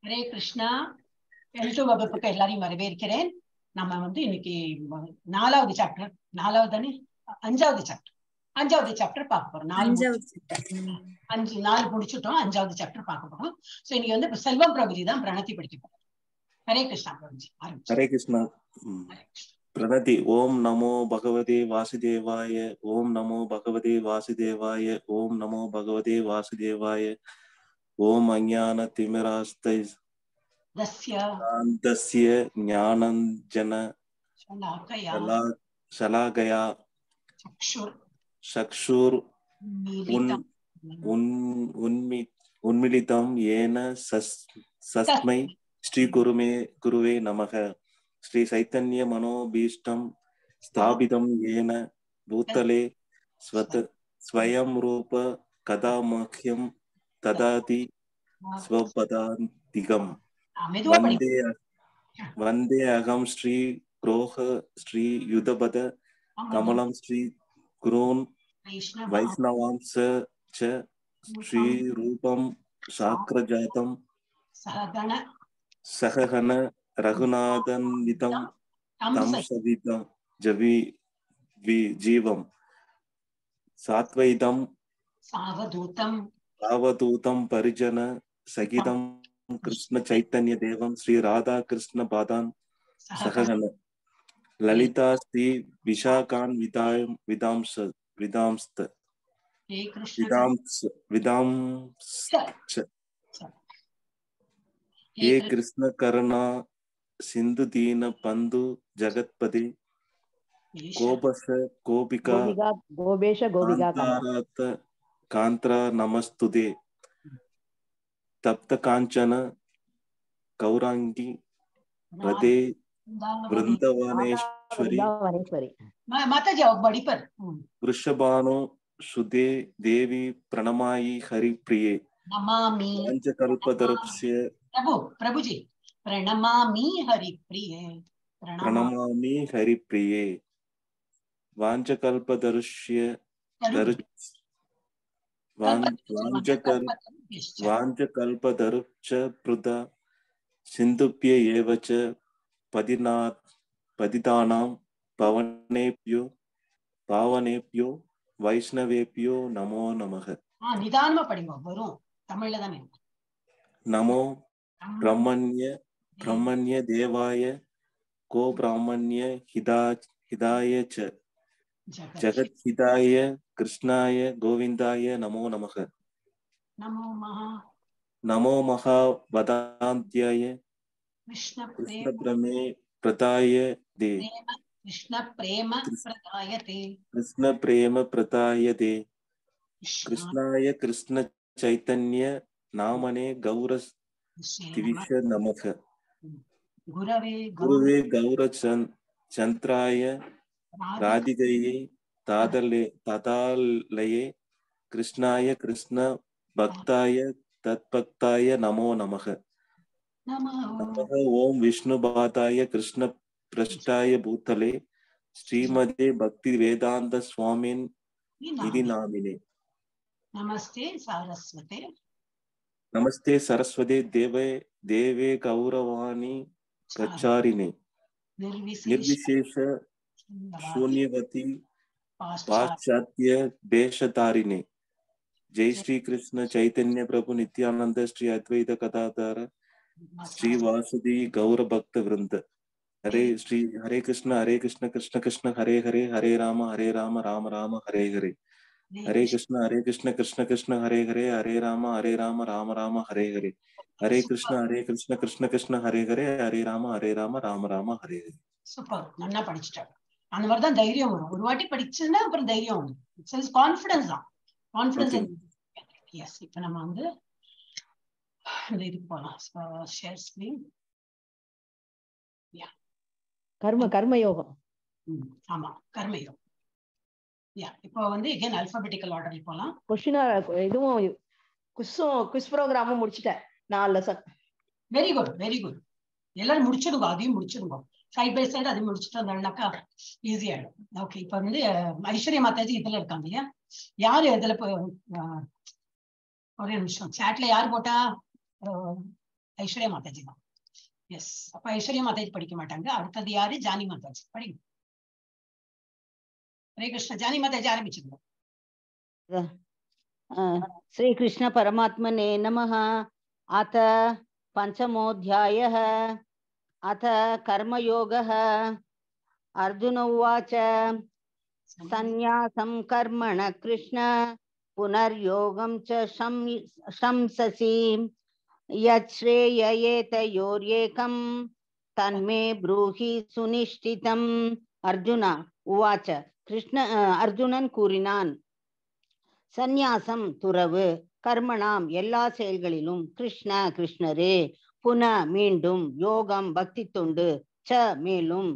Hare Krishna held வகுப்புக்கு எல்லாரையும் வரவேற்கிறேன் நம்ம வந்து இன்னைக்கு நாலாவது சாப்டர் நாலாவது தானே அஞ்சாவது சாப்டர் அஞ்சாவது சாப்டர் பார்க்க போறோம் நாலு அஞ்சாவது அஞ்சு நாலு முடிச்சுட்டோம் அஞ்சாவது சாப்டர் பார்க்க போறோம் சோ இன்னைக்கு வந்து இப்ப செல்வம் பிரபுஜி தான் பிரணத்தி படிக்க போறோம் ஹரே கிருஷ்ணா பிரபுஜி ஆரம்பிச்சு हरे कृष्णा हम्म, प्रणति ओम नमो भगवते वासुदेवाय ओम नमो भगवते वासुदेवाय ओम नमो भगवते वासुदेवाय ओम अज्ञानतिमिरास्तस्य தஸ்ய ज्ञानञ्जन சலாக்கயா शला- शलाकया சக்ஷுர் चक्षुर् மீலிதம் उन् उन्मि उन्मिलितं येन सस् सस्मै श्रीगुरुमे गुरुवे नमः श्री चैतन्य मनोभीष्टं स्थापितं येन भूतले स्वत स्वयं रूप कदा मह्यं ददाति स्वपदान्तिकम् மெதுவா படி वन्दे वन्दे अहं श्री ग्रोह श्री युधपद कमलं श्री गुरून् வைஷ்ணவ वैष्णवांस च श्रीरूपं शाक्रजातं சககண सहगन रघुनाथन्वितं तं தம் सवितं जवि वि- जीवं सात्वैतं சாவதூதம் सावधूतं परिजन सहितं कृष्णचैतन्यदेवं श्रीराधाकृष्णपादान् सहगन ललिता श्री विशाखान् विदां विदांस विदांस्त ஹே கிருஷ்ண विदांस विदांस हे कृष्ण करुणा सिंधु दीन बंधु जगतपति गोपस गोपिका கோபிகா கோபேஷ கோபிகா கம कांतारात कांत्रा नमस्तुते तप्त कांचन गौरांगी हृदे वृंदवनेश्वरी வனேஸ்வரி மாதாஜி அவர் படிப்பார் ம். वृषभानु सुदे देवी प्रणमायि हरिप्रिये நமாமி पञ्चकल्पतरुस्य பிரபு பிரபுஜி பிரணமாமி ஹரி பிரியே பிரணமா प्रणमामि हरिप्रिये वाञ्चकल्पतरुष्य दरु वाञ्चकल् वाञ्चकल्पतरुश्च पृथा सिन्धुभ्य एव च पदिना पतितानां पवनेभ्यो पावनेभ्यो वैष्णवेभ्यो नमो नमः ஆ நிதானமா படிங்க வரும் தமிழ்ல தானே नमो ब्रह्मण्य ब्रह्मण्य देवाय को ब्राह्मण्य हिता हिताय च ஜெகத் जगद्हिताय कृष्णाय गोविन्दाय नमो नमः நமோ மகா नमो महावदान्त्याय கிருஷ்ண பிரேம कृष्णप्रमे प्रताय दे பிரேம கிருஷ்ண பிரேம பிரதாயதே कृष्णप्रेम प्रताय दे கிருஷ்ணா कृष्णाय कृष्ण चैतन्य नामने गौर दिविश नमः குரவே गुरुवे गौर चन्द्राय ராதிகா राधिकये तादले तदालये कृष्णाय कृष्ण भक्ताय तत्भक्ताय नमो नमः நமோ नमः ओम विष्णुपादाय कृष्ण पृष्ठाय भूतले श्रीमते भक्ति वेदांत स्वामिन् इति नामिने நமஸ்தே சாரஸ்வதே नमस्ते सरस्वते देवे देवे गौरवाणी प्रचारिणे நிர்விசேஷ निर्विशेष शून्यवती பாஷ்டாத் पाश्चात्य देशधारिणे जय श्री कृष्ण चैतन्य प्रभु नित्यानंद श्री अद्वैत कथाधार श्री वासुदेव गौर भक्त वृंद हरे श्री हरे कृष्ण हरे कृष्ण कृष्ण कृष्ण हरे हरे हरे राम हरे राम राम राम हरे हरे हरे कृष्ण हरे कृष्ण कृष्ण कृष्ण हरे हरे हरे राम हरे राम राम राम हरे हरे हरे कृष्ण हरे कृष्ण कृष्ण कृष्ण हरे हरे हरे राम हरे राम राम राम हरे हरे சூப்பர் நல்லா படிச்சுட்டாங்க அந்த மாதிரி தான் தைரியம் வரும் ஒரு வாட்டி படிச்சுன்னா அப்புறம் தைரியம் வரும் இட்ஸ் கான்ஃபிடன்ஸ் தான் கான்ஃபிடன்ஸ் எஸ் இப்போ நம்ம வந்து இந்த இதுக்கு போகலாம் ஷேர் ஸ்கிரீன் கர்ம கர்மயோகம் ஆமா கர்மயோகம் யா இப்போ வந்து எகைன் அல்பாபெட்டிக்கல் ஆர்டரில் போகலாம் கொஸ்டினா இதுவும் குஸ்ஸும் குஸ் ப்ரோக்ராமும் முடிச்சிட்டேன் நாலு lesson very good very good எல்லாரும் முடிச்சிடுங்க அதையும் முடிச்சிடுங்க சைட் பை சைடு அதையும் முடிச்சுட்டு வந்தோம்னாக்கா ஈஸி ஆயிடும் ஓகே இப்போ வந்து அஹ், ஐஸ்வர்யா மாதாஜி இதுல இருக்காங்க இல்லையா யாரு இதுல இப்போ அஹ், ஒரே நிமிஷம் சாட்ல யார் போட்டா அஹ், ஐஸ்வர்யா மாதாஜி தான் எஸ் அப்ப ஐஸ்வர்யா மாதாஜி படிக்க மாட்டாங்க அடுத்தது யாரு ஜானி மாதாஜி படிங்க ஹரே கிருஷ்ண ஜானி மாதாஜி ஆரம்பிச்சிருந்தோம் श्रीकृष्ण परमात्मने नमः अथ पञ्चमोऽध्यायः अथ कर्मयोगः अर्जुन उवाच सन्न्यासं कर्मण कृष्ण पुनर्योगं च शं शंससि यच्छ्रेययेतयोर्येकं तन्मे ब्रूहि सुनिश्चितम् अर्जुन उवाच कृष्ण अर्जुनन् கூறினான் சந்நியாசம் துறவு கர்மணாம் எல்லா செயல்களிலும் கிருஷ்ண கிருஷ்ணரே புன மீண்டும் யோகம் பக்தி தொண்டு ச மேலும்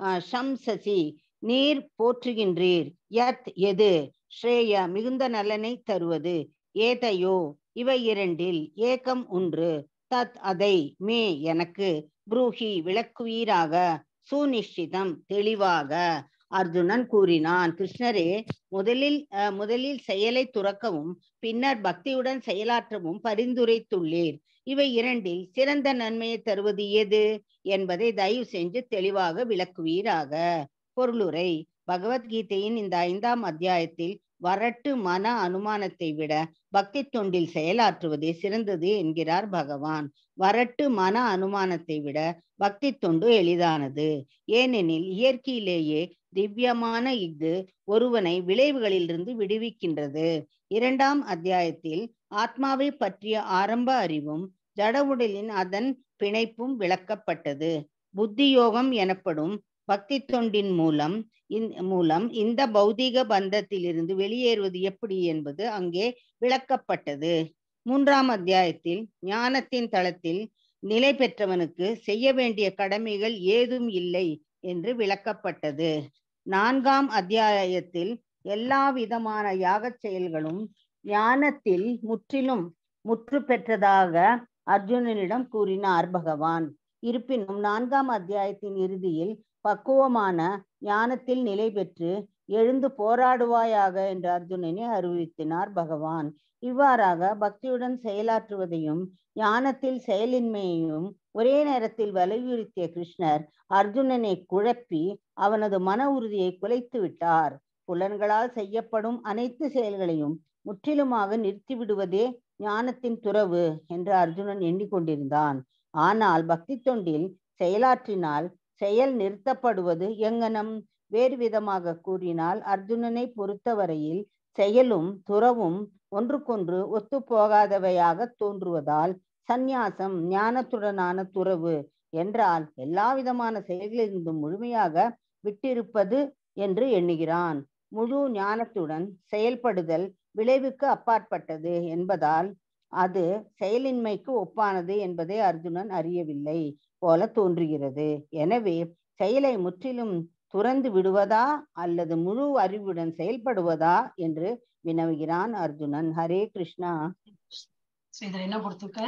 சம்சசி நீர் போற்றுகின்றீர் யத் எது ஸ்ரேய மிகுந்த நலனை தருவது ஏதையோ இவை இரண்டில் ஏகம் ஒன்று தத் அதை மே எனக்கு புரூஹி விளக்குவீராக சுநிஷ்டிதம் தெளிவாக அர்ஜுனன் கூறினான் கிருஷ்ணரே முதலில் முதலில் செயலை துறக்கவும் பின்னர் பக்தியுடன் செயலாற்றவும் பரிந்துரைத்துள்ளீர் இவை இரண்டில் சிறந்த நன்மையை தருவது எது என்பதை தயவு செஞ்சு தெளிவாக விளக்குவீராக பொருளுரை பகவத்கீதையின் இந்த ஐந்தாம் அத்தியாயத்தில் வரட்டு மன அனுமானத்தை விட பக்தி தொண்டில் செயலாற்றுவதே சிறந்தது என்கிறார் பகவான் வரட்டு மன அனுமானத்தை விட பக்தி தொண்டு எளிதானது ஏனெனில் இயற்கையிலேயே திவ்யமான இஃது ஒருவனை விளைவுகளிலிருந்து விடுவிக்கின்றது இரண்டாம் அத்தியாயத்தில் ஆத்மாவை பற்றிய ஆரம்ப அறிவும் ஜட உடலின் அதன் பிணைப்பும் விளக்கப்பட்டது புத்தி யோகம் எனப்படும் பக்தி தொண்டின் மூலம் மூலம் இந்த பௌதீக பந்தத்திலிருந்து வெளியேறுவது எப்படி என்பது அங்கே விளக்கப்பட்டது மூன்றாம் அத்தியாயத்தில் ஞானத்தின் தளத்தில் நிலை பெற்றவனுக்கு செய்ய வேண்டிய கடமைகள் ஏதும் இல்லை என்று விளக்கப்பட்டது நான்காம் அத்தியாயத்தில் எல்லா விதமான யாகச் செயல்களும் ஞானத்தில் முற்றிலும் முற்று பெற்றதாக அர்ஜுனனிடம் கூறினார் பகவான் இருப்பினும் நான்காம் அத்தியாயத்தின் இறுதியில் பக்குவமான ஞானத்தில் நிலை பெற்று எழுந்து போராடுவாயாக என்று அர்ஜுனனை அறிவித்தினார் பகவான் இவ்வாறாக பக்தியுடன் செயலாற்றுவதையும் ஞானத்தில் செயலின்மையையும் ஒரே நேரத்தில் வலியுறுத்திய கிருஷ்ணர் அர்ஜுனனை குழப்பி அவனது மன உறுதியை குலைத்து விட்டார் புலன்களால் செய்யப்படும் அனைத்து செயல்களையும் முற்றிலுமாக நிறுத்திவிடுவதே ஞானத்தின் துறவு என்று அர்ஜுனன் எண்ணிக்கொண்டிருந்தான் ஆனால் பக்தி தொண்டில் செயலாற்றினால் செயல் நிறுத்தப்படுவது எங்கனம் வேறு விதமாக கூறினால் அர்ஜுனனை பொறுத்தவரையில் செயலும் துறவும் ஒன்றுக்கொன்று ஒத்து போகாதவையாக தோன்றுவதால் சந்நியாசம் ஞானத்துடனான துறவு என்றால் எல்லா விதமான செயல்களிலிருந்தும் முழுமையாக விட்டிருப்பது என்று எண்ணுகிறான் முழு ஞானத்துடன் செயல்படுதல் விளைவுக்கு அப்பாற்பட்டது என்பதால் அது செயலின்மைக்கு ஒப்பானது என்பதை அர்ஜுனன் அறியவில்லை போல தோன்றுகிறது எனவே செயலை முற்றிலும் துறந்து விடுவதா அல்லது முழு அறிவுடன் செயல்படுவதா என்று வினவுகிறான் அர்ஜுனன் ஹரே கிருஷ்ணா இதுல என்ன கொடுத்துருக்க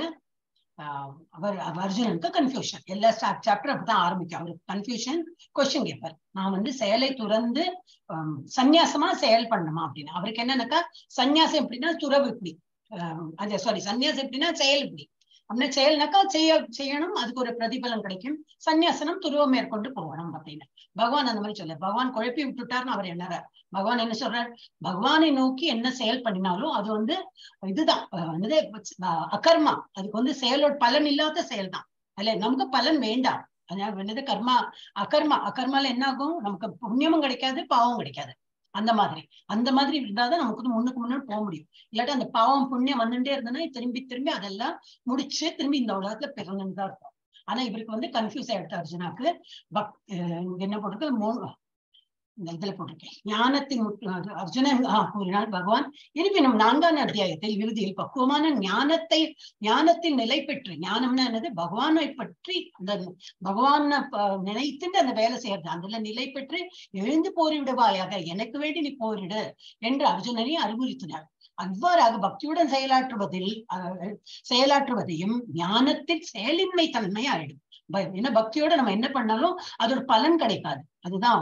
அவர் அர்ஜுனனுக்கு கன்ஃபியூஷன் எல்லா சாப்டர் அப்படிதான் ஆரம்பிக்கும் அவருக்கு கன்ஃபியூஷன் கொஸ்டின் கேட்பார் நான் வந்து செயலை துறந்து சந்நியாசமா செயல் பண்ணணுமா அப்படின்னு அவருக்கு என்னன்னாக்கா சந்நியாசம் எப்படின்னா துறவு இப்படி அது சாரி சந்நியாசம் எப்படின்னா செயல் இப்படி அப்படின்னா செயல்னாக்கா செய்ய செய்யணும் அதுக்கு ஒரு பிரதிபலன் கிடைக்கும் சந்நியாசனம் துருவம் மேற்கொண்டு போகணும் அப்படின்னு பகவான் அந்த மாதிரி சொல்ல பகவான் குழப்பி விட்டுட்டார்னு அவர் எண்ணறார் பகவான் என்ன சொல்றார் பகவானை நோக்கி என்ன செயல் பண்ணினாலும் அது வந்து இதுதான் வந்து அகர்மா அதுக்கு வந்து செயலோட பலன் இல்லாத செயல் தான் அல்ல நமக்கு பலன் வேண்டாம் அதனால என்னது கர்மா அகர்மா அகர்மால என்ன ஆகும் நமக்கு புண்ணியமும் கிடைக்காது பாவம் கிடைக்காது அந்த மாதிரி அந்த மாதிரி இருந்தாதான் நமக்கு வந்து முன்னுக்கு முன்னாடி போக முடியும் இல்லாட்டி அந்த பாவம் புண்ணியம் வந்துட்டே இருந்ததுன்னா திரும்பி திரும்பி அதெல்லாம் முடிச்சு திரும்பி இந்த உலகத்துல பிறந்துன்னு தான் இருக்கும் ஆனா இவருக்கு வந்து கன்ஃபியூஸ் ஆயிடுத்து அர்ஜுனாக்கு பக் என்ன போட்டிருக்கு மூணு இந்த இதுல போட்டிருக்கேன் ஞானத்தின் அர்ஜுனன் கூறினார் பகவான் இருப்பினும் நான்காம் அத்தியாயத்தில் இறுதியில் பக்குவமான ஞானத்தை ஞானத்தில் நிலை பெற்று ஞானம்னா என்னது பகவானை பற்றி அந்த பகவான நினைத்துட்டு அந்த வேலை செய்யறது அதுல நிலை பெற்று எழுந்து போரிடுவாயாக எனக்கு வேண்டி நீ போரிடு என்று அர்ஜுனனை அறிவுறுத்தினார் அவ்வாறாக பக்தியுடன் செயலாற்றுவதில் செயலாற்றுவதையும் ஞானத்தில் செயலின்மை தன்மை ஆயிடும் ஏன்னா பக்தியோட நம்ம என்ன பண்ணாலும் அதோட பலன் கிடைக்காது அதுதான் ஆகும்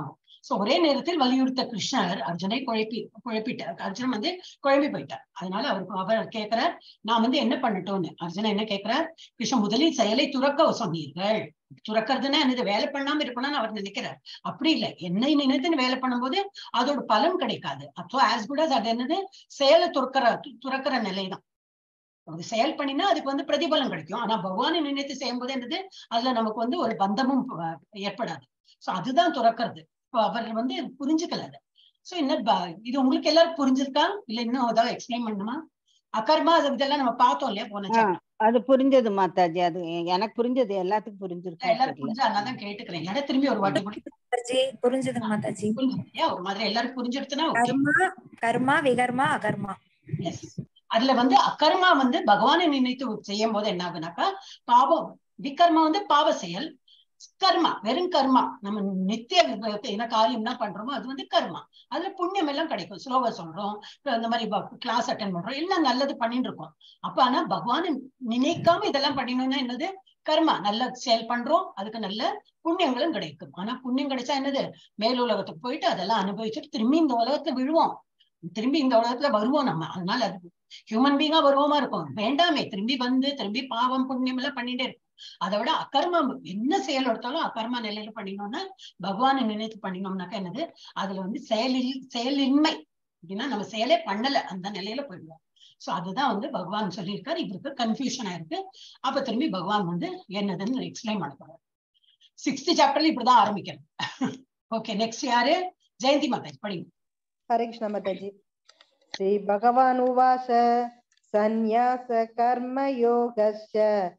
சோ ஒரே நேரத்தில் வலியுறுத்த கிருஷ்ணர் அர்ஜுனை குழப்பி குழப்பிட்டார் அர்ஜுனன் வந்து குழம்பி போயிட்டார் அதனால அவருக்கு அவர் கேட்கிறார் நான் வந்து என்ன பண்ணட்டும்னு அர்ஜுனன் என்ன கேட்கிறார் கிருஷ்ணன் முதலில் செயலை துறக்க சொன்னீர்கள் துறக்கிறதுன்னா என்னது வேலை பண்ணாம இருக்கணும்னு அவர் நினைக்கிறார் அப்படி இல்லை என்னை நினைத்துன்னு வேலை பண்ணும்போது அதோட பலன் கிடைக்காது அப்போ ஆஸ் குட் அது என்னது செயலை துறக்கிற துறக்கிற நிலைதான் ஒரு செயல் பண்ணினா அதுக்கு வந்து பிரதிபலன் கிடைக்கும் ஆனா பகவானை நினைத்து செய்யும்போது என்னது அதுல நமக்கு வந்து ஒரு பந்தமும் ப- ஏற்படாது சோ அதுதான் துறக்கிறது இப்போ அவர் வந்து புரிஞ்சுக்கல அது சோ என்ன ப- இது உங்களுக்கு எல்லாரும் புரிஞ்சிருக்கா இல்ல இன்னும் ஏதாவது எக்ஸ்பிளைன் பண்ணுமா அகர்மா அது இதெல்லாம் நம்ம பார்த்தோம் இல்லையா போன ஆ, chapter. அது புரிஞ்சது மாதாஜி அது எனக்கு புரிஞ்சது எல்லாத்துக்கும் புரிஞ்சிருக்கா எல்லாரும் தெரியல புரிஞ்சு அதனாலதான் கேட்டுக்கிறேன் இல்லைன்னா திரும்பி ஒரு வாட்டி கூட மாதாஜி புரிஞ்சுதுங்க மாதாஜி புரிஞ்சுது இல்லையா ஒரு மாதிரி எல்லாரும் புரிஞ்சிடுச்சுன்னா ஓகே கர்மா கர்மா விகர்மா அகர்மா எஸ் அதுல வந்து அகர்மா வந்து பகவானை நினைத்து செய்யும் போது என்ன ஆகுனாக்கா பாவம் விகர்மா வந்து பாவ செயல் கர்மா வெறும் கர்மா நம்ம நித்திய என்ன காரியம் தான் பண்றோமோ அது வந்து கர்மா அதுல புண்ணியம் எல்லாம் கிடைக்கும் ஸ்லோவா சொல்றோம் இந்த மாதிரி கிளாஸ் அட்டன் பண்றோம் எல்லாம் நல்லது பண்ணிட்டு இருக்கோம் அப்ப ஆனா பகவானை நினைக்காம இதெல்லாம் பண்ணினோம்னா என்னது கர்மா நல்ல செயல் பண்றோம் அதுக்கு நல்ல புண்ணியங்களும் கிடைக்கும் ஆனா புண்ணியம் கிடைச்சா என்னது மேல் உலகத்துக்கு போயிட்டு அதெல்லாம் அனுபவிச்சுட்டு திரும்பி இந்த உலகத்துல விழுவோம் திரும்பி இந்த உலகத்துல வருவோம் நம்ம அதனால அது ஹியூமன் பீங்கா வருவோமா இருக்கும் வேண்டாமே திரும்பி வந்து திரும்பி பாவம் புண்ணியம் எல்லாம் பண்ணிட்டே இருக்கும் அதை விட அகர்மா என்ன செயல் எடுத்தாலும் அகர்மா நிலையில பண்ணினோம்னா பகவானை நினைத்து பண்ணினோம்னாக்கா என்னது அதுல வந்து செயலில் செயலின்மை அப்படின்னா நம்ம செயலே பண்ணல அந்த நிலையில போயிடுவோம் சோ அதுதான் வந்து பகவான் சொல்லியிருக்காரு இவருக்கு கன்ஃபியூஷனா இருக்கு அப்ப திரும்பி பகவான் வந்து என்னதுன்னு எக்ஸ்பிளைன் பண்ண போறாரு சிக்ஸ்த் சாப்டர்ல இப்படிதான் ஆரம்பிக்கிறேன் ஓகே நெக்ஸ்ட் யாரு ஜெயந்தி மாதா படிங்க हरे कृष्ण माताजी श्री भगवान् उवाच सन्न्यास कर्मयोगश्च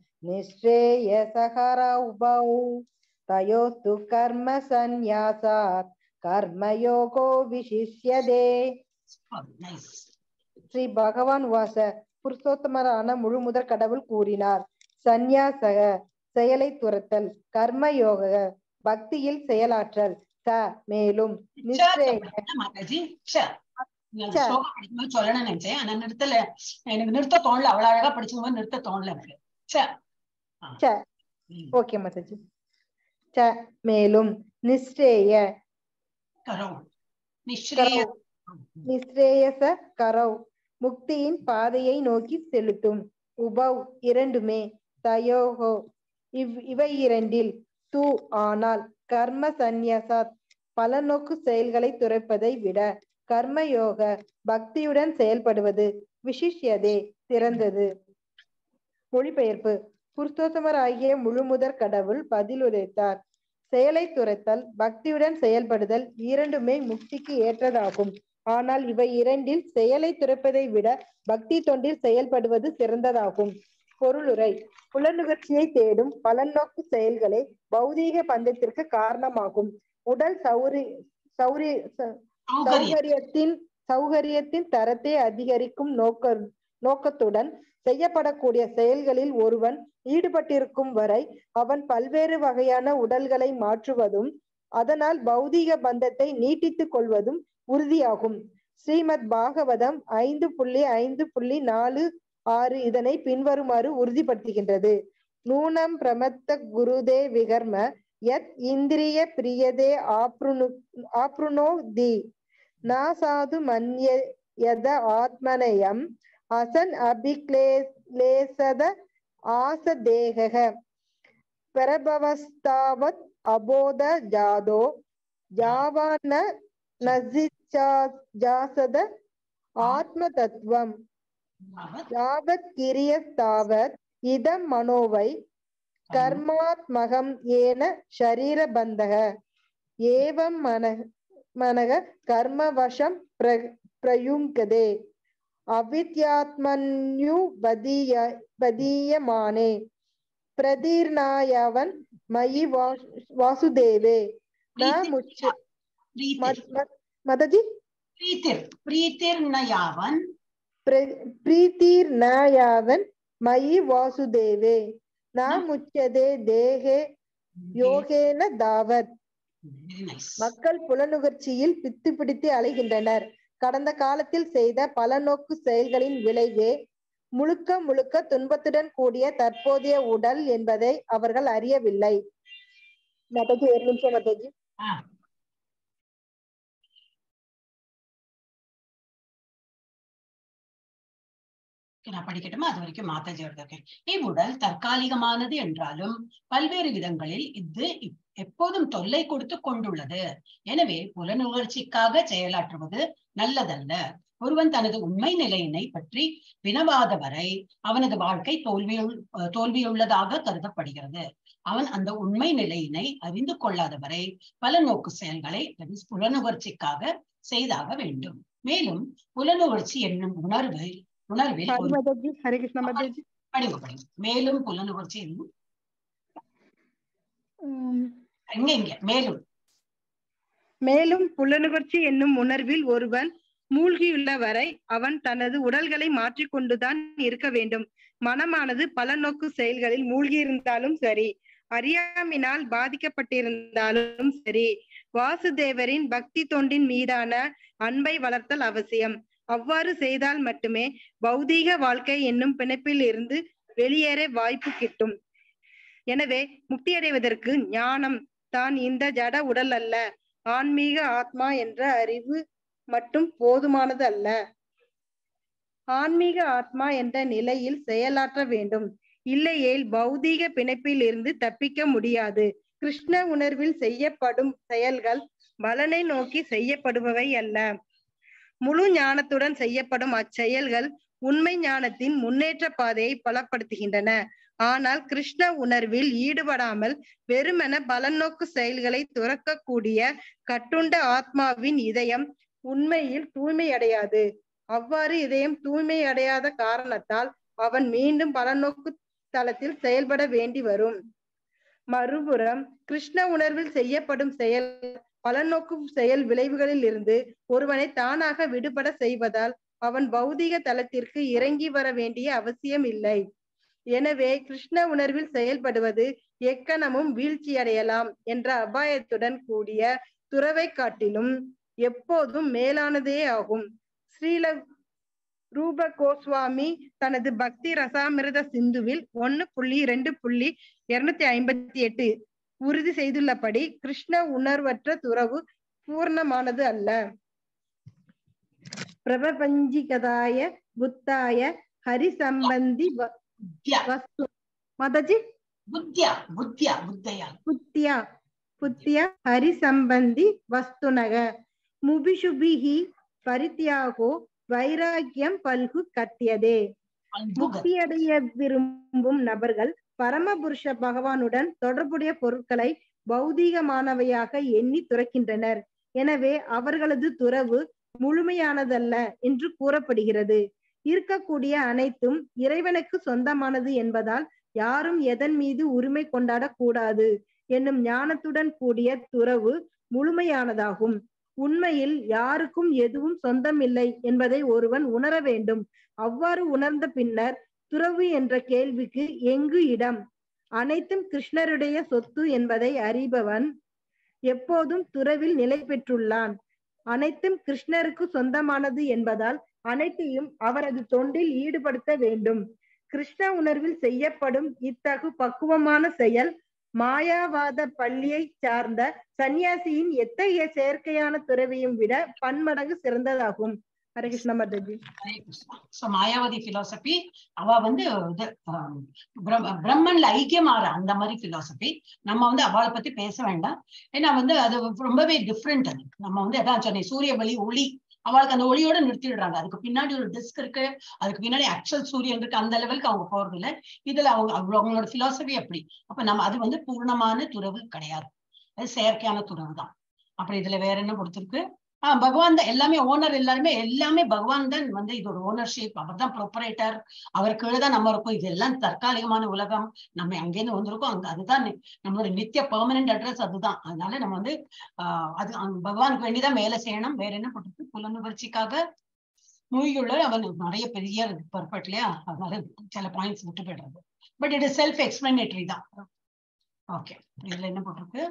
निःश्रेयसहर उभौ तयोस्तु कर्म सन्न्यासात् कर्मयोगो विशिष्यते நைஸ் ஸ்ரீ பகவான் வாச புருஷோத்தமரான முழு முதற் கடவுள் கூறினார் சந்நியாசக செயலை துரத்தல் கர்மயோக பக்தியில் செயலாற்றல் ச மேலும் நிச்சய மாதாஜி ஷ நீங்க அந்த ச. ஸ்லோகம் படிக்கும்போது சொல்லணும்னு நினைச்சேன் ஆனா நிறுத்தல எனக்கு நிறுத்த தோணல அவ்வளவு அழகா படிச்சும்போது நிறுத்த தோணல எனக்கு ச ஆ. ச. ம். ஓகே மாதாஜி ச மேலும் நிஸ்ரேய கரோ நிஸ்ரேய நிஸ்ரேயச கரவ் முக்தியின் பாதையை நோக்கி செலுத்தும் உபவ் இரண்டுமே தயோகோ இவ் இவை இரண்டில் தூ ஆனால் கர்ம சந்நியாசாத் பலநோக்கு செயல்களை துரைப்பதை விட கர்மயோக பக்தியுடன் செயல்படுவது விசிஷ்யதே சிறந்தது மொழிபெயர்ப்பு புருஷோத்தமர் ஆகிய முழுமுதற் கடவுள் பதிலுரைத்தார் செயலை துரைத்தல் பக்தியுடன் செயல்படுதல் இரண்டுமே முக்திக்கு ஏற்றதாகும் ஆனால் இவை இரண்டில் செயலை துறப்பதை விட பக்தி தொண்டில் செயல்படுவது சிறந்ததாகும் பொருளுரை புலனுகர்ச்சியை தேடும் பலநோக்கு செயல்களே பௌதீக பந்தத்திற்கு காரணமாகும் உடல் சௌரி சௌரி ச- சௌகரியம் சௌகரியத்தின் சௌகரியத்தின் தரத்தை அதிகரிக்கும் நோக்க நோக்கத்துடன் செய்யப்படக்கூடிய செயல்களில் ஒருவன் ஈடுபட்டிருக்கும் வரை அவன் பல்வேறு வகையான உடல்களை மாற்றுவதும் அதனால் பௌதீக பந்தத்தை நீட்டித்துக் கொள்வதும் உறுதியாகும் ஸ்ரீமத் பாகவதம் ஐந்து புள்ளி ஐந்து புள்ளி நாலு ஆறு இதனை பின்வருமாறு உறுதிப்படுத்துகின்றது நூனம் பிரமத்த குருதே விகர்ம யத் இந்திரிய பிரியதே ஆப்ருனு ஆப்ருனோ தி நா சாது மன்ய யத ஆத்மனயம் அசன் அபிக்லேசத ஆசதேகக பிரபவஸ்தாவத் அபோத ஜாதோ ஜாவான நசிச்சாசத ஆத்ம தத்துவம் யாவத் கிரியஸ்தாவத் இதம் மனோவை கர்மாத்மகம் ஏன ஷரீரபந்தக ஏவம் மன மனக கர்மவசம் பிர பிரயுங்கதே அவித்யாத்மன்யு வதீய வதீயமானே பிரதீர்ணாயவன் மயி வாஸ்- வாசுதேவே ந முச்ச பிரீத்திர் மத்- மத்- மதஜி பிரீத்திர் பிரீத்திர் நயாவன் பிரீத்திர் ந யாவன் மயி வாசுதேவே ந முச்சதே தேகே யோகேன தாவத் வெரி நைஸ் மக்கள் புலனுகர்ச்சியில் பித்து பிடித்து அலைகின்றனர் கடந்த காலத்தில் செய்த பலநோக்கு செயல்களின் விளைவே முழுக்க முழுக்க துன்பத்துடன் கூடிய தற்போதைய உடல் என்பதை அவர்கள் அறியவில்லை மதஜி ஒரு நிமிஷம் மதஜி ஆ நான் படிக்கட்டுமா அது வரைக்கும் மாத்தாஜி இருக்கேன் இவ்வுடல் தற்காலிகமானது என்றாலும் பல்வேறு விதங்களில் இது இப்- எப்போதும் தொல்லை கொடுத்து கொண்டுள்ளது எனவே புலனுணர்ச்சிக்காக செயலாற்றுவது நல்லதல்ல ஒருவன் தனது உண்மை நிலையினை பற்றி வினவாத வரை அவனது வாழ்க்கை தோல்வியுள் அஹ் தோல்வியுள்ளதாக கருதப்படுகிறது அவன் அந்த உண்மை நிலையினை அறிந்து கொள்ளாத வரை பல நோக்கு செயல்களை that is புலனுணர்ச்சிக்காக செய்தாக வேண்டும் மேலும் புலனுணர்ச்சி என்னும் உணர்வை உணர்வில் ஹரி ஒரு மாதாஜி ஹரே கிருஷ்ண மாதாஜி படிங்க படிங்க மேலும் புலனுணர்ச்சி என்னும் உம், இங்க இங்க மேலும் மேலும் புலனுணர்ச்சி என்னும் உணர்வில் ஒருவன் மூழ்கியுள்ள வரை அவன் தனது உடல்களை மாற்றிக்கொண்டுதான் இருக்க வேண்டும் மனமானது பல நோக்கு செயல்களில் மூழ்கியிருந்தாலும் சரி அறியாமையினால் பாதிக்கப்பட்டிருந்தாலும் சரி வாசுதேவரின் பக்தி தொண்டின் மீதான அன்பை வளர்த்தல் அவசியம் அவ்வாறு செய்தால் மட்டுமே பௌதீக வாழ்க்கை என்னும் பிணைப்பில் இருந்து வெளியேற வாய்ப்பு கிட்டும் எனவே முக்தியடைவதற்கு ஞானம் தான் இந்த ஜட உடல் அல்ல ஆன்மீக ஆத்மா என்ற அறிவு மட்டும் போதுமானது அல்ல ஆன்மீக ஆத்மா என்ற நிலையில் செயலாற்ற வேண்டும் இல்லையேல் பௌதீக பிணைப்பில் இருந்து தப்பிக்க முடியாது கிருஷ்ண உணர்வில் செய்யப்படும் செயல்கள் பலனை நோக்கி செய்யப்படுபவை அல்ல முழு ஞானத்துடன் செய்யப்படும் அச்செயல்கள் உண்மை ஞானத்தின் முன்னேற்ற பாதையை பலப்படுத்துகின்றன ஆனால் கிருஷ்ண உணர்வில் ஈடுபடாமல் வெறுமென பலநோக்கு செயல்களை துறக்கக்கூடிய கட்டுண்ட ஆத்மாவின் இதயம் உண்மையில் தூய்மையடையாது அவ்வாறு இதயம் தூய்மையடையாத காரணத்தால் அவன் மீண்டும் பலநோக்கு தளத்தில் செயல்பட வேண்டி வரும் மறுபுறம் கிருஷ்ண உணர்வில் செய்யப்படும் செயல் பலநோக்கு செயல் விளைவுகளில் இருந்து ஒருவனை தானாக விடுபட செய்வதால் அவன் பௌதீக தளத்திற்கு இறங்கி வர வேண்டிய அவசியம் இல்லை எனவே கிருஷ்ண உணர்வில் செயல்படுவது எக்கணமும் வீழ்ச்சியடையலாம் என்ற அபாயத்துடன் கூடிய துறவை காட்டிலும் எப்போதும் மேலானதே ஆகும் ஸ்ரீல ரூப கோஸ்வாமி தனது பக்தி ரசாமிரத சிந்துவில் ஒன்னு புள்ளி ரெண்டு புள்ளி இருநூத்தி ஐம்பத்தி எட்டு உறுதி செய்துள்ளபடி கிருஷ்ண உணர்வற்ற துறவு பூர்ணமானது அல்ல பிரபஞ்சீகதாய புத்தாய ஹரி சம்பந்தி வ- புத்தியா வஸ்து மாதாஜி புத்தியா புத்தியா புத்தையா புத்தியா புத்தியா ஹரி சம்பந்தி வஸ்துனக முபிஷுபிஹி பரித்யாகோ வைராக்கியம் பல்கு கத்தியதே அன்புக முக்தியடைய விரும்பும் நபர்கள் பரமபுருஷ பகவானுடன் தொடர்புடைய பொருட்களை பௌதீகமானவையாக எண்ணி துறக்கின்றனர் எனவே அவர்களது துறவு முழுமையானதல்ல என்று கூறப்படுகிறது இருக்கக்கூடிய அனைத்தும் இறைவனுக்கு சொந்தமானது என்பதால் யாரும் எதன் மீது உரிமை கொண்டாடக் கூடாது என்னும் ஞானத்துடன் கூடிய துறவு முழுமையானதாகும் உண்மையில் யாருக்கும் எதுவும் சொந்தமில்லை என்பதை ஒருவன் உணர வேண்டும் அவ்வாறு உணர்ந்த பின்னர் துறவு என்ற கேள்விக்கு எங்கு இடம் அனைத்தும் கிருஷ்ணருடைய சொத்து என்பதை அறிபவன் எப்போதும் துறவில் நிலை பெற்றுள்ளான் அனைத்தும் கிருஷ்ணருக்கு சொந்தமானது என்பதால் அனைத்தையும் அவரது தொண்டில் ஈடுபடுத்த வேண்டும் கிருஷ்ண உணர்வில் செய்யப்படும் இத்தகு பக்குவமான செயல் மாயாவாத பள்ளியை சார்ந்த சன்னியாசியின் எத்தகைய செயற்கையான துறவியும் விட பன்மடங்கு சிறந்ததாகும் ஹரே கிருஷ்ண மாதாஜி ஹரே கிருஷ்ணா சோ மாயாவதி பிலாசபி அவ வந்து இது ஆம், பிரம்- பிரம்மன்ல ஐக்கியமாற அந்த மாதிரி பிலாசபி நம்ம வந்து அவளை பத்தி பேச வேண்டாம் ஏன்னா வந்து அது ரொம்பவே டிஃப்ரெண்ட் அது நம்ம வந்து அதான் சொன்னேன் சூரிய ஒளி ஒளி அவளுக்கு அந்த ஒளியோட நிறுத்திடுறாங்க அதுக்கு பின்னாடி ஒரு டிஸ்க் இருக்கு அதுக்கு பின்னாடி ஆக்சுவல் சூரியன் இருக்கு அந்த லெவலுக்கு அவங்க போறது இல்ல இதுல அவங்க அவங்க- அவங்களோட பிலாசபி அப்படி அப்ப நம்ம அது வந்து பூர்ணமான துறவு கிடையாது அது செயற்கையான துறவு தான் அப்புறம் இதுல வேற என்ன கொடுத்திருக்கு ஆஹ் பகவான் தான் எல்லாமே ஓனர் எல்லாருமே எல்லாமே பகவான் தான் வந்து இது ஒரு ஓனர்ஷிப் அவர் தான் ப்ரொப்பரேட்டர் அவர் கீழே தான் நம்ம இருக்கோம் இதெல்லாம் தற்காலிகமான உலகம் நம்ம அங்கேருந்து வந்திருக்கோம் அங்க அதுதான் நி- நம்மளோட நித்திய பெர்மனன்ட் அட்ரஸ் அதுதான் அதனால நம்ம வந்து ஆஹ் அது அந்த பகவானுக்கு வேண்டிதான் வேலை செய்யணும் வேற என்ன பண்றது புலனுணர்ச்சிக்காக மூழ்கியுள்ள அவன் நிறைய பெரிய பர்பட் இல்லையா அதனால சில பாயிண்ட்ஸ் விட்டு போயிடுறது but it is self explanatory தான் ஓகே இதுல என்ன போட்டிருக்கு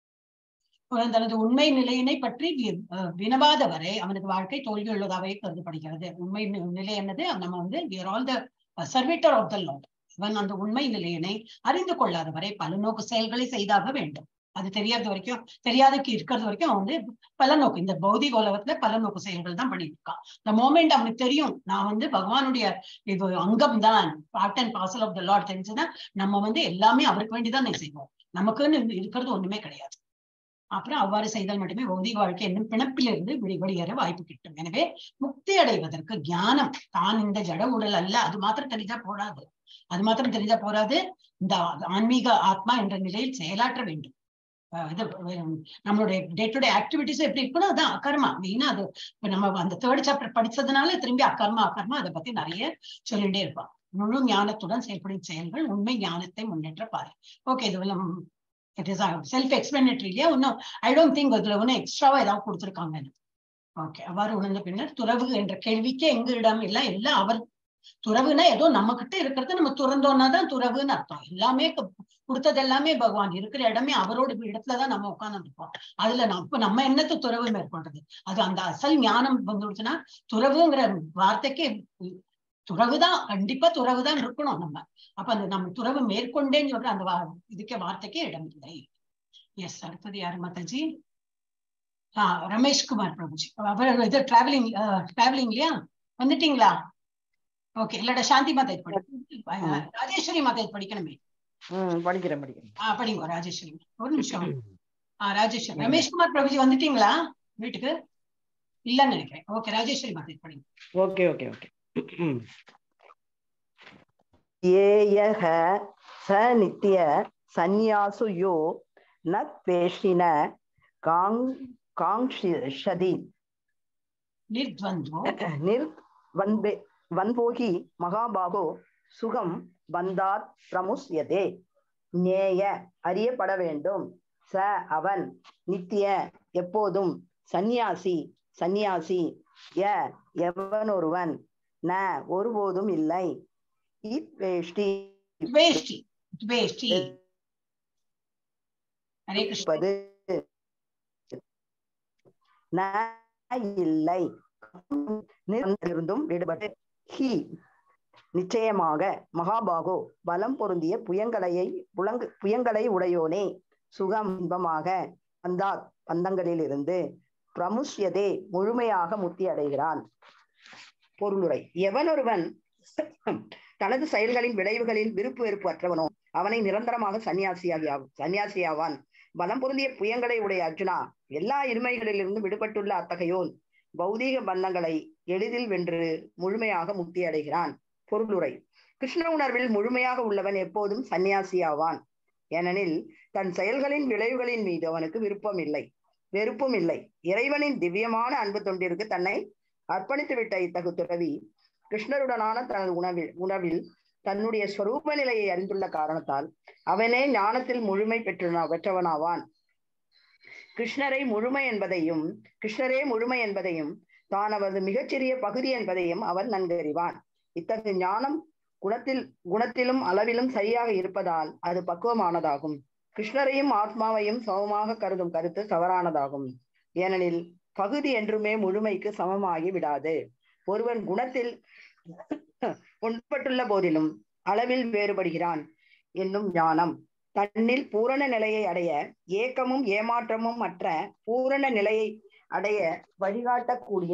அவன் தனது உண்மை நிலையினை பற்றி வி- அஹ் வினவாத வரை அவனது வாழ்க்கை தோல்வியுள்ளதாகவே கருதப்படுகிறது உண்மை நி- நிலை என்னது நம்ம வந்து we are all the servitor of the lot அவன் அந்த உண்மை நிலையினை அறிந்து கொள்ளாத வரை பல நோக்கு செயல்களை செய்தாக வேண்டும் அது தெரியாத வரைக்கும் தெரியாதக்கு இருக்கிறது வரைக்கும் அவன் வந்து பலநோக்கு இந்த பௌதிக உலகத்துல பலநோக்கு செயல்கள் தான் பண்ணிட்டு இருக்கான் இந்த மோமெண்ட் அவனுக்கு தெரியும் நான் வந்து பகவானுடைய இது அங்கம் தான் part and parcel of the lord தெரிஞ்சுன்னா நம்ம வந்து எல்லாமே அவருக்கு வேண்டிதான் செய்வோம் நமக்குன்னு இருக்கிறது ஒண்ணுமே கிடையாது அப்புறம் அவ்வாறு செய்தால் மட்டுமே பௌதிக வாழ்க்கை என்னும் பிணப்பிலிருந்து விடி வெளியேற வாய்ப்பு கிட்டும் எனவே முக்தி அடைவதற்கு ஞானம் தான் இந்த ஜட உடல் அல்ல அது மாத்திரம் தெரிஞ்சா போராது அது மாத்திரம் தெரிஞ்சா போராது இந்த ஆன்மீக ஆத்மா என்ற நிலையில் செயலாற்ற வேண்டும் அஹ் இது அஹ் நம்மளுடைய டே டு டே ஆக்டிவிட்டிஸ் எப்படி இருக்கணும் அதான் அகர்மா மெயினா அது இப்ப நம்ம அந்த தேர்ட் சாப்டர் படிச்சதுனால திரும்பி அகர்மா அகர்மா அதை பத்தி நிறைய சொல்லிட்டே இருப்பான் முழு ஞானத்துடன் செயல்படும் செயல்கள் உண்மை ஞானத்தை முன்னேற்ற பாரு ஓகே இது இட் இஸ் செல்ஃப் எக்ஸ்பிளனேட்டரி இல்லையா ஒன்னும் ஐ டோன்ட் திங்க் அதுல ஒன்னும் எக்ஸ்ட்ராவா ஏதாவது கொடுத்துருக்காங்க ஓகே அவ்வாறு உணர்ந்த பின்னர் துறவு என்ற கேள்விக்கு எங்க இடம் இல்லை எல்லாம் அவர் துறவுனா ஏதோ நம்ம கிட்ட இருக்கிறத நம்ம துறந்தோம்னா தான் துறவுன்னு அர்த்தம் எல்லாமே க- கொடுத்தது எல்லாமே பகவான் இருக்கிற இடமே அவரோட இடத்துலதான் நம்ம உட்கார்ந்து இருப்போம் அதுல நம்ம இப்ப நம்ம என்னத்த துறவு மேற்கொள்றது அது அந்த அசல் ஞானம் வந்துடுச்சுன்னா துறவுங்கிற வார்த்தைக்கு துறவுதான் கண்டிப்பா துறவுதான் இருக்கணும் நம்ம அப்ப அந்த நம்ம துறவு மேற்கொண்டேன்னு சொல்ற அந்த வா- இதுக்கே வார்த்தைக்கே இடம் இல்லை எஸ் அடுத்தது யாரு மாதாஜி ஆஹ் ரமேஷ்குமார் பிரபுஜி அவர் இது டிராவலிங் டிராவலிங் இல்லையா வந்துட்டீங்களா ஓகே இல்லடா சாந்தி மாதா இது படி ராஜேஸ்வரி மாதா இது படிக்கணுமே ம் படிக்கிறேன் படிக்கிறேன் ஆஹ் படிங்க ராஜேஸ்வரி ஒரு நிமிஷம் ஆஹ் ராஜேஸ்வரி ரமேஷ்குமார் பிரபுஜி வந்துட்டீங்களா வீட்டுக்கு இல்லன்னு நினைக்கிறேன் ஓகே ராஜேஸ்வரி மாதா இது படிங்க ஓகே ஓகே ஓகே ஏயக ச நித்திய சந்நியாசு யோ ந பேஷின காங் காங்ஷதி நிர்த்வந்தோ நிர் வன்பே வன்போகி மகாபாகோ சுகம் பந்தாத் பிரமுஸ்யதே நேய அறியப்பட வேண்டும் ச அவன் நித்திய எப்போதும் சந்நியாசி சந்நியாசி ய எவனொருவன் ந ஒருபோதும் இல்லை இத்வேஷ்டி துவேஷ்டி துவேஷ்டி ஹரே கிருஷ்ண இருப்பது ந இல்லை இருந்தும் விடுபட்டு ஹி நிச்சயமாக மகாபாகோ பலம் பொருந்திய புயங்களையை புலங்கு புயங்களை உடையோனே சுகம் இன்பமாக வந்தா பந்தங்களில் இருந்து பிரமுஷ்யதே முழுமையாக முத்தி அடைகிறான் பொருளுரை எவனொருவன் தனது செயல்களின் விளைவுகளில் விருப்பு வெறுப்பு அற்றவனோ அவனை நிரந்தரமாக சன்னியாசியாகி சன்னியாசியாவான் பலம் பொருந்திய புயங்களை உடைய அர்ஜுனா எல்லா இருமைகளிலிருந்தும் விடுபட்டுள்ள அத்தகையோன் பௌதீக பந்தங்களை எளிதில் வென்று முழுமையாக முக்தி அடைகிறான் பொருளுரை கிருஷ்ண உணர்வில் முழுமையாக உள்ளவன் எப்போதும் சன்னியாசியாவான் ஏனெனில் தன் செயல்களின் விளைவுகளின் மீது அவனுக்கு விருப்பம் இல்லை வெறுப்பும் இல்லை இறைவனின் திவ்யமான அன்பு தொண்டிற்கு தன்னை அர்ப்பணித்து விட்ட இத்தகு துறவி கிருஷ்ணருடனான தனது உணவில் உணவில் தன்னுடைய ஸ்வரூப நிலையை அறிந்துள்ள காரணத்தால் அவனே ஞானத்தில் முழுமை பெற்று பெற்றவனாவான் கிருஷ்ணரை முழுமை என்பதையும் கிருஷ்ணரே முழுமை என்பதையும் தான் அவரது மிகச்சிறிய பகுதி என்பதையும் அவன் நன்கறிவான் இத்தகைய ஞானம் குணத்தில் குணத்திலும் அளவிலும் சரியாக இருப்பதால் அது பக்குவமானதாகும் கிருஷ்ணரையும் ஆத்மாவையும் சமமாக கருதும் கருத்து தவறானதாகும் ஏனெனில் பகுதி என்றுமே முழுமைக்கு சமமாகி விடாது ஒருவன் குணத்தில் உட்பட்டுள்ள போதிலும் அளவில் வேறுபடுகிறான் என்னும் ஞானம் தன்னில் பூரண நிலையை அடைய ஏக்கமும் ஏமாற்றமும் மற்ற பூரண நிலையை அடைய வழிகாட்டக்கூடிய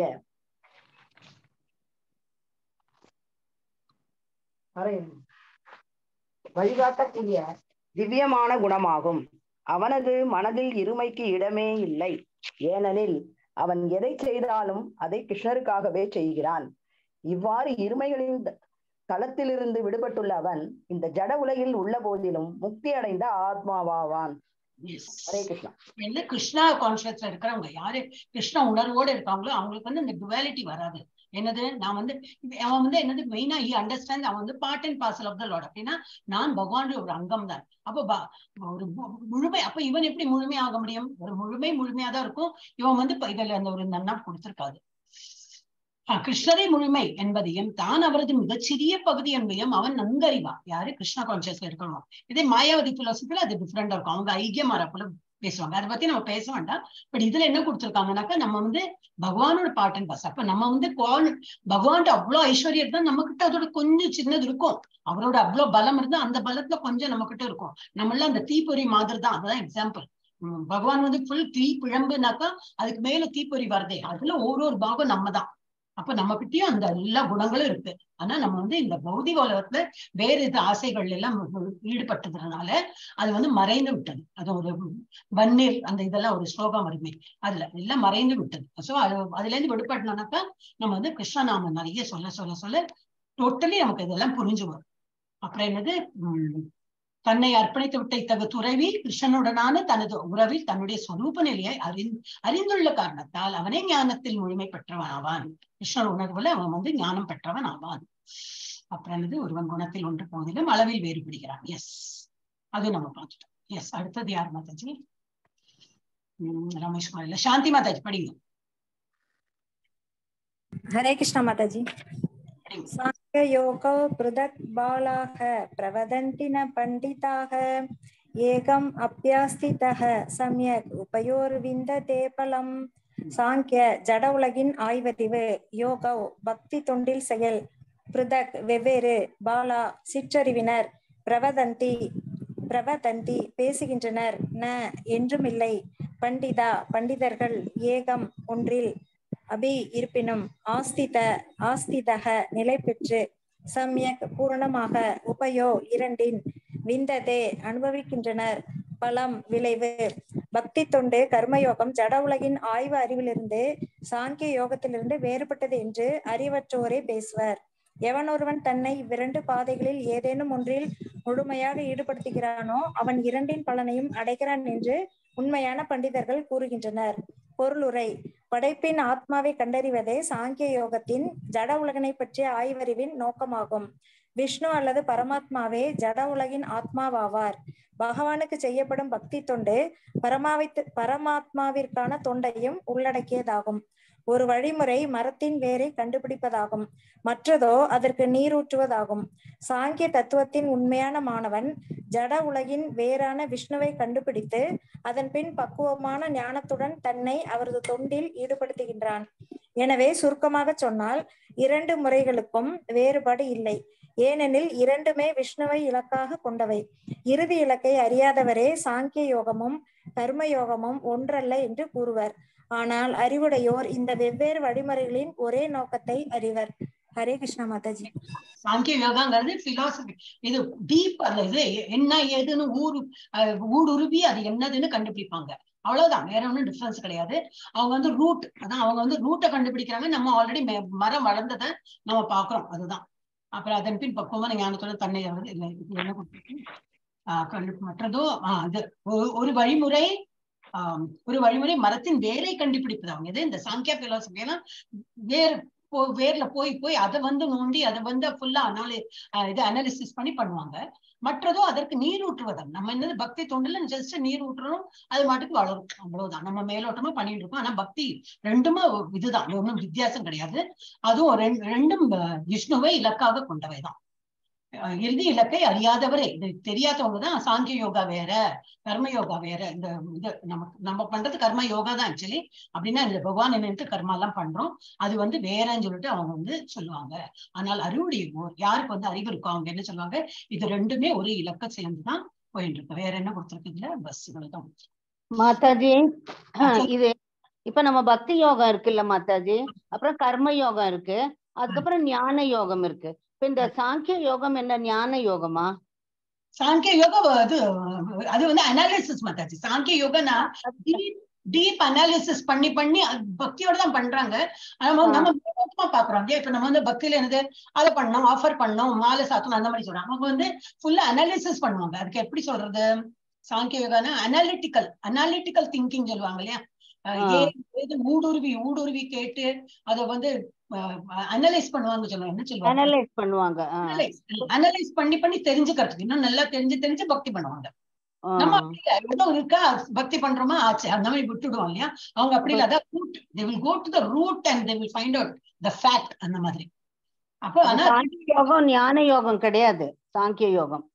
வழிகாட்டக்கூடிய திவ்யமான குணமாகும் அவனது மனதில் இருமைக்கு இடமே இல்லை ஏனெனில் அவன் எதை செய்தாலும் அதை கிருஷ்ணருக்காகவே செய்கிறான் இவ்வாறு இருமைகளின் தளத்திலிருந்து விடுபட்டுள்ள அவன் இந்த ஜட உலகில் உள்ள போதிலும் முக்தி அடைந்த ஆத்மாவாவான் ஹரே கிருஷ்ணா என்ன கிருஷ்ணா கான்சியஸ்ல இருக்கிறவங்க யாரு கிருஷ்ண உணர்வோடு இருக்காங்களோ அவங்களுக்கு வந்து இந்த டுவாலிட்டி வராது என்னது நான் வந்து அவன் வந்து என்னது மெயினா ஹி அண்டர்ஸ்டாண்ட் அவன் வந்து part and parcel of the lord அப்படின்னா நான் பகவானுடைய ஒரு அங்கம் தான் அப்போ ஒரு முழுமை அப்ப இவன் எப்படி முழுமை ஆக முடியும் ஒரு முழுமை முழுமையா தான் இருக்கும் இவன் வந்து இதுல அந்த ஒரு நன்னா கொடுத்திருக்காது கிருஷ்ணரை முழுமை என்பதையும் தான் அவரது மிகச்சிறிய பகுதி என்பதையும் அவன் நன்கறிவான் யாரு கிருஷ்ணா கான்சியஸ்ல இருக்கணும் இதே மாயாவதி பிலாசபில அது டிஃப்ரெண்டா இருக்கும் அவங்க ஐக்கியமாரா போல பேசுவாங்க அதை பத்தி நம்ம பேச வேண்டாம் பட் இதுல என்ன கொடுத்துருக்காங்கனாக்கா நம்ம வந்து பகவானோட பாட்டன் பாஸ் அப்ப நம்ம வந்து பகவான் அவ்வளவு ஐஸ்வர்யம் தான் நம்ம கிட்ட அதோட கொஞ்சம் சின்னது இருக்கும் அவரோட அவ்வளவு பலம் இருந்தா அந்த பலத்துல கொஞ்சம் நம்ம கிட்ட இருக்கும் நம்மள அந்த தீப்பொறி மாதிரி தான் அதுதான் எக்ஸாம்பிள் உம் பகவான் வந்து ஃபுல் தீ பிழம்புனாக்கா அதுக்கு மேல தீப்பொறி வருதே அதுல ஒரு ஒரு பாகம் நம்ம தான் அப்ப நம்ம கிட்டயும் அந்த எல்லா குணங்களும் இருக்கு ஆனா நம்ம வந்து இந்த பௌதிக உலகத்துல வேற இது ஆசைகள் எல்லாம் ஈடுபட்டதுனால அது வந்து மறைந்து விட்டது அது ஒரு வன்னீர் அந்த இதெல்லாம் ஒரு ஸ்லோகம் வருமே அதுல எல்லாம் மறைந்து விட்டது சோ அது அதுல இருந்து விடுபட்டோம்னாக்கா நம்ம வந்து கிருஷ்ணநாமம் நிறைய சொல்ல சொல்ல சொல்ல டோட்டலி நமக்கு இதெல்லாம் புரிஞ்சு வரும் அப்புறம் என்னது உம் தன்னை அர்ப்பணித்து விட்ட இத்தகு துறவி கிருஷ்ணனுடனான தனது உறவில் தன்னுடைய சொரூப நிலையை அறிந் அறிந்துள்ள காரணத்தால் அவனே ஞானத்தில் முழுமை பெற்றவன் ஆவான் கிருஷ்ணன் உணர்வுல அவன் வந்து ஞானம் பெற்றவன் ஆவான் அப்புறம் என்னது ஒருவன் குணத்தில் ஒன்று போதிலும் அளவில் வேறுபடுகிறான் எஸ் அது நம்ம பார்த்துட்டோம் எஸ் அடுத்தது யார் மாதாஜி உம் ரமேஷ்குமார் இல்ல சாந்தி மாதாஜி படிங்க हरे कृष्ण माता जी படிங்க साङ्ख्ययोगौ पृथक् बालाः प्रवदन्ति न पण्डिताः एकम् अभ्यास्तितः सम्यक् உபயோர்விந்ததே பலம் சாங்கிய ஜட உலகின் ஆய்வறிவு யோகோ பக்தி தொண்டில் செயல் பிருதக் வெவ்வேறு பாலா சிற்றறிவினர் பிரவதந்தி பிரவதந்தி பேசுகின்றனர் ந என்றுமில்லை பண்டிதா பண்டிதர்கள் ஏகம் ஒன்றில் அபி இருப்பினும் ஆஸ்தித ஆஸ்திதக நிலை பெற்று சம்யக் பூரணமாக உபயோ இரண்டின் விந்ததே அனுபவிக்கின்றனர் பலம் விளைவு பக்தி தொண்டு கர்மயோகம் ஜட உலகின் ஆய்வு அறிவிலிருந்து சாங்கிய யோகத்திலிருந்து வேறுபட்டது என்று அறிவற்றோரே பேசுவர் எவனொருவன் தன்னை இவ்விரண்டு பாதைகளில் ஏதேனும் ஒன்றில் முழுமையாக ஈடுபடுத்துகிறானோ அவன் இரண்டின் பலனையும் அடைகிறான் என்று உண்மையான பண்டிதர்கள் கூறுகின்றனர் பொருளுரை படைப்பின் ஆத்மாவை கண்டறிவதே சாங்கிய யோகத்தின் ஜட உலகினை பற்றிய ஆய்வறிவின் நோக்கமாகும் விஷ்ணு அல்லது பரமாத்மாவே ஜட உலகின் ஆத்மாவாவார் பகவானுக்கு செய்யப்படும் பக்தி தொண்டு பரமாவித்து பரமாத்மாவிற்கான தொண்டையும் உள்ளடக்கியதாகும் ஒரு வழிமுறை மரத்தின் வேரை கண்டுபிடிப்பதாகும் மற்றதோ அதற்கு நீரூற்றுவதாகும் சாங்கிய தத்துவத்தின் உண்மையான மாணவன் ஜட உலகின் வேறான விஷ்ணுவை கண்டுபிடித்து அதன் பின் பக்குவமான ஞானத்துடன் தன்னை அவரது தொண்டில் ஈடுபடுத்துகின்றான் எனவே சுருக்கமாக சொன்னால் இரண்டு முறைகளுக்கும் வேறுபாடு இல்லை ஏனெனில் இரண்டுமே விஷ்ணுவை இலக்காக கொண்டவை இறுதி இலக்கை அறியாதவரே சாங்கிய யோகமும் கர்ம யோகமும் ஒன்றல்ல என்று கூறுவர் ஆனால் அறிவுடையோர் இந்த வெவ்வேறு வழிமுறைகளின் ஒரே நோக்கத்தை அறிவர் ஹரே கிருஷ்ணா மாதாஜி சாங்கிய யோகாங்கிறது பிலாசபி இது டீப் அந்த இது என்ன ஏதுன்னு ஊரு அஹ், ஊடுருவி அது என்னதுன்னு கண்டுபிடிப்பாங்க அவ்வளவுதான் வேற ஒண்ணும் டிஃபரன்ஸ் கிடையாது அவங்க வந்து ரூட் அதான் அவங்க வந்து ரூட்டை கண்டுபிடிக்கிறாங்க நம்ம ஆல்ரெடி மரம் வளர்ந்ததை நம்ம பாக்குறோம் அதுதான் அப்புறம் அதன் பின் பக்குவமான ஞானத்தோட தன்னை அவர் இல்லை இது என்ன கொடுத்திருக்கு? ஆஹ் கண்டு மற்றதோ ஆஹ் அது ஒரு- ஒரு வழிமுறை ஆஹ் ஒரு வழிமுறை மரத்தின் வேரை கண்டுபிடிப்பது அவங்க இது இந்த சாங்கியா பிலாசபி எல்லாம் வேர் போ- வேர்ல போய் போய் அதை வந்து நோண்டி அதை வந்து ஃபுல்லா அனாலி ஆஹ் இது அனாலிசிஸ் பண்ணி பண்ணுவாங்க மற்றதோ அதற்கு நீர் ஊற்றுவதம் நம்ம என்னது பக்தி தொண்டுல ஜஸ்ட் நீர் ஊற்றுறோம் அது மாட்டுக்கு வளரும் அவ்வளவுதான் நம்ம மேலோட்டமா பண்ணிட்டு இருக்கோம் ஆனா பக்தி ரெண்டுமே இதுதான் ஒன்றும் வித்தியாசம் கிடையாது அதுவும் ரெண்டு- ரெண்டும் அஹ், விஷ்ணுவை இலக்காக கொண்டவைதான் அஹ், இறுதி இலக்கை அறியாதவரே இது தெரியாதவங்க தான் சாங்கிய யோகா வேற கர்ம யோகா வேற இந்த இது நமக்கு நம்ம பண்றது கர்ம யோகா தான் ஆக்சுவலி அப்படின்னா இந்த பகவான் நினைத்து கர்மா எல்லாம் பண்றோம் அது வந்து வேறன்னு சொல்லிட்டு அவங்க வந்து சொல்லுவாங்க ஆனால் அறிவுடையோர் யாருக்கு வந்து அறிவு இருக்கோ அவங்க என்ன சொல்லுவாங்க இது ரெண்டுமே ஒரு இலக்க சேர்ந்துதான் போயிட்டு இருக்கு வேற என்ன கொடுத்துருக்குதுல பஸ் தான் மாதாஜி ஆ, சொல்லு. இது இப்ப நம்ம பக்தி யோகம் இருக்குல்ல மாதாஜி அப்புறம் கர்ம யோகம் இருக்கு அதுக்கப்புறம் ஞான யோகம் இருக்கு இப்ப இந்த சாங்கிய யோகம் என்ன ஞான யோகமா சாங்கிய யோகா அது அது வந்து அனாலிசிஸ் மாத்தாச்சு சாங்கிய யோகனா டீப் அனாலிசிஸ் பண்ணி பண்ணி அது பக்தியோட தான் பண்றாங்க நம்ம ஆ. நம்ம மேலோட்டமா பாக்குறோம் இப்ப நம்ம வந்து பக்தியில என்னது அதை பண்ணோம் ஆஃபர் பண்ணோம் மாலை சாத்தணும் அந்த மாதிரி சொல்றாங்க அவங்க வந்து ஃபுல்லா அனாலிசிஸ் பண்ணுவாங்க அதுக்கு எப்படி சொல்றது சாங்கிய யோகானா அனாலிட்டிக்கல் அனாலிட்டிக்கல் திங்கிங் சொல்லுவாங்க இல்லையா அஹ் ஆ. ஏ- ஏது ஊடுருவி ஊடுருவி கேட்டு அதை வந்து அனலைஸ் பண்ணுவாங்க சொல்லுவாங்க என்ன சொல்லுவாங்க அனலைஸ் பண்ணுவாங்க ஆ. அனலைஸ் பண்ணி பண்ணி தெரிஞ்சுக்கிறதுக்கு இன்னும் நல்லா தெரிஞ்சு தெரிஞ்சு பக்தி பண்ணுவாங்க ஆ. நம்ம அப்படி இல்ல ஏதோ இருக்கா பக்தி பண்றோமா ஆச்சு அந்த மாதிரி விட்டுடுவோம் இல்லையா அவங்க அப்படி இல்ல அதான் root they will go to the root and they will find out the fact அந்த மாதிரி அப்போ அப்ப ஆனா சாங்கிய யோகம் ஞான யோகம் கிடையாது சாங்கிய யோகம்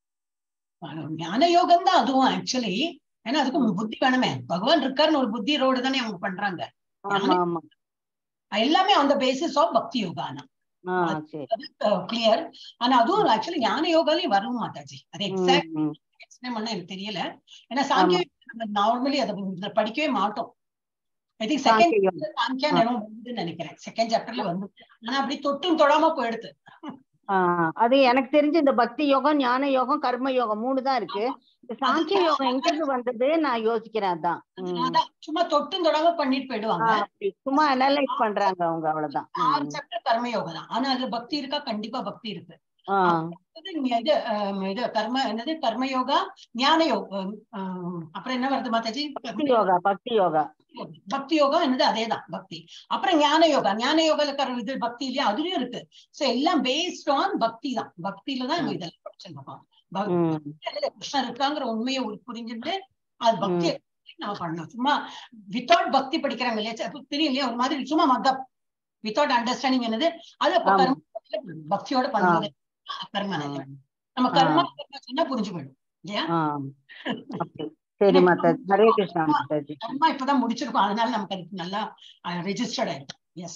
ஞான யோகம் தான் அதுவும் ஆக்சுவலி ஏன்னா அதுக்கு புத்தி வேணுமே பகவான் இருக்காருன்னு ஒரு புத்தி ரோடு தானே அவங்க பண்றாங்க ஆமா ஆமா எல்லாமே அந்த பேசிஸ் ஆஃப் பக்தி யோகா ஆனா ஆ சரி கிளியர் ஆனா அதுவும் ஆக்சுவலி ஞான யோகாலையும் வரும் மாதாஜி அது எக்ஸாக்ட் ம், ம். எக்ஸ்பிளைன் பண்ண எனக்கு தெரியல ஏன்னா சாங்கிய நார்மலி அதை இதுல படிக்கவே மாட்டோம் ஐ திங்க் செகண்ட் சாங்கிய யோகம். சாங்கியா நேரம் வந்துன்னு நினைக்கிறேன் செகண்ட் சாப்டர்ல வந்து ஆனா அப்படி தொட்டும் தொடாம போயிடுது ஆஹ் அது எனக்கு தெரிஞ்சு இந்த பக்தி யோகம் ஞான யோகம் கர்ம யோகம் மூணு தான் இருக்கு இந்த சாங்கிய யோகம் எங்க இருந்து வந்தது நான் யோசிக்கிறேன் அதான் உம். அதான் சும்மா தொட்டும் தொடாம பண்ணிட்டு போயிடுவாங்க ஆஹ் அப்படி சும்மா அனலைஸ் பண்றாங்க அவங்க அவ்வளவுதான் ஆறு உம். சாப்டர் கர்ம யோகம் தான் ஆனா அதுல பக்தி இருக்கா கண்டிப்பா பக்தி இருக்கு ஆஹ் இது நீ இது அஹ், இது கர்ம என்னது கர்ம யோகா ஞான யோகம் அஹ், அப்புறம் என்ன வருது மாதாஜி பக்தி யோகா பக்தி யோகா பக்தி யோகா என்னது அதேதான் பக்தி அப்புறம் ஞான யோகா ஞான யோகால கர இது பக்தி இல்லையா அதுலயும் இருக்கு சோ எல்லாம் பேஸ்ட் ஆன் பக்தி தான் பக்தியில தான் நம்ம இதெல்லாம் படிச்சிருக்கோம் பக்- உம் பக்தியில கிருஷ்ணர் இருக்காங்கிற உண்மையை உ- புரிஞ்சுட்டு அது பக்தியை நம்ம பண்ணணும் சும்மா வித்தவுட் பக்தி படிக்கிறாங்க இல்லையா சரி, அப்ப தெரியும் இல்லையா ஒரு மாதிரி சும்மா மதம் வித்தவுட் அண்டர்ஸ்டாண்டிங் என்னது அது அப்ப ஆமா. கர்ம பக்தியோட பண்ணுவது கர்ம ஆஹ் நம்ம கர்மா கர்மா சொன்னா புரிஞ்சு போயிடும் இல்லையா ஆஹ் அப்படி சரி மாதாஜி ஹரே கிருஷ்ணா மாதாஜி கர்மா இப்பதான் முடிச்சிருக்கோம் அதனால நமக்கு அதுக்கு நல்லா ரெஜிஸ்டர்ட் ஆயிடும் எஸ்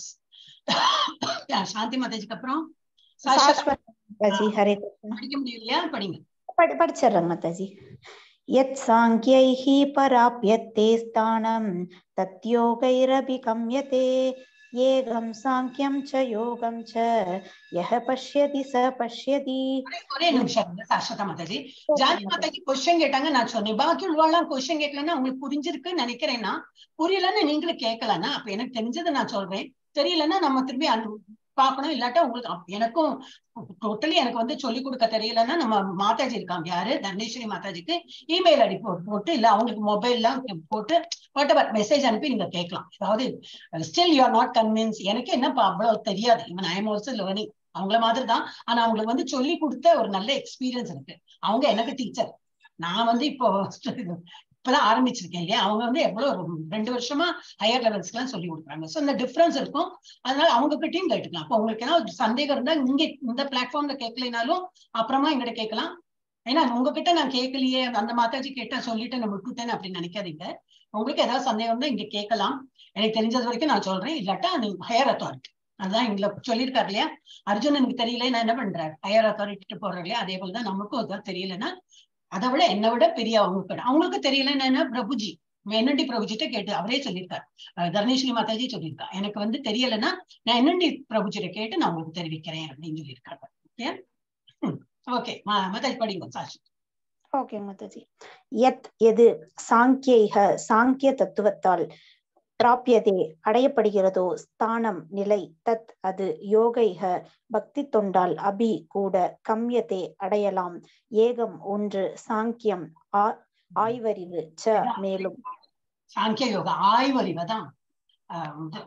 சாந்தி மாதாஜிக்கு அப்புறம் சாஷா சாஸ்வத மாதாஜி ஹரே கிருஷ்ணா படிக்க முடியலையா படிங்க படி படிச்சிடுறேன் மாதாஜி யத் சாங்கியைः பராப்யते ஸ்தானம் தத்யோகைரபி கம்யते ஏகம் சாங்கியம் ச யோகம் ச யஹ பஷ்யதி ச பஷ்யதி ஒரே- ஒரே நிமிஷம் இருங்க, சாஸ்வதா மாதாஜி ஜானி மாதாஜி கொஸ்டின் கேட்டாங்க நான் சொன்னேன் பாக்கி உள்ளவெல்லாம் கொஸ்டின் கேட்கலன்னா உங்களுக்கு புரிஞ்சிருக்குன்னு நினைக்கிறேன்னா புரியலன்னு நீங்களும் கேட்கலன்னா அப்ப எனக்கு தெரிஞ்சதை நான் சொல்றேன் தெரியலன்னா நம்ம திரும்பி அனு- பார்க்கணும் இல்லாட்டா உங்களுக்கு அப்- எனக்கும் டோட்டலி எனக்கு வந்து சொல்லி கொடுக்க தெரியலன்னா நம்ம மாதாஜி இருக்காங்க யாரு தண்டேஸ்வரி மாதாஜிக்கு இமெயில் ஐடி போட்டு இல்ல அவங்களுக்கு மொபைல்லாம் போட்டு வாட் மெசேஜ் அனுப்பி நீங்க கேட்கலாம் அதாவது still you are not convince எனக்கு என்னப்பா அவ்வளவு தெரியாது இவன் ஐ எம் ஆல்சோ லேர்னிங் அவங்கள மாதிரி தான் ஆனா அவங்களுக்கு வந்து சொல்லி கொடுத்த ஒரு நல்ல எக்ஸ்பீரியன்ஸ் இருக்கு அவங்க எனக்கு டீச்சர் நான் வந்து இப்போ இப்பதான் ஆரம்பிச்சிருக்கேன் இல்லையா அவங்க வந்து எவ்வளவு ஒரு ரெண்டு வருஷமா ஹையர் லெவல்ஸ்க்கு எல்லாம் சொல்லி கொடுக்குறாங்க சோ இந்த டிஃபரன்ஸ் இருக்கும் அதனால அவங்க கிட்டயும் கேட்டுக்கலாம் அப்போ உங்களுக்கு ஏதாவது சந்தேகம் இருந்தா நீங்க இந்த பிளாட்ஃபார்ம்ல கேட்கலைனாலும் அப்புறமா எங்கிட்ட கேட்கலாம் ஏன்னா உங்ககிட்ட நான் கேட்கலையே அந்த மாதாஜி கேட்டா சொல்லிட்டு நான் விட்டுட்டேன் அப்படின்னு நினைக்காதீங்க உங்களுக்கு ஏதாவது சந்தேகம் இருந்தா இங்க கேட்கலாம் எனக்கு தெரிஞ்சது வரைக்கும் நான் சொல்றேன் இல்லாட்டா நீங்க ஹையர் அத்தாரிட்டி அதான் எங்களை சொல்லியிருக்காரு இல்லையா அர்ஜுன் எனக்கு தெரியல நான் என்ன பண்றாரு ஹையர் அத்தாரிட்டி போடுறாரு இல்லையா அதே போலதான் நமக்கும் அதான் தெரியலன்னா அதை விட என்னை விட பெரிய அவங்க அவங்களுக்கு தெரியலன்னா என்ன பிரபுஜி என்னண்டி பிரபுஜிட்ட கேட்டு அவரே சொல்லியிருக்காரு அஹ் தர்ணேஸ்வரி மாதாஜி சொல்லியிருக்கா எனக்கு வந்து தெரியலன்னா நான் என்னண்டி பிரபுஜிட்ட கேட்டு நான் உங்களுக்கு தெரிவிக்கிறேன் அப்படின்னு சொல்லியிருக்காங்க ஓகே ஓகே மாதாஜி படிங்க சாஷி ஓகே மாதாஜி யத் எது சாங்கியைக சாங்கிய தத்துவத்தால் பிராபியதே அடையப்படுகிறதோ ஸ்தானம் நிலை தத் அது யோகைக பக்தி தொண்டால் அபி கூட கம்யதே அடையலாம் ஏகம் ஒன்று சாங்கியம் ஆ ஆய்வறிவு ச மேலும் சாங்கிய யோகா ஆய்வறிவை தான் இது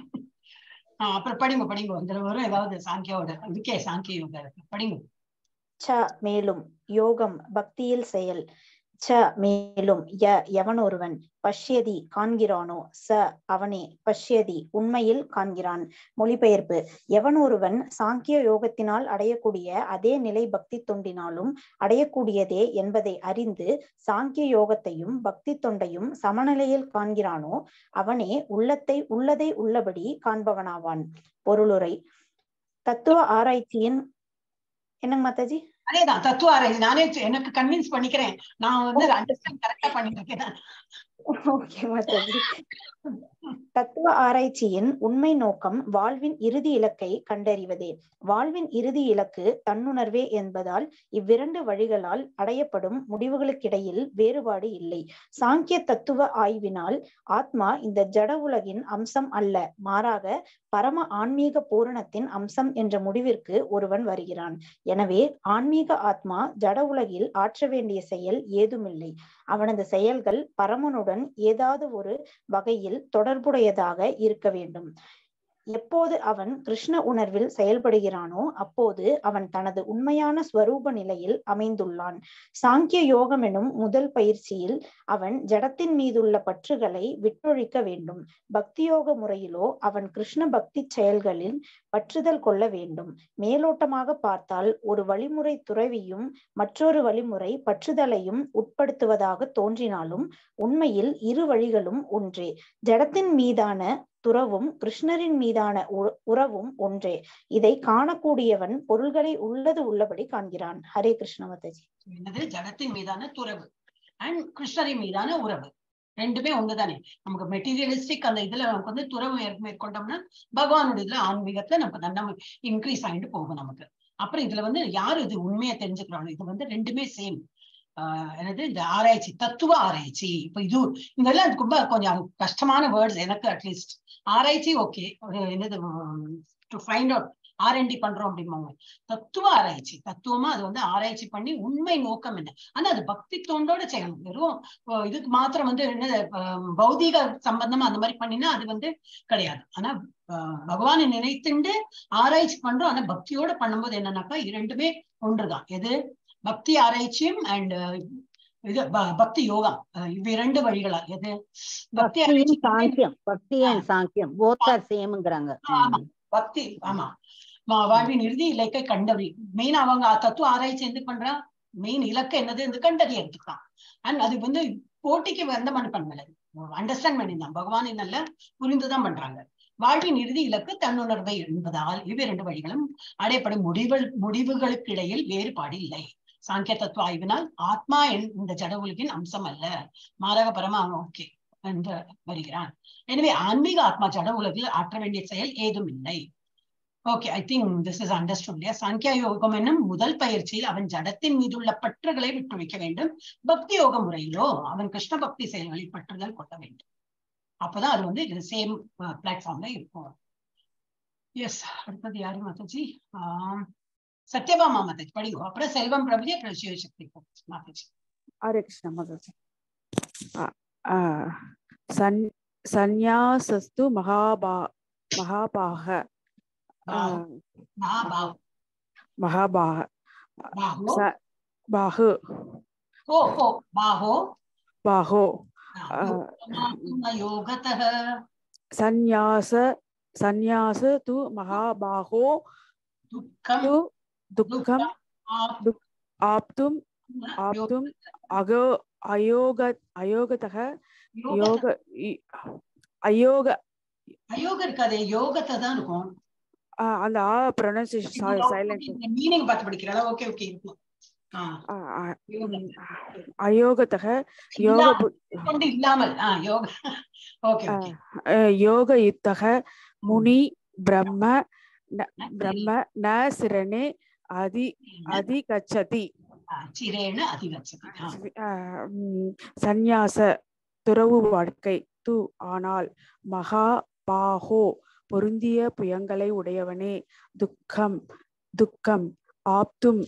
ஆஹ் அப்புறம் படிங்க படிங்க வந்துட வரும் ஏதாவது சாங்கியாவோட இதுக்கே சாங்கிய யோகா இருக்கு படிங்க ச மேலும் யோகம் பக்தியில் செயல் ச மேலும் ய எவன் ஒருவன் பஷ்யதி காண்கிறானோ ச அவனே பஷ்யதி உண்மையில் காண்கிறான் மொழிபெயர்ப்பு எவன் ஒருவன் சாங்கிய யோகத்தினால் அடையக்கூடிய அதே நிலை பக்தி தொண்டினாலும் அடையக்கூடியதே என்பதை அறிந்து சாங்கிய யோகத்தையும் பக்தி தொண்டையும் சமநிலையில் காண்கிறானோ அவனே உள்ளத்தை உள்ளதை உள்ளபடி காண்பவனாவான் பொருளுரை தத்துவ ஆராய்ச்சியின் என்னங்க மாதாஜி அதேதான் தத்துவ ஆராய்ச்சி நானே எனக்கு கன்வின்ஸ் பண்ணிக்கிறேன் நான் வந்து அண்டர்ஸ்டாண்ட் கரெக்டா பண்ணிட்டு இருக்கேன் ஓகே மாதாஜி தத்துவ ஆராய்ச்சியின் உண்மை நோக்கம் வாழ்வின் இறுதி இலக்கை கண்டறிவதே வாழ்வின் இறுதி இலக்கு தன்னுணர்வே என்பதால் இவ்விரண்டு வழிகளால் அடையப்படும் முடிவுகளுக்கிடையில் வேறுபாடு இல்லை சாங்கிய தத்துவ ஆய்வினால் ஆத்மா இந்த ஜட உலகின் அம்சம் அல்ல மாறாக பரம ஆன்மீக பூரணத்தின் அம்சம் என்ற முடிவிற்கு ஒருவன் வருகிறான் எனவே ஆன்மீக ஆத்மா ஜட உலகில் ஆற்ற வேண்டிய செயல் ஏதுமில்லை அவனது செயல்கள் பரமனுடன் ஏதாவது ஒரு வகையில் தொடர்புடையதாக இருக்க வேண்டும் எப்போது அவன் கிருஷ்ண உணர்வில் செயல்படுகிறானோ அப்போது அவன் தனது உண்மையான ஸ்வரூப நிலையில் அமைந்துள்ளான் சாங்கிய யோகம் எனும் முதல் பயிற்சியில் அவன் ஜடத்தின் மீதுள்ள பற்றுகளை விட்டொழிக்க வேண்டும் பக்தியோக முறையிலோ அவன் கிருஷ்ண பக்தி செயல்களில் பற்றுதல் கொள்ள வேண்டும் மேலோட்டமாக பார்த்தால் ஒரு வழிமுறை துறவியும் மற்றொரு வழிமுறை பற்றுதலையும் உட்படுத்துவதாக தோன்றினாலும் உண்மையில் இரு வழிகளும் ஒன்றே ஜடத்தின் மீதான துறவும் கிருஷ்ணரின் மீதான உ- உறவும் ஒன்றே இதை காணக்கூடியவன் பொருள்களை உள்ளது உள்ளபடி காண்கிறான் ஹரே கிருஷ்ண மாதாஜி என்னது ஜடத்தின் மீதான துறவு அண்ட் கிருஷ்ணரின் மீதான உறவு ரெண்டுமே ஒண்ணுதானே நமக்கு மெட்டீரியலிஸ்டிக் அந்த இதுல நமக்கு வந்து துறவு மேற்- மேற்கொண்டோம்னா பகவானுடைய இதுல ஆன்மீகத்துல நமக்கு நல்லா இன்க்ரீஸ் ஆகிட்டு போகும் நமக்கு அப்புறம் இதுல வந்து யாரு இது உண்மையை தெரிஞ்சுக்கிறாங்க இது வந்து ரெண்டுமே சேம் ஆஹ் என்னது இந்த ஆராய்ச்சி தத்துவ ஆராய்ச்சி இப்ப இது இதெல்லாம் ரொம்ப கொஞ்சம் கஷ்டமான வேர்ட்ஸ் எனக்கு அட்லீஸ்ட் ஆராய்ச்சி ஓகே என்னது டு ஃபைண்ட் அவுட் ஆர்என்டி பண்றோம் அப்படிம்பாங்க தத்துவ ஆராய்ச்சி தத்துவமா அது வந்து ஆராய்ச்சி பண்ணி உண்மை நோக்கம் என்ன ஆனா அது பக்தி தோண்டோட செய்யணும் வெறும் அஹ் இதுக்கு மாத்திரம் வந்து என்ன அஹ் பௌதீக சம்பந்தமா அந்த மாதிரி பண்ணினா அது வந்து கிடையாது ஆனா அஹ் பகவானை நினைத்துண்டு ஆராய்ச்சி பண்றோம் ஆனா பக்தியோட பண்ணும்போது என்னன்னாக்கா இரண்டுமே ஒன்றுதான் எது பக்தி ஆராய்ச்சியும் அண்ட் இது ப- பக்தி யோகம் அஹ் இவ் இரண்டு வழிகளா எது பக்தி பக்தியும் ஆராய்ச்சி சாங்கியம் பக்தி அண்ட் சாங்கியம் போத் ஆர் சேம்ங்கிறாங்க ஆமா பக்தி ஆமா வா- வாழ்வின் இறுதி இலக்கை கண்டறி மெயின் அவங்க தத்துவ ஆராய்ச்சி எது பண்றா மெயின் இலக்கு என்னது இந்த கண்டறியறதுக்கு தான் அண்ட் அது வந்து போட்டிக்கு வந்த மனு பண்ணல அண்டர்ஸ்டாண்ட் பண்ணியிருந்தான் பகவானை நல்லா புரிந்துதான் பண்றாங்க வாழ்வின் இறுதி இலக்கு தன்னுணர்வை என்பதால் இவ்விரண்டு வழிகளும் அடையப்படும் முடிவுகள் முடிவுகளுக்கு இடையில் வேறுபாடு இல்லை சாங்கிய தத்துவ ஆய்வினால் ஆத்மா என்- இந்த ஜட உலகின் அம்சம் அல்ல மாறாக பரமா ஓகே என்று வருகிறான் எனவே ஆன்மீக ஆத்மா ஜட உலகில் ஆற்ற வேண்டிய செயல் ஏதும் இல்லை okay I think this is understood இல்லையா சாங்கியா யோகம் என்னும் முதல் பயிற்சியில் அவன் ஜடத்தின் மீதுள்ள பற்றுகளை விட்டு வைக்க வேண்டும் பக்தி யோக முறையிலோ அவன் கிருஷ்ண பக்தி செயல்களில் பற்றுதல் கொள்ள வேண்டும் அப்பதான் அது வந்து இது சேம் பிளாட்ஃபார்ம்ல இருக்கும் எஸ் அடுத்தது யாரு மாதாஜி ஆஹ் சத்யபாமா மாதாஜி படிங்க அப்புறம் செல்வம் பிரபுதி அப்புறம் சிவசக்தி மாதாஜி हरे कृष्ण माताजी आ- आ, सन् सन्यासस्तु महाबा महाबाह आ, பாஹு பா பாஹு महाबाह பாஹு स बाहु ஓ ஓ பாஹோ बाहो யோகத்தः सन्यास सन्यास तु महाबाहो துக்கம் तु दुःखम् ஆப்- आप्तुम् आप्तुम् अगो अयोग अयोगतः योग इ- अयोग அயோக இருக்காது யோகத்தை தான் இருக்கும் ஆ, அந்த ஆ ப்ரொனன்சியேஷன் சைலண்ட் மீனிங் பார்த்து படிக்கிறதா ஓகே ஓகே இருக்கும் ஆஹ் யோகம். அயோகத்தக யோக இல்லாமல், பு- கொண்டு இல்லாமல் ஆஹ் யோக ஓகே ஆ, ஓகே அஹ், யோக யுத்தக முனி பிரம்ம ந- பிரம்ம ந சிரணே அதி அதி கச்சதி சிரேன அதிகச்சதி ஆஹ், ம், சந்நியாச துறவு வாழ்க்கை து ஆனால் மகா பாஹோ பொருந்திய புயங்களை உடையவனே துக்கம் துக்கம் ஆப்தும்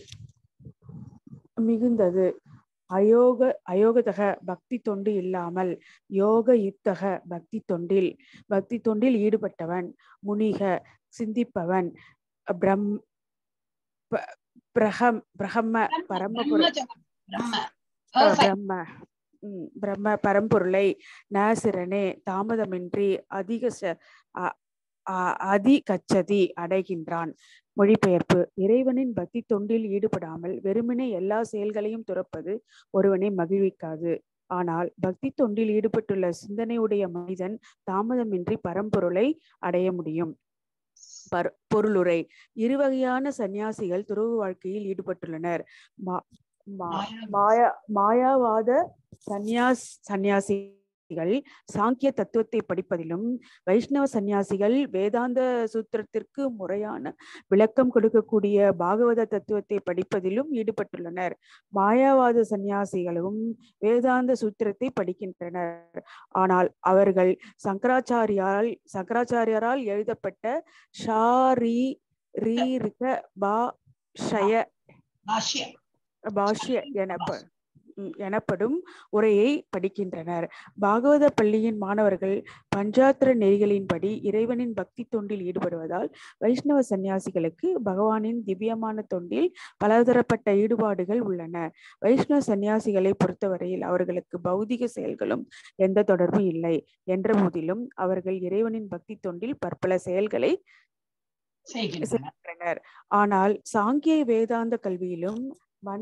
மிகுந்தது அயோக அயோகதக பக்தி தொண்டு இல்லாமல் யோக யுத்தக பக்தி தொண்டில் பக்தி தொண்டில் ஈடுபட்டவன் முனிக சிந்திப்பவன் பிரம் ப- பிரகம் பிரம்ம பரமபுர பிரம்ம அஹ், Perfect. பிரம்ம ம், பிரம்ம பரம்பொருளை நாசிரனே தாமதமின்றி அதிக ச- அ- அ- அதி கச்சதி அடைகின்றான் மொழிபெயர்ப்பு இறைவனின் பக்தி தொண்டில் ஈடுபடாமல் வெறுமனே எல்லா செயல்களையும் துறப்பது ஒருவனை மகிழ்விக்காது ஆனால் பக்தி தொண்டில் ஈடுபட்டுள்ள சிந்தனையுடைய மனிதன் தாமதமின்றி பரம்பொருளை அடைய முடியும் பர் பொருளுரை இருவகையான சந்நியாசிகள் துறவு வாழ்க்கையில் ஈடுபட்டுள்ளனர் மா- மா- மாயா மாயாவாத சந்நியாஸ் சந்நியாசிகள் சாங்கிய தத்துவத்தை படிப்பதிலும் வைஷ்ணவ சந்நியாசிகள் வேதாந்த சூத்திரத்திற்கு முறையான விளக்கம் கொடுக்கக்கூடிய பாகவத தத்துவத்தை படிப்பதிலும் ஈடுபட்டுள்ளனர் மாயாவாத சந்நியாசிகளும் வேதாந்த சூத்திரத்தை படிக்கின்றனர் ஆனால் அவர்கள் சங்கராச்சாரியால் சங்கராச்சாரியாரால் எழுதப்பட்ட ஷாரி ரீ ரிக பா ஷய பாஷ்யம் பாஷ்ய எனப்ப ம், எனப்படும் உரையை படிக்கின்றனர் பாகவத பள்ளியின் மாணவர்கள் பஞ்சாத்திர நெறிகளின்படி இறைவனின் பக்தி தொண்டில் ஈடுபடுவதால் வைஷ்ணவ சந்நியாசிகளுக்கு பகவானின் திவ்யமான தொண்டில் பலதரப்பட்ட ஈடுபாடுகள் உள்ளன வைஷ்ணவ சந்நியாசிகளை பொறுத்தவரையில் அவர்களுக்கு பௌதிக செயல்களும் எந்த தொடர்பும் இல்லை என்ற போதிலும் அவர்கள் இறைவனின் பக்தி தொண்டில் பற்பல செயல்களை செய்கின்றனர் செய்கின்றனர் ஆனால் சாங்கிய வேதாந்த கல்வியிலும் மன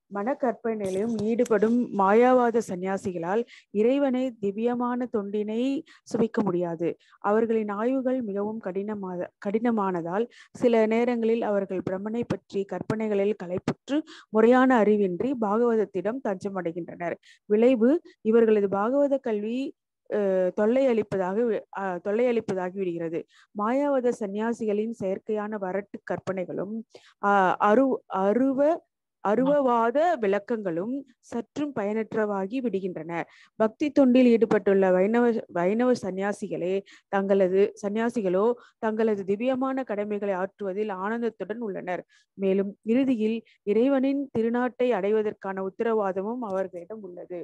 மனக்கற்பனையிலும் ஈடுபடும் மாயாவாத சந்நியாசிகளால் இறைவனை திவ்யமான தொண்டினை சுவைக்க முடியாது அவர்களின் ஆய்வுகள் மிகவும் கடினமான கடினமானதால் சில நேரங்களில் அவர்கள் பிரம்மனை பற்றி கற்பனைகளில் களைப்புற்று முறையான அறிவின்றி பாகவதத்திடம் தஞ்சமடைகின்றனர் விளைவு இவர்களது பாகவத கல்வி அஹ், தொல்லை அளிப்பதாக வி- அஹ், தொல்லை அளிப்பதாகி விடுகிறது மாயாவத சந்நியாசிகளின் செயற்கையான வரட்டு கற்பனைகளும் ஆஹ் அரு அருவ அருவவாத விளக்கங்களும் சற்றும் பயனற்றவாகி விடுகின்றன பக்தி தொண்டில் ஈடுபட்டுள்ள வைணவ வைணவ சந்நியாசிகளே தங்களது சந்நியாசிகளோ தங்களது திவ்யமான கடமைகளை ஆற்றுவதில் ஆனந்தத்துடன் உள்ளனர் மேலும் இறுதியில் இறைவனின் திருநாட்டை அடைவதற்கான உத்தரவாதமும் அவர்களிடம் உள்ளது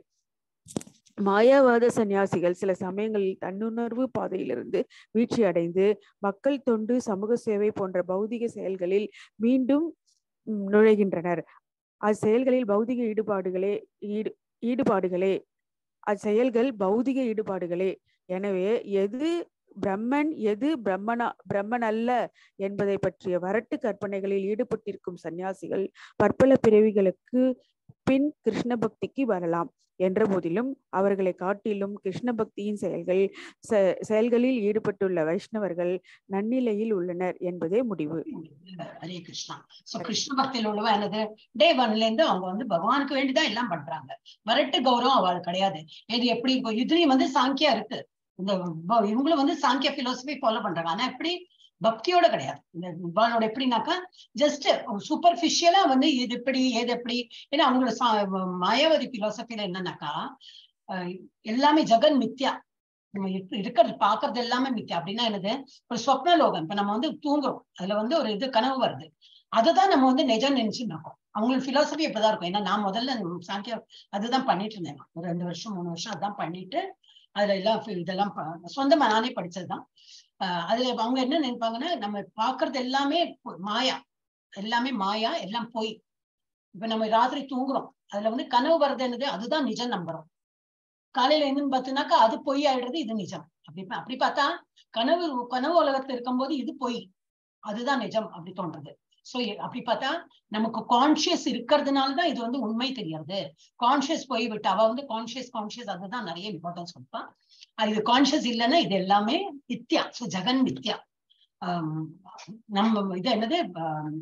மாயாவாத சந்நியாசிகள் சில சமயங்களில் தன்னுணர்வு பாதையிலிருந்து வீழ்ச்சி அடைந்து மக்கள் தொண்டு சமூக சேவை போன்ற பௌதிக செயல்களில் மீண்டும் ம், நுழைகின்றனர் அச்செயல்களில் பௌதிக ஈடுபாடுகளே ஈடு ஈடுபாடுகளே அச்செயல்கள் பௌதிக ஈடுபாடுகளே எனவே எது பிரம்மன் எது பிரம்மனா பிரம்மன் அல்ல என்பதை பற்றிய வரட்டு கற்பனைகளில் ஈடுபட்டிருக்கும் சந்நியாசிகள் பற்பல பிறவிகளுக்கு பின் கிருஷ்ண பக்திக்கு வரலாம் என்ற போதிலும் அவர்களை காட்டிலும் கிருஷ்ண பக்தியின் செயல்கள் செ- செயல்களில் ஈடுபட்டுள்ள வைஷ்ணவர்கள் நன்னிலையில் உள்ளனர் என்பதே முடிவு ஹரே கிருஷ்ணா சோ கிருஷ்ண பக்தியில் உள்ளவ என்னது டே ஒன்ல இருந்து அவங்க வந்து பகவானுக்கு வேண்டிதான் எல்லாம் பண்றாங்க வரட்டு கௌரவம் அவள் கிடையாது இது எப்படி இப்போ இதுலயும் வந்து சாங்கியா இருக்கு இந்த ப- இவங்களும் வந்து சாங்கிய பிலோசபி ஃபாலோ பண்றாங்க ஆனா எப்படி பக்தியோட கிடையாது இந்த இவாளோட எப்படின்னாக்கா ஜஸ்ட் சூப்பர்ஃபிஷியலா வந்து இது எப்படி ஏது எப்படி ஏன்னா அவங்களோட சா- மாயாவதி பிலோசபில என்னன்னாக்கா அஹ் எல்லாமே ஜெகன் மித்யா நம்ம இருக்க- இருக்கிறது பாக்குறது எல்லாமே மித்யா அப்படின்னா என்னது ஒரு சொப்ன லோகம் இப்ப நம்ம வந்து தூங்குறோம் அதுல வந்து ஒரு இது கனவு வருது அதுதான் நம்ம வந்து நிஜம் நினைச்சுட்டு இருக்கோம் அவங்களுக்கு பிலாசபி இப்படிதான் இருக்கும் ஏன்னா நான் முதல்ல சாங்கிய அதுதான் பண்ணிட்டு இருந்தேன் நான். ஒரு ரெண்டு வருஷம் மூணு வருஷம் அதான் பண்ணிட்டு அதுல எல்லாம் fi- இதெல்லாம் ப- சொந்தமா நானே படிச்சதுதான் ஆஹ் அதுல அவங்க என்ன நினைப்பாங்கன்னா நம்ம பாக்குறது எல்லாமே பொ- மாயா எல்லாமே மாயா எல்லாம் பொய் இப்ப நம்ம ராத்திரி தூங்குறோம் அதுல வந்து கனவு வர்றது என்னது அதுதான் நிஜம் நம்புறோம் காலையில என்னன்னு பார்த்தீங்கன்னாக்கா அது பொய் ஆயிடுறது இது நிஜம் அப்படி பா- அப்படி பார்த்தா கனவு கனவு உலகத்துல இருக்கும்போது இது பொய் அதுதான் நிஜம் அப்படி தோன்றது சோ அப்படி பார்த்தா நமக்கு கான்சியஸ் இருக்கிறதுனால தான் இது வந்து உண்மை தெரியாது கான்சியஸ் போய் விட்டு அவ வந்து கான்சியஸ் கான்சியஸ் அதுதான் நிறைய இம்பார்ட்டன்ஸ் கொடுப்பா அது இது கான்சியஸ் இல்லைன்னா இது எல்லாமே மித்யா ஸோ ஜெகன் மித்யா ஆம், நம்ம இது என்னது ஆம்,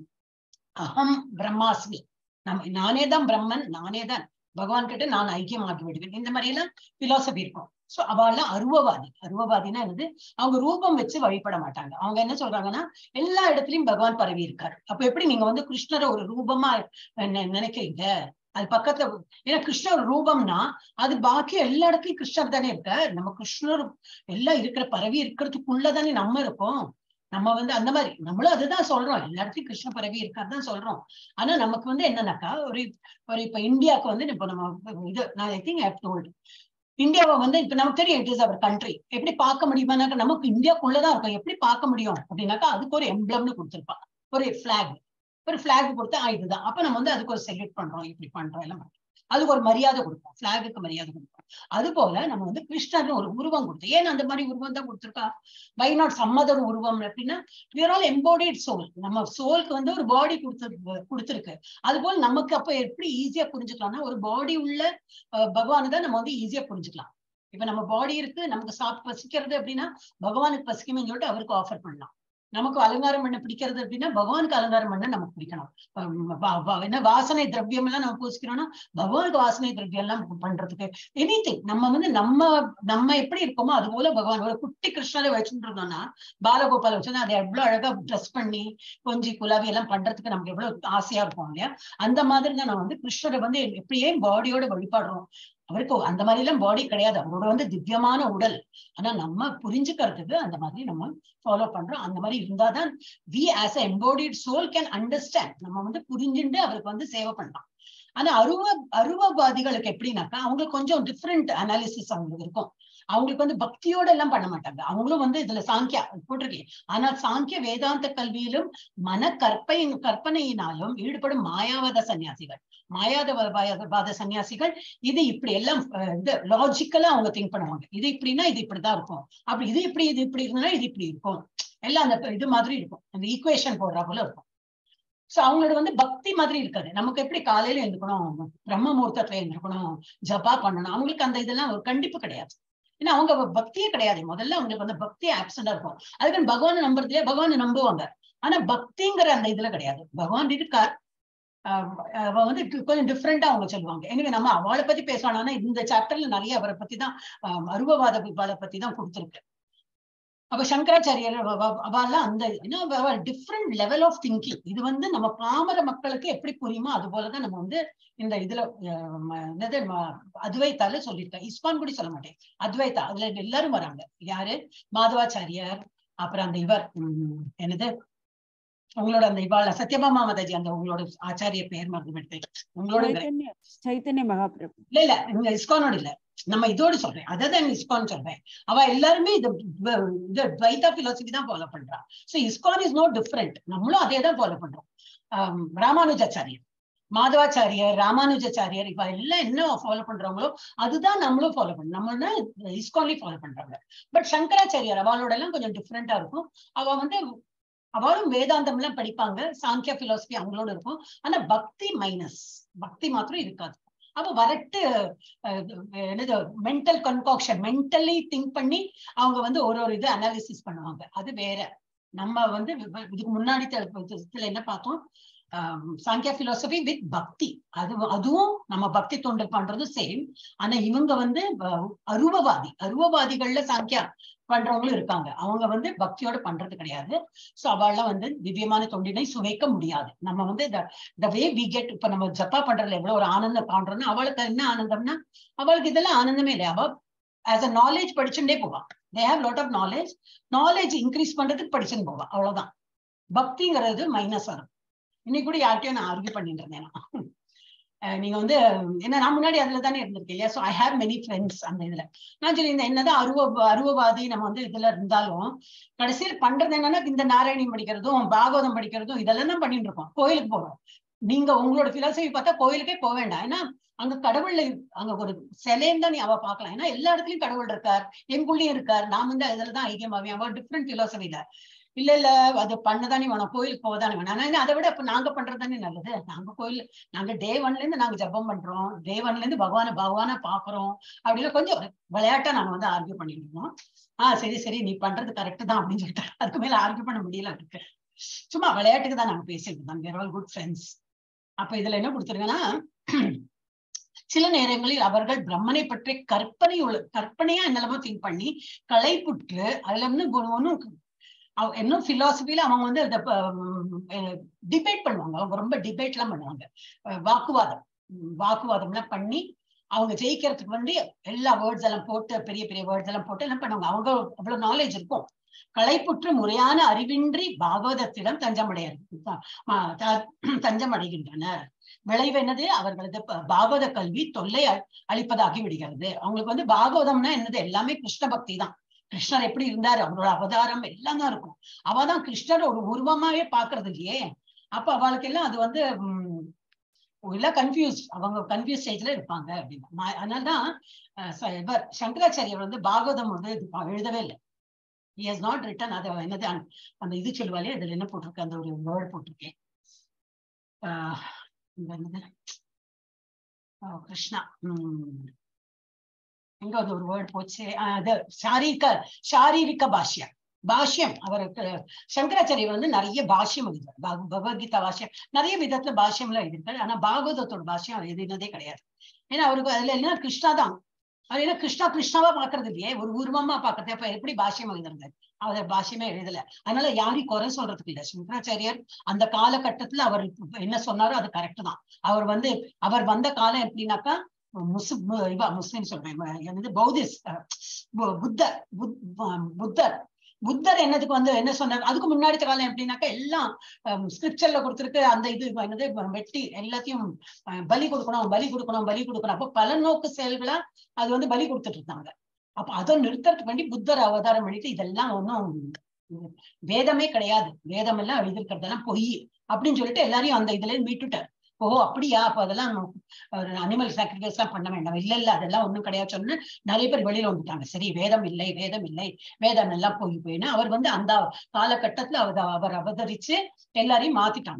அகம் பிரம்மாஸ்மி நம்ம நானே தான் பிரம்மன் நானே தான் பகவான் கிட்ட நான் ஐக்கியமாகி விடுவேன் இந்த மாதிரி எல்லாம் பிலாசபி இருக்கும் சோ அவெல்லாம் அருவவாதி அருவவாதினா என்னது அவங்க ரூபம் வச்சு வழிபட மாட்டாங்க அவங்க என்ன சொல்றாங்கன்னா எல்லா இடத்துலயும் பகவான் பரவி இருக்காரு அப்ப எப்படி நீங்க வந்து கிருஷ்ணரை ஒரு ரூபமா நெ- நினைக்கிறீங்க அது பக்கத்துல ஏன்னா கிருஷ்ணர் ஒரு ரூபம்னா அது பாக்கி எல்லா இடத்துலயும் கிருஷ்ணர் தானே இருக்க நம்ம கிருஷ்ணர் எல்லாம் இருக்கிற பரவி இருக்கிறதுக்குள்ளதானே நம்ம இருக்கோம் நம்ம வந்து அந்த மாதிரி நம்மளும் அதுதான் சொல்றோம் எல்லா இடத்துலயும் கிருஷ்ண பரவி இருக்காரு தான் சொல்றோம் ஆனா நமக்கு வந்து என்னன்னாக்கா ஒரு ஒரு இப்ப இந்தியாவுக்கு வந்து இப்ப நம்ம இது நான் ஐ திங்க் ஹவ் டோல்டு இந்தியாவை வந்து இப்ப நமக்கு தெரியும் இட் இஸ் அவர் கண்ட்ரி எப்படி பார்க்க முடியுமானாக்கா நமக்கு இந்தியாக்குள்ளதான் இருக்கும் எப்படி பார்க்க முடியும் அப்படின்னாக்கா அதுக்கு ஒரு எம்ப்ளம்னு கொடுத்திருப்பாங்க ஒரு பிளாக் ஒரு பிளாக் கொடுத்தா ஆ, இதுதான் அப்ப நம்ம வந்து அதுக்கு ஒரு செலக்ட் பண்றோம் இப்படி பண்றோம் எல்லாம் பண்றோம் அதுக்கு ஒரு மரியாதை கொடுப்போம் பிளாகுக்கு மரியாதை கொடுப்போம் அது போல நம்ம வந்து கிருஷ்ணர்னு ஒரு உருவம் கொடுத்தோம் ஏன் அந்த மாதிரி உருவம் தான் கொடுத்திருக்கா வை நாட் சம்மதர் உருவம் அப்படின்னா விர் ஆல் எம்போடிட் சோல் நம்ம சோலுக்கு வந்து ஒரு பாடி கொடுத்து கொடுத்துருக்கு அது போல நமக்கு அப்ப எப்படி ஈஸியா புரிஞ்சுக்கலாம்னா ஒரு பாடி உள்ள அஹ், பகவானை தான் நம்ம வந்து ஈஸியா புரிஞ்சுக்கலாம் இப்ப நம்ம பாடி இருக்கு நமக்கு சாப்பிட்டு பசிக்கிறது அப்படின்னா பகவானுக்கு பசிக்குமே சொல்லிட்டு அவருக்கு ஆஃபர் பண்ணலாம் நமக்கு அலங்காரம் பண்ண பிடிக்கிறது அப்படின்னா பகவானுக்கு அலங்காரம் பண்ண நமக்கு பிடிக்கணும் அஹ் வா- வா- என்ன வாசனை திரவியம் எல்லாம் நம்ம பூசிக்கிறோம்னா பகவானுக்கு வாசனை திரவியம் எல்லாம் பண்றதுக்கு எனிதிங் நம்ம வந்து நம்ம நம்ம எப்படி இருக்கோமோ அது போல பகவான் ஒரு குட்டி கிருஷ்ணரை வச்சுட்டு இருந்தோம்னா பாலகோபால வச்சு அதை எவ்வளவு அழகா ட்ரெஸ் பண்ணி கொஞ்சி குலாவி எல்லாம் பண்றதுக்கு நமக்கு எவ்வளவு ஆசையா இருக்கும் இல்லையா அந்த மாதிரி தான் நம்ம வந்து கிருஷ்ணரை வந்து எப்படியே பாடியோட வழிபாடுறோம் அவருக்கு அந்த மாதிரி எல்லாம் பாடி கிடையாது அவரோட வந்து திவ்யமான உடல் ஆனா நம்ம புரிஞ்சுக்கிறதுக்கு அந்த மாதிரி நம்ம ஃபாலோ பண்றோம் அந்த மாதிரி இருந்தாதான் we as a embodied soul can understand நம்ம வந்து புரிஞ்சுட்டு அவருக்கு வந்து சேவை பண்ணலாம் ஆனா அருவ அருவவாதிகளுக்கு எப்படின்னாக்கா அவங்களுக்கு கொஞ்சம் டிஃப்ரெண்ட் அனாலிசிஸ் அவங்களுக்கு இருக்கும் அவங்களுக்கு வந்து பக்தியோட எல்லாம் பண்ண மாட்டாங்க அவங்களும் வந்து இதுல சாங்கியா போட்டிருக்கேன் ஆனால் சாங்கிய வேதாந்த கல்வியிலும் மன கற்பை கற்பனையினாலும் ஈடுபடும் மாயாவாத சன்னியாசிகள் மாயாதவாத சன்னியாசிகள் இது இப்படி எல்லாம் அஹ், இது லாஜிக்கலா அவங்க திங்க் பண்ணுவாங்க இது இப்படின்னா இது இப்படிதான் இருக்கும் அப்படி இது இப்படி இது இப்படி இருந்தா இது இப்படி இருக்கும் எல்லாம் அந்த இது மாதிரி இருக்கும் அந்த ஈக்குவேஷன் போடுறா போல இருக்கும் சோ அவங்களோட வந்து பக்தி மாதிரி இருக்காது நமக்கு எப்படி காலையில எழுந்துக்கணும் பிரம்ம முகூர்த்தத்துல எழுந்திருக்கணும் ஜபா பண்ணணும் அவங்களுக்கு அந்த இதெல்லாம் ஒரு கண்டிப்பு கிடையாது ஏன்னா அவங்க பக்தியே கிடையாது முதல்ல அவங்களுக்கு வந்து பக்தியே ஆப்சண்டா இருக்கும் அதுக்கு பகவானை நம்புறதுலயே பகவானை நம்புவாங்க ஆனா பக்திங்கிற அந்த இதுல கிடையாது பகவான் இருக்கார் ஆஹ் அவ வந்து டி- கொஞ்சம் டிஃப்ரெண்டா அவங்க சொல்லுவாங்க எனவே நம்ம அவளை பத்தி பேசணும் ஆனா இந்த சாப்டர்ல நிறைய அவரை பத்தி தான் ஆஹ் அருவவாத விவாத பத்தி தான் கொடுத்துருக்கு அப்ப சங்கராச்சாரியர் அவ- அவ- அவெல்லாம் அந்த டிஃப்ரெண்ட் லெவல் ஆஃப் திங்கிங் இது வந்து நம்ம பாமர மக்களுக்கு எப்படி புரியுமோ அது போலதான் நம்ம வந்து இந்த இதுல ஆஹ் ம- என்னது ம- அத்வைத்தால சொல்லியிருக்கேன் இஸ்கான் கூட சொல்ல மாட்டேன் அத்வைதா அதுல எல்லாரும் வராங்க யாரு மாதவாச்சாரியார் அப்புறம் அந்த இவர் உம் என்னது உங்களோட அந்த இவாள சத்யபாமா மாதாஜி அந்த உங்களோட ஆச்சாரிய பெயர் மறந்து விட்டேன் உங்களோட சைத்தன்ய சைத்தன்ய மகாபிரபு இல்ல இல்ல இங்க இஸ்கானோட இல்ல நம்ம இதோடு சொல்றேன் அதை தான் இஸ்கான் சொல்றேன் அவ எல்லாருமே இது வ- இது துவைதா பிலாசபி தான் ஃபாலோ பண்றா so ISKCON is no different நம்மளும் அதே தான் ஃபாலோ பண்றோம் ஆம், ராமானுஜாச்சாரியர் மாதவாச்சாரியர் ராமானுஜாச்சாரியர் இவ எல்லாம் என்ன ஃபாலோ பண்றாங்களோ அதுதான் நம்மளும் ஃபாலோ பண்றோம் நம்ம இஸ்கான்லயும் ஃபாலோ பண்றாங்க பட் சங்கராச்சாரியர் அவளோட எல்லாம் கொஞ்சம் டிஃப்ரெண்டா இருக்கும் அவ வந்து அவளும் வேதாந்தம் எல்லாம் படிப்பாங்க சாங்கிய பிலாசபி அவங்களோட இருக்கும் ஆனா பக்தி மைனஸ் பக்தி மாத்திரம் இருக்காது அப்ப வரட்டு அஹ், என்னது மென்டல் கன்காக்ஷன் மென்டலி திங்க் பண்ணி அவங்க வந்து ஒரு ஒரு இது அனாலிசிஸ் பண்ணுவாங்க அது வேற நம்ம வந்து வி- இதுக்கு முன்னாடி த- இதுல என்ன பார்த்தோம் ஆஹ் சாங்கியா பிலாசபி வித் பக்தி அது அதுவும் நம்ம பக்தி தொண்டர் பண்றது சேம் ஆனா இவங்க வந்து அஹ், அருவவாதி அருவவாதிகள்ல சாங்கியா பண்றவங்களும் இருக்காங்க அவங்க வந்து பக்தியோட பண்றது கிடையாது சோ அவள்லாம் வந்து திவ்யமான தொண்டினை சுவைக்க முடியாது நம்ம வந்து த வே வி கெட் இப்ப நம்ம ஜப்பா பண்றதுல எவ்வளவு ஒரு ஆனந்தம் காண்றோம்னா அவளுக்கு என்ன ஆனந்தம்னா அவளுக்கு இதெல்லாம் ஆனந்தமே இல்லை அவ ஆஸ் அ நாலேஜ் படிச்சுட்டே போவா they have lot of knowledge knowledge increase பண்றதுக்கு படிச்சுன்னு போவா அவ்வளவுதான் பக்திங்கிறது மைனஸ் வரும் இன்னைக்கு கூட யார்கிட்டயும் நான் ஆர்கியூ பண்ணிட்டு இருந்தேன் நான். அஹ் நீங்க வந்து என்ன நான் முன்னாடி அதுல தானே இருந்திருக்கேன் இல்லையா so I have many friends அந்த இதுல நான் சொல்லி இந்த என்னதான் அருவ அருவவாதி நம்ம வந்து இதுல இருந்தாலும் கடைசியில் பண்றது என்னன்னா இந்த நாராயணி படிக்கிறதும் பாகவதம் படிக்கிறதும் இதெல்லாம் தான் பண்ணிட்டு இருக்கோம் கோயிலுக்கு போறோம் நீங்க உங்களோட பிலாசபி பார்த்தா கோயிலுக்கே போக வேண்டாம் ஏன்னா அங்க கடவுள்ல அங்க ஒரு சிலைன்னு தான் நீ அவ பார்க்கலாம் ஏன்னா எல்லா இடத்துலயும் கடவுள் இருக்கார் எங்குள்ளயும் இருக்கார் நான் வந்து இதுலதான் ஐக்கியமாவேன் அவ டிஃப்ரெண்ட் பிலாசபில இல்ல இல்ல அது பண்ணதானே வேணும் கோயிலுக்கு போதானே வேணும் ஆனா என்ன, அதை விட இப்ப நாங்க பண்றது தானே நல்லது நாங்க கோயில் நாங்க டே ஒன்ல இருந்து நாங்க ஜெபம் பண்றோம் டே ஒன்ல இருந்து பகவான பகவான பாக்குறோம் அப்படின்னு கொஞ்சம் விளையாட்டா நாங்க வந்து ஆர்கியூ பண்ணிட்டு இருக்கோம் ஆஹ் சரி சரி நீ பண்றது கரெக்ட் தான் அப்படின்னு சொல்லிட்டு அதுக்கு மேல ஆர்கியூ பண்ண முடியல அதுக்கு சும்மா விளையாட்டுக்கு தான் நாங்க பேசிட்டு இருந்தோம் வேர் ஆல் குட் ஃப்ரெண்ட்ஸ் அப்ப இதுல என்ன கொடுத்துருங்கன்னா சில நேரங்களில் அவர்கள் பிரம்மனை பற்றி கற்பனை உள்ள கற்பனையா என்னெல்லாமோ திங்க் பண்ணி களைப்புற்று அதுல இருந்து ஒ- ஒண்ணும் அவ- இன்னும் பிலாசபில அவங்க வந்து டிபேட் பண்ணுவாங்க அவங்க ரொம்ப டிபேட் எல்லாம் பண்ணுவாங்க அஹ் வாக்குவாதம் உம் வாக்குவாதம் எல்லாம் பண்ணி அவங்க ஜெயிக்கிறதுக்கு வந்து எல்லா வேர்ட்ஸ் எல்லாம் போட்டு பெரிய பெரிய வேர்ட்ஸ் எல்லாம் போட்டு எல்லாம் பண்ணுவாங்க அவங்க அவ்வளவு நாலேஜ் இருக்கும் களைப்புற்று முறையான அறிவின்றி பாகவதத்திடம் தஞ்சமடைய தஞ்சம் அடைகின்றனர் விளைவு என்னது அவர்களது ப- பாகவத கல்வி தொல்லை அ- அளிப்பதாகி விடுகிறது அவங்களுக்கு வந்து பாகவதம்னா என்னது எல்லாமே கிருஷ்ண பக்தி தான் கிருஷ்ணர் எப்படி இருந்தாரு அவரோட அவதாரம் எல்லாம் தான் இருக்கும் அவதான் கிருஷ்ணர் ஒரு உருவமாவே பாக்குறது இல்லையே அப்ப அவளுக்கு எல்லாம் அது வந்து உம் எல்லாம் கன்ஃபியூஸ் அவங்க கன்ஃபியூஸ் ஸ்டேஜ்ல இருப்பாங்க அப்படின்னு ம- அதனாலதான் அஹ், ச- இவர் சங்கராச்சாரியர் வந்து பாகவதம் வந்து இது ப- எழுதவே இல்லை he has not written அதை என்னது அந்த- அந்த இது சொல்லுவாலே இதுல என்ன போட்டிருக்கு அந்த ஒரு வேர்ட் போட்டிருக்கேன் ஆஹ் இந்த என்னது ஆஹ் கிருஷ்ணா உம் எங்க அது ஒரு வேர்ட் போச்சு ஆஹ் அது சாரீரிக சாரீரிக பாஷ்யம் பாஷ்யம் அவருக்கு சங்கராச்சாரியர் வந்து நிறைய பாஷ்யம் எழுதினார் பக- பகவத்கீதா பாஷ்யம் நிறைய விதத்துல பாஷ்யம்லாம் எழுதியிருக்காரு ஆனா பாகவதத்தோட பாஷ்யம் அவர் எழுதினதே கிடையாது ஏன்னா அவருக்கு அதுல என்ன கிருஷ்ணா தான் அவர் என்ன கிருஷ்ணா கிருஷ்ணாவா பாக்குறது இல்லையே ஒரு உருவமா பாக்குறது அப்ப எப்படி பாஷ்யம் எழுதுறது அவர் பாஷ்யமே எழுதல அதனால யாரையும் குறை சொல்றதுக்கு இல்ல சங்கராச்சாரியர் அந்த காலகட்டத்துல அவர் என்ன சொன்னாரோ அது கரெக்ட் தான் அவர் வந்து அவர் வந்த காலம் எப்படின்னாக்கா முஸ்லிம் இவ முஸ்லிம் சொல்றேன் ம- என்னது பௌதிஸ்ட் அஹ், பு- புத்தர் புத்- அஹ், புத்தர் புத்தர் என்னதுக்கு வந்து என்ன சொன்னார் அதுக்கு முன்னாடி காலம் எப்படின்னாக்கா எல்லாம் ஸ்கிரிப்சர்ல கொடுத்திருக்கு அந்த இது என்னது வெட்டி எல்லாத்தையும் அஹ், பலி கொடுக்கணும் பலி கொடுக்கணும் பலி கொடுக்கணும் அப்போ பல நோக்கு செயல்களா அது வந்து பலி கொடுத்துட்டு இருந்தாங்க அப்ப அதை நிறுத்தறதுக்கு வேண்டி புத்தர் அவதாரம் பண்ணிட்டு இதெல்லாம் ஒன்றும் வேதமே கிடையாது வேதம் எல்லாம் எழுதிருக்கிறதெல்லாம் பொய் அப்படின்னு சொல்லிட்டு எல்லாரையும் அந்த இதுல இருந்து மீட்டுட்டார் ஓ அப்படியா அப்ப அதெல்லாம் அனிமல் சாக்ரிஃபைஸ் எல்லாம் பண்ண வேண்டாம் இல்ல இல்ல அதெல்லாம் ஒண்ணும் கிடையாது சொன்னு நிறைய பேர் வெளியில வந்துட்டாங்க சரி வேதம் இல்லை வேதம் இல்லை வேதம் எல்லாம் போய் போயின்னு அவர் வந்து அந்த காலகட்டத்துல அவர் அவர் அவதரிச்சு எல்லாரையும் மாத்திட்டாங்க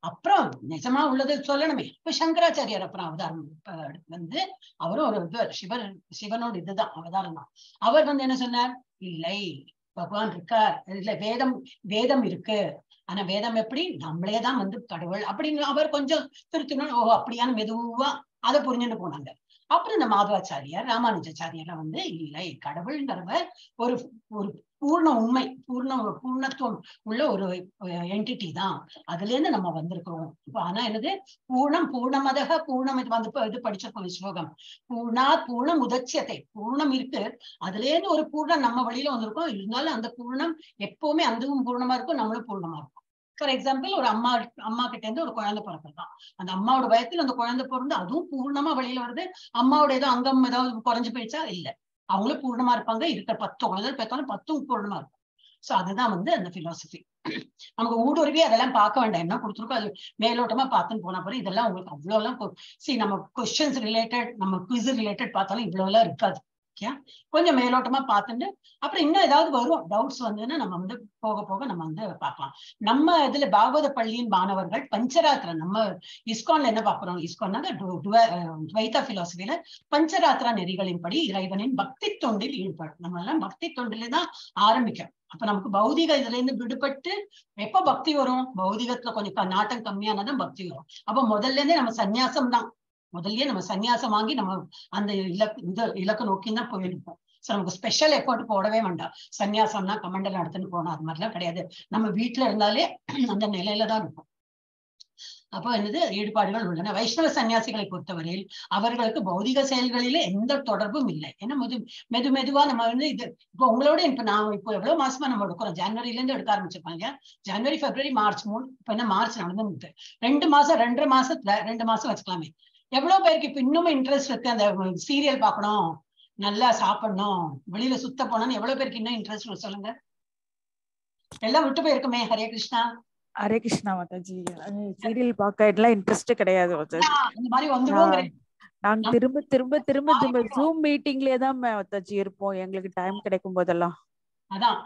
அப்புறம் நிஜமா உள்ளது சொல்லணுமே இப்ப சங்கராச்சாரியார் அப்புறம் அவதாரம் இப்ப வந்து அவரும் ஒரு இது சிவர் சிவனோட இதுதான் அவதாரம் தான் அவர் வந்து என்ன சொன்னார் இல்லை பகவான் இருக்கார் இல்ல வேதம் வேதம் இருக்கு ஆனா வேதம் எப்படி நம்மளே தான் வந்து கடவுள் அப்படின்னு அவர் கொஞ்சம் திருத்தணும் ஓ அப்படியான மெதுவா அதை புரிஞ்சுட்டு போனாங்க அப்புறம் இந்த மாதவாச்சாரியார் ராமானுஜாச்சாரியர்லாம் வந்து இல்லை கடவுள்ங்கிறவர் ஒரு ஒரு பூர்ண உண்மை பூர்ண பூர்ணத்துவம் உள்ள ஒரு என்டிட்டி தான் அதுல இருந்து நம்ம வந்திருக்கிறோம் இப்ப ஆனா என்னது பூர்ணம் பூர்ணமதக பூர்ணம் இது வந்து இப்ப இது படிச்சிருக்கோம் ஸ்லோகம் பூர்ணா பூர்ணம் உதச்சியத்தை பூர்ணம் இருக்கு அதுல இருந்து ஒரு பூர்ணம் நம்ம வழியில வந்திருக்கோம் இருந்தாலும் அந்த பூர்ணம் எப்பவுமே அதுவும் பூர்ணமா இருக்கும் நம்மளும் பூர்ணமா இருக்கும் ஃபார் எக்ஸாம்பிள் ஒரு அம்மா அம்மா கிட்ட இருந்து ஒரு குழந்தை பிறக்கிறதான் அந்த அம்மாவோட பயத்துல அந்த குழந்தை பிறந்து அதுவும் பூர்ணமா வெளியில வருது அம்மாவோட ஏதோ அங்கம் ஏதாவது குறைஞ்சு போயிடுச்சா இல்ல அவங்களும் பூர்ணமா இருப்பாங்க இருக்கிற பத்து குழந்தை பெற்றாலும் பத்தும் பூர்ணமா இருக்கும் சோ அதுதான் வந்து அந்த பிலாசபி நமக்கு ஊடுருவி அதெல்லாம் பார்க்க வேண்டாம் என்ன கொடுத்துருக்கோம் அது மேலோட்டமா பார்த்துன்னு போன பிறகு இதெல்லாம் உங்களுக்கு அவ்வளவு எல்லாம் சி நம்ம கொஸ்டின்ஸ் ரிலேட்டட் நம்ம குவிஸ் ரிலேட்டட் பார்த்தாலும் இவ்வளவு எல்லாம் இருக்காது ஓகே கொஞ்சம் மேலோட்டமா பார்த்துட்டு அப்புறம் இன்னும் ஏதாவது வரும் டவுட்ஸ் வந்ததுன்னா நம்ம வந்து போக போக நம்ம வந்து பார்க்கலாம் நம்ம இதுல பாகவத பள்ளியின் மாணவர்கள் பஞ்சராத்திர நம்ம இஸ்கான்ல என்ன பார்க்கிறோம் இஸ்கான்னாங்க துவைதா பிலாசபியில பஞ்சராத்திரா நெறிகளின்படி இறைவனின் பக்தி தொண்டில் ஈடுபடும் நம்ம எல்லாம் பக்தி தொண்டில தான் ஆரம்பிக்கும் அப்ப நமக்கு பௌதிக இதுல இருந்து விடுபட்டு எப்ப பக்தி வரும் பௌதிகத்துல கொஞ்சம் நாட்டம் கம்மியானதான் பக்தி வரும் அப்ப முதல்ல இருந்தே நம்ம சந்நியாசம் தான் முதல்லயே நம்ம சன்னியாசம் வாங்கி நம்ம அந்த இலக்கு இந்த இலக்கு நோக்கி தான் போயிருப்போம் சோ நமக்கு ஸ்பெஷல் எஃபர்ட் போடவே வேண்டாம் சன்னியாசம்னா கமண்டல் நடத்துன்னு போனோம் அது மாதிரிலாம் கிடையாது நம்ம வீட்டுல இருந்தாலே அந்த நிலையில தான் இருக்கும் அப்போ என்னது ஈடுபாடுகள் உள்ளன வைஷ்ணவ சன்னியாசிகளை பொறுத்தவரையில் அவர்களுக்கு பௌதிக செயல்களிலே எந்த தொடர்பும் இல்லை ஏன்னா மெது மெது மெதுவா நம்ம வந்து இது இப்போ உங்களோட இப்ப நான் இப்போ எவ்வளவு மாசமா நம்ம எடுக்கிறோம் ஜனவரில இருந்து எடுக்க ஆரம்பிச்சிருப்பாங்க இல்லையா ஜனவரி பிப்ரவரி மார்ச் மூணு இப்ப என்ன மார்ச் நடந்து ரெண்டு மாசம் ரெண்டரை மாசத்துல ரெண்டு மாசம் வச்சுக்கலாமே எவ்வளவு பேருக்கு இப்ப இன்னும் இன்ட்ரெஸ்ட் இருக்கு அந்த சீரியல் பார்க்கணும் நல்லா சாப்பிடணும் வெளியில சுத்த போனோம்னு எவ்வளவு பேருக்கு இன்னும் இன்ட்ரெஸ்ட் சொல்லுங்க எல்லாம் விட்டு போயிருக்குமே ஹரே கிருஷ்ணா ஹரே கிருஷ்ணா மாதாஜி சீரியல் பார்க்க எல்லாம் இன்ட்ரெஸ்ட் கிடையாது மாதாஜி இந்த மாதிரி வந்துருவோம் நாங்க திரும்ப திரும்ப திரும்ப திரும்ப ஜூம் மீட்டிங்லயே தான் மாதாஜி இருப்போம் எங்களுக்கு டைம் கிடைக்கும் போதெல்லாம் அதான்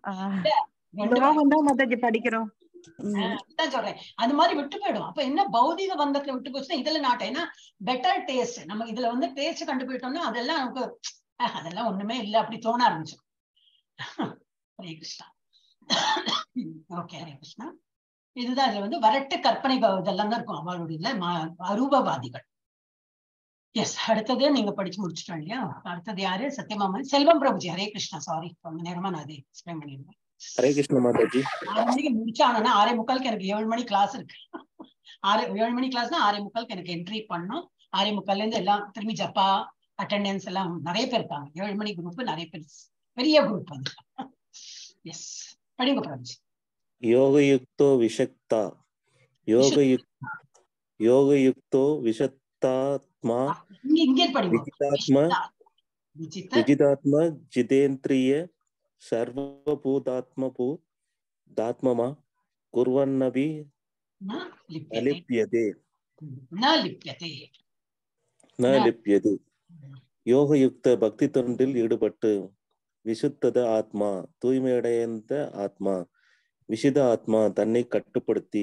மாதாஜி படிக்கிறோம் சொல்றேன் அது மாதிரி விட்டு போயிடும் அப்ப என்ன பௌதிக பந்தத்துல விட்டு போச்சுன்னா இதுல நாட்டம் ஏன்னா பெட்டர் டேஸ்ட் நம்ம இதுல வந்து டேஸ்ட் கண்டுபிடிட்டோம்னா அதெல்லாம் நமக்கு அதெல்லாம் ஒண்ணுமே இல்ல அப்படி தோண ஆரம்பிச்சோம் ஹரே கிருஷ்ணா ஓகே ஹரே கிருஷ்ணா இதுதான் இதுல வந்து வரட்டு கற்பனை இதெல்லாம் தான் இருக்கும் அவளுடைய அரூபவாதிகள் எஸ் அடுத்தது நீங்க படிச்சு முடிச்சிட்டோம் இல்லையா அடுத்தது யாரு சத்யமாமன் செல்வம் பிரபுஜி ஹரே கிருஷ்ணா சாரி ரொம்ப நேரமா நான் அதை எக்ஸ்பிளைன் பண்ணிருந்தேன் ஹரே கிருஷ்ண மாதாஜி ஆறு மணிக்கு முடிச்சாங்கன்னா ஆறே முக்காலுக்கு எனக்கு ஏழு மணி கிளாஸ் இருக்கு ஆறு ஏழு மணி கிளாஸ்னா ஆறே முக்காலுக்கு எனக்கு என்ட்ரி பண்ணும் ஆறே முக்கால்ல இருந்து எல்லாம் திரும்பி ஜப்பா அட்டெண்டன்ஸ் எல்லாம் நிறைய பேர் இருக்காங்க ஏழு மணி குரூப் நிறைய பேர் பெரிய குரூப் வந்து எஸ் படிங்க பிரபுஜி योगयुक्तो विषक्ता योगयुक् योगयुक्तो विषत्तात्मा இங்க இங்கே படிங்க विजितात्मा விசித்த विजितात्मा जितेन्द्रिय सर्वभूतात्मभू दात्ममा कुर्वन्नपि ந லிப்யதே अलिप्यते ந லிப்யதே न लिप्यते யோகயுக்த பக்தி தொண்டில் ஈடுபட்டு விசுத்தத ஆத்மா தூய்மையடைந்த ஆத்மா விசித ஆத்மா தன்னை கட்டுப்படுத்தி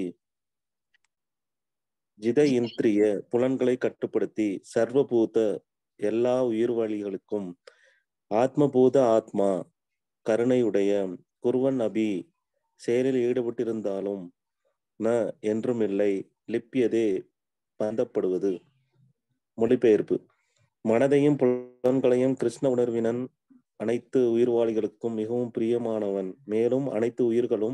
ஜித இந்திரிய புலன்களை கட்டுப்படுத்தி சர்வபூத எல்லா உயிர்வழிகளுக்கும் ஆத்மபூத ஆத்மா கருணையுடைய குருவன் அபி செயலில் ஈடுபட்டிருந்தாலும் ந என்றும் இல்லை லிப்பியதே பந்தப்படுவது மொழிபெயர்ப்பு மனதையும் புலன்களையும் கிருஷ்ண உணர்வினன் அனைத்து உயிர்வாளிகளுக்கும் மிகவும் பிரியமானவன் மேலும் அனைத்து உயிர்களும்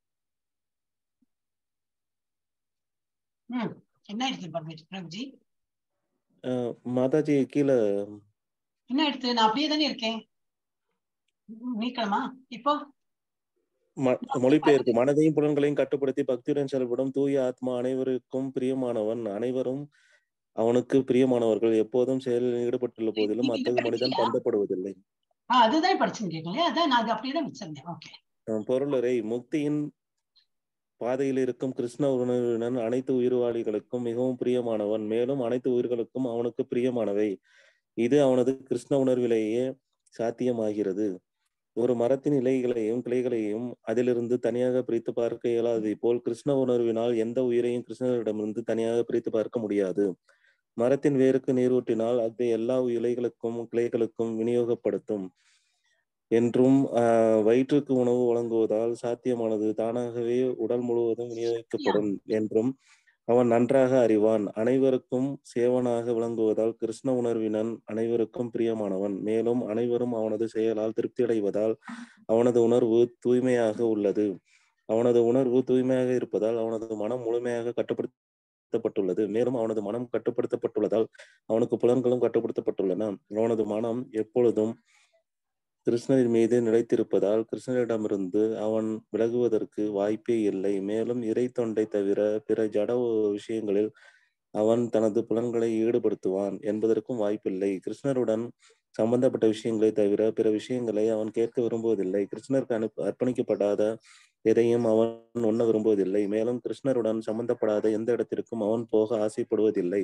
ம் என்ன எடுத்து பிரபுஜி பிரபுஜி அஹ், மாதாஜி கீழே என்ன எடுத்து நான் அப்படியே தானே இருக்கேன் நீக்கலாமா இப்போ ம- மொழிபெயர்ப்பு மனதையும் புலன்களையும் கட்டுப்படுத்தி பக்தியுடன் செயல்படும் தூய ஆத்மா அனைவருக்கும் பிரியமானவன் அனைவரும் அவனுக்கு பிரியமானவர்கள் எப்போதும் செயலில் ஈடுபட்டுள்ள போதிலும் நீங்க இதை அத்தகு மனிதன் படிக்கலையா? பந்தப்படுவதில்லை ஆஹ் அதுதான் படிச்சிருக்கீங்க அதான் நான் அது அப்படியே தான் வச்சிருந்தேன் ஓகே அஹ், பொருளுரை முக்தியின் பாதையில் இருக்கும் கிருஷ்ண உணர்வினன் அனைத்து உயிர்வாளிகளுக்கும் மிகவும் பிரியமானவன் மேலும் அனைத்து உயிர்களுக்கும் அவனுக்கு பிரியமானவை இது அவனது கிருஷ்ண உணர்விலேயே சாத்தியமாகிறது ஒரு மரத்தின் இலைகளையும் கிளைகளையும் அதிலிருந்து தனியாக பிரித்து பார்க்க இயலாததை போல் கிருஷ்ண உணர்வினால் எந்த உயிரையும் கிருஷ்ணரிடமிருந்து தனியாக பிரித்து பார்க்க முடியாது மரத்தின் வேருக்கு நீரூற்றினால் அது எல்லா இலைகளுக்கும் கிளைகளுக்கும் விநியோகப்படுத்தும் என்றும் ஆஹ் வயிற்றுக்கு உணவு வழங்குவதால் சாத்தியமானது தானாகவே உடல் முழுவதும் விநியோகிக்கப்படும் என்றும் அவன் நன்றாக அறிவான் அனைவருக்கும் சேவனாக விளங்குவதால் கிருஷ்ண உணர்வினன் அனைவருக்கும் பிரியமானவன் மேலும் அனைவரும் அவனது செயலால் திருப்தியடைவதால் அவனது உணர்வு தூய்மையாக உள்ளது அவனது உணர்வு தூய்மையாக இருப்பதால் அவனது மனம் முழுமையாக கட்டுப்படுத்தப்பட்டுள்ளது மேலும் அவனது மனம் கட்டுப்படுத்தப்பட்டுள்ளதால் அவனுக்கு புலன்களும் கட்டுப்படுத்தப்பட்டுள்ளன அவனது மனம் எப்பொழுதும் கிருஷ்ணரின் மீது நிலைத்திருப்பதால் கிருஷ்ணரிடமிருந்து அவன் விலகுவதற்கு வாய்ப்பே இல்லை மேலும் இறை தொண்டை தவிர பிற ஜட விஷயங்களில் அவன் தனது புலன்களை ஈடுபடுத்துவான் என்பதற்கும் வாய்ப்பில்லை கிருஷ்ணருடன் சம்பந்தப்பட்ட விஷயங்களை தவிர பிற விஷயங்களை அவன் கேட்க விரும்புவதில்லை கிருஷ்ணருக்கு அனு அர்ப்பணிக்கப்படாத எதையும் அவன் உண்ண விரும்புவதில்லை மேலும் கிருஷ்ணருடன் சம்பந்தப்படாத எந்த இடத்திற்கும் அவன் போக ஆசைப்படுவதில்லை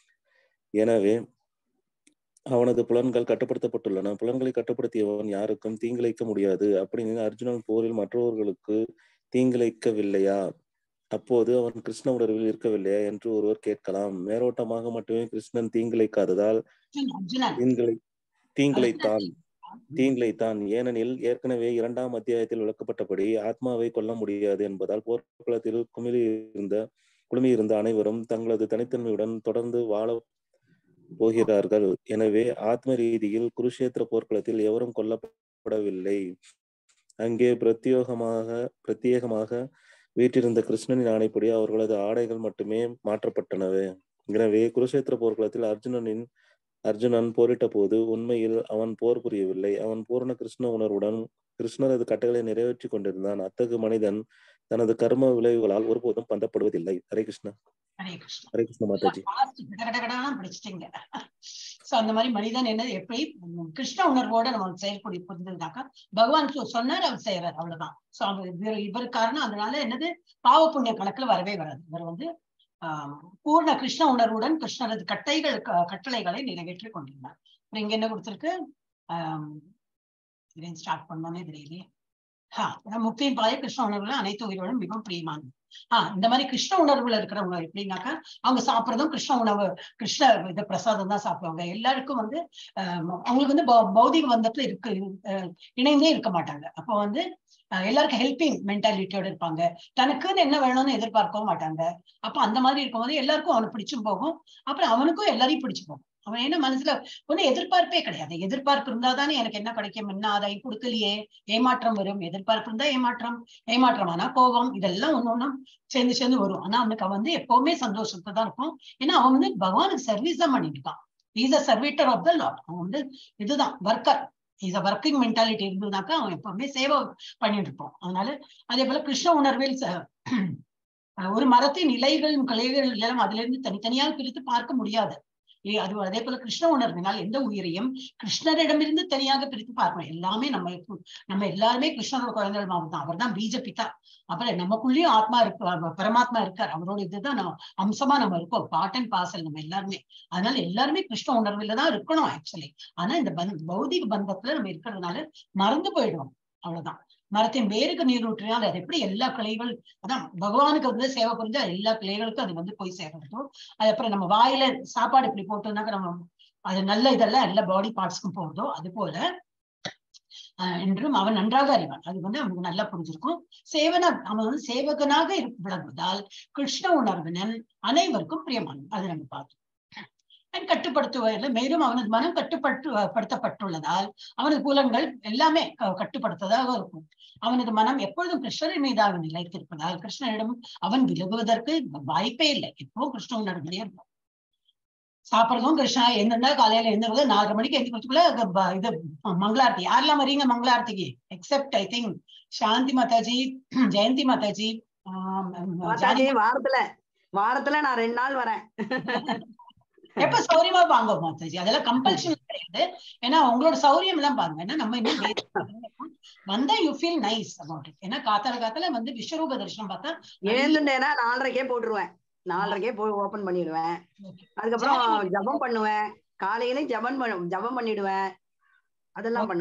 எனவே அவனது புலன்கள் கட்டுப்படுத்தப்பட்டுள்ளன புலன்களை கட்டுப்படுத்தியவன் யாருக்கும் தீங்கிழைக்க முடியாது அப்படின்னு அர்ஜுனன் போரில் மற்றவர்களுக்கு தீங்கிழைக்கவில்லையா அப்போது அவன் கிருஷ்ண உணர்வில் இருக்கவில்லையா என்று ஒருவர் கேட்கலாம் மேலோட்டமாக மட்டுமே கிருஷ்ணன் தீங்கிழைக்காததால் அர்ஜுனன் தீங்கிழை தீங்கிழைத்தான் தீங்கிழைத்தான் ஏனெனில் ஏற்கனவே இரண்டாம் அத்தியாயத்தில் விளக்கப்பட்டபடி ஆத்மாவை கொல்ல முடியாது என்பதால் போர்க்களத்தில் குமிழி இருந்த குழுமியிருந்த அனைவரும் தங்களது தனித்தன்மையுடன் தொடர்ந்து வாழ போகிறார்கள் எனவே ஆத்ம ரீதியில் குருஷேத்திர போர்க்களத்தில் எவரும் கொல்லப்படவில்லை அங்கே பிரத்யோகமாக பிரத்யேகமாக வீற்றிருந்த கிருஷ்ணனின் ஆணைப்படி அவர்களது ஆடைகள் மட்டுமே மாற்றப்பட்டனவே எனவே குருஷேத்திர போர்க்களத்தில் அர்ஜுனனின் அர்ஜுனன் போரிட்ட போது உண்மையில் அவன் போர் புரியவில்லை அவன் பூரண கிருஷ்ண உணர்வுடன் கிருஷ்ணரது கட்டளை நிறைவேற்றி கொண்டிருந்தான் அத்தகு மனிதன் தனது கர்ம விளைவுகளால் ஒருபோதும் பந்தப்படுவதில்லை ஹரே கிருஷ்ணா ஹரே கிருஷ்ணா ஹரே கிருஷ்ண மாதாஜி fast கடகடகடான்னு படிச்சிட்டீங்க சோ அந்த மாதிரி மனிதன் என்ன எப்படி உம், கிருஷ்ண உணர்வோட நம்ம செயல்படி புரிந்ததுனாக்கா பகவான் சொ- சொன்னார் அவர் செய்யறார் அவ்வளவுதான் சோ அவர் இவர் இவர் காரணம் அதனால என்னது பாவ புண்ணிய கணக்குல வரவே வராது இவர் வந்து ஆஹ் பூர்ண கிருஷ்ண உணர்வுடன் கிருஷ்ணரது கட்டைகள் க- கட்டளைகளை நிறைவேற்றி கொண்டிருந்தார் அப்புறம் இங்க என்ன கொடுத்திருக்கு ஆஹ் ஸ்டார்ட் பண்ணோன்னே தெரியலையே ஆஹ் முக்தியின் பாதை கிருஷ்ண உணர்வுல அனைத்து உயிரோடும் மிகவும் பிரியமானது ஆஹ் இந்த மாதிரி கிருஷ்ண உணர்வுல இருக்கிறவங்க எப்படின்னாக்கா அவங்க சாப்பிடுறதும் கிருஷ்ண உணவு கிருஷ்ண இது பிரசாதம் தான் சாப்பிடுவாங்க எல்லாருக்கும் வந்து ஆஹ் அவங்களுக்கு வந்து பௌ- பௌதிக பந்தத்துல இருக்கு ஆஹ் இணைந்தே இருக்க மாட்டாங்க அப்போ வந்து ஆஹ் எல்லாருக்கும் ஹெல்பிங் மென்டாலிட்டியோட இருப்பாங்க தனக்குன்னு என்ன வேணும்னு எதிர்பார்க்கவும் மாட்டாங்க அப்ப அந்த மாதிரி இருக்கும்போது எல்லாருக்கும் அவனுக்கு பிடிச்சும் போகும் அப்புறம் அவனுக்கும் எல்லாரையும் பிடிச்சு போகும் அவன் என்ன மனசுல ஒன்னும் எதிர்பார்ப்பே கிடையாது எதிர்பார்ப்பு இருந்தா தானே எனக்கு என்ன கிடைக்கும் என்ன அதை கொடுக்கலையே ஏமாற்றம் வரும் எதிர்பார்ப்பு இருந்தா ஏமாற்றம் ஏமாற்றம் ஆனா கோபம் இதெல்லாம் ஒண்ணு ஒண்ணும் சேர்ந்து சேர்ந்து வரும் ஆனா அவனுக்கு அவன் வந்து எப்பவுமே சந்தோஷத்தை தான் இருக்கும் ஏன்னா அவன் வந்து பகவானுக்கு சர்வீஸ் தான் பண்ணிட்டு இருக்கான் is a servitor of the lot அவன் வந்து இதுதான் worker is a working mentality இருந்ததுனாக்கா அவன் எப்பவுமே சேவை பண்ணிட்டு இருப்பான் அதனால அதே போல கிருஷ்ண உணர்வில் ச- அஹ் ஒரு மரத்தின் இலைகள் கிளைகள் எல்லாம் அதுல இருந்து தனித்தனியாக பிரித்து பார்க்க முடியாது ஏ, அது அதே போல கிருஷ்ண உணர்வினால் எந்த உயிரையும் கிருஷ்ணரிடமிருந்து தனியாக பிரித்து பார்க்கணும் எல்லாமே நம்ம எப்ப- நம்ம எல்லாருமே கிருஷ்ணரோட குழந்தைகள் மாவட்டம் தான் அவர் தான் பீஜ பிதா அப்புறம் நமக்குள்ளேயும் ஆத்மா இருக்கு அஹ் பரமாத்மா இருக்கார் அவரோட இதுதான் நம்ம அம்சமா நம்ம இருக்கோம் பாட் அண்ட் பாசல் நம்ம எல்லாருமே அதனால எல்லாருமே கிருஷ்ண உணர்வுல தான் இருக்கணும் ஆக்சுவலி ஆனா இந்த பந்த பௌதிக பந்தத்துல நம்ம இருக்கிறதுனால மறந்து போயிடுவோம் அவ்வளவுதான் மரத்தின் வேருக்கு நீர் ஊற்றினால் அது எப்படி எல்லா கிளைகள் அதான் பகவானுக்கு வந்து சேவை புரிஞ்சா எல்லா கிளைகளுக்கும் அது வந்து போய் சேர்றதோ அது அப்புறம் நம்ம வாயில சாப்பாடு இப்படி போட்டோம்னாக்க நம்ம அது நல்ல இதெல்லாம் எல்லா பாடி பார்ட்ஸ்க்கும் போகுதோ அது போல ஆஹ் என்றும் அவன் நன்றாக அறிவான் அது வந்து அவனுக்கு நல்லா புரிஞ்சிருக்கும் சேவன அவன் வந்து சேவகனாக இருப்~ விளங்குவதால் கிருஷ்ண உணர்வினன் அனைவருக்கும் பிரியமானவன் அது நம்ம பார்த்தோம் அவன் கட்டுப்படுத்துவதில் மேலும் அவனது மனம் கட்டுப்பட்டு படுத்தப்பட்டுள்ளதால் அவனது புலன்கள் எல்லாமே க- கட்டுப்படுத்ததாக இருக்கும் அவனது மனம் எப்பொழுதும் கிருஷ்ணரின் மீதாக நிலைத்திருப்பதால் கிருஷ்ணரிடம் அவன் விலகுவதற்கு வாய்ப்பே இல்லை எப்பவும் கிருஷ்ண உணர்வுலயே இருக்கும் சாப்பிடுறதும் கிருஷ்ணா என்னன்னா காலையில எழுந்திருவது நாலரை மணிக்கு எழுந்திரிக்கிறதுக்குள்ள இது மங்களாரத்தி யாரெல்லாம் வரீங்க மங்களாரத்திக்கு except I think Shanti Mataji Jayanthi Mataji ஆம், மாதாஜி ஜானகி வாரத்துல வாரத்துல நான் ரெண்டு நாள் வரேன் எப்ப சௌரியமா வாங்க மாதாஜி அதெல்லாம் கம்பல்ஷன் கிடையாது ஏன்னா உங்களோட சௌரியம் எல்லாம் பாருங்க ஏன்னா நம்ம இன்னும் basic வந்தா you feel nice about it ஏன்னா காத்தால காத்தால வந்து விஸ்வரூப தரிசனம் பார்த்தா எழுந்துட்டேன்னா நாலரைக்கே போட்டுருவேன் நாலரைக்கே போய் ஓபன் பண்ணிடுவேன் அதுக்கப்புறம் ஜபம் பண்ணுவேன் காலையில ஜபம் பண்ண ஜபம் பண்ணிடுவேன் அதெல்லாம் பண்ணுவேன்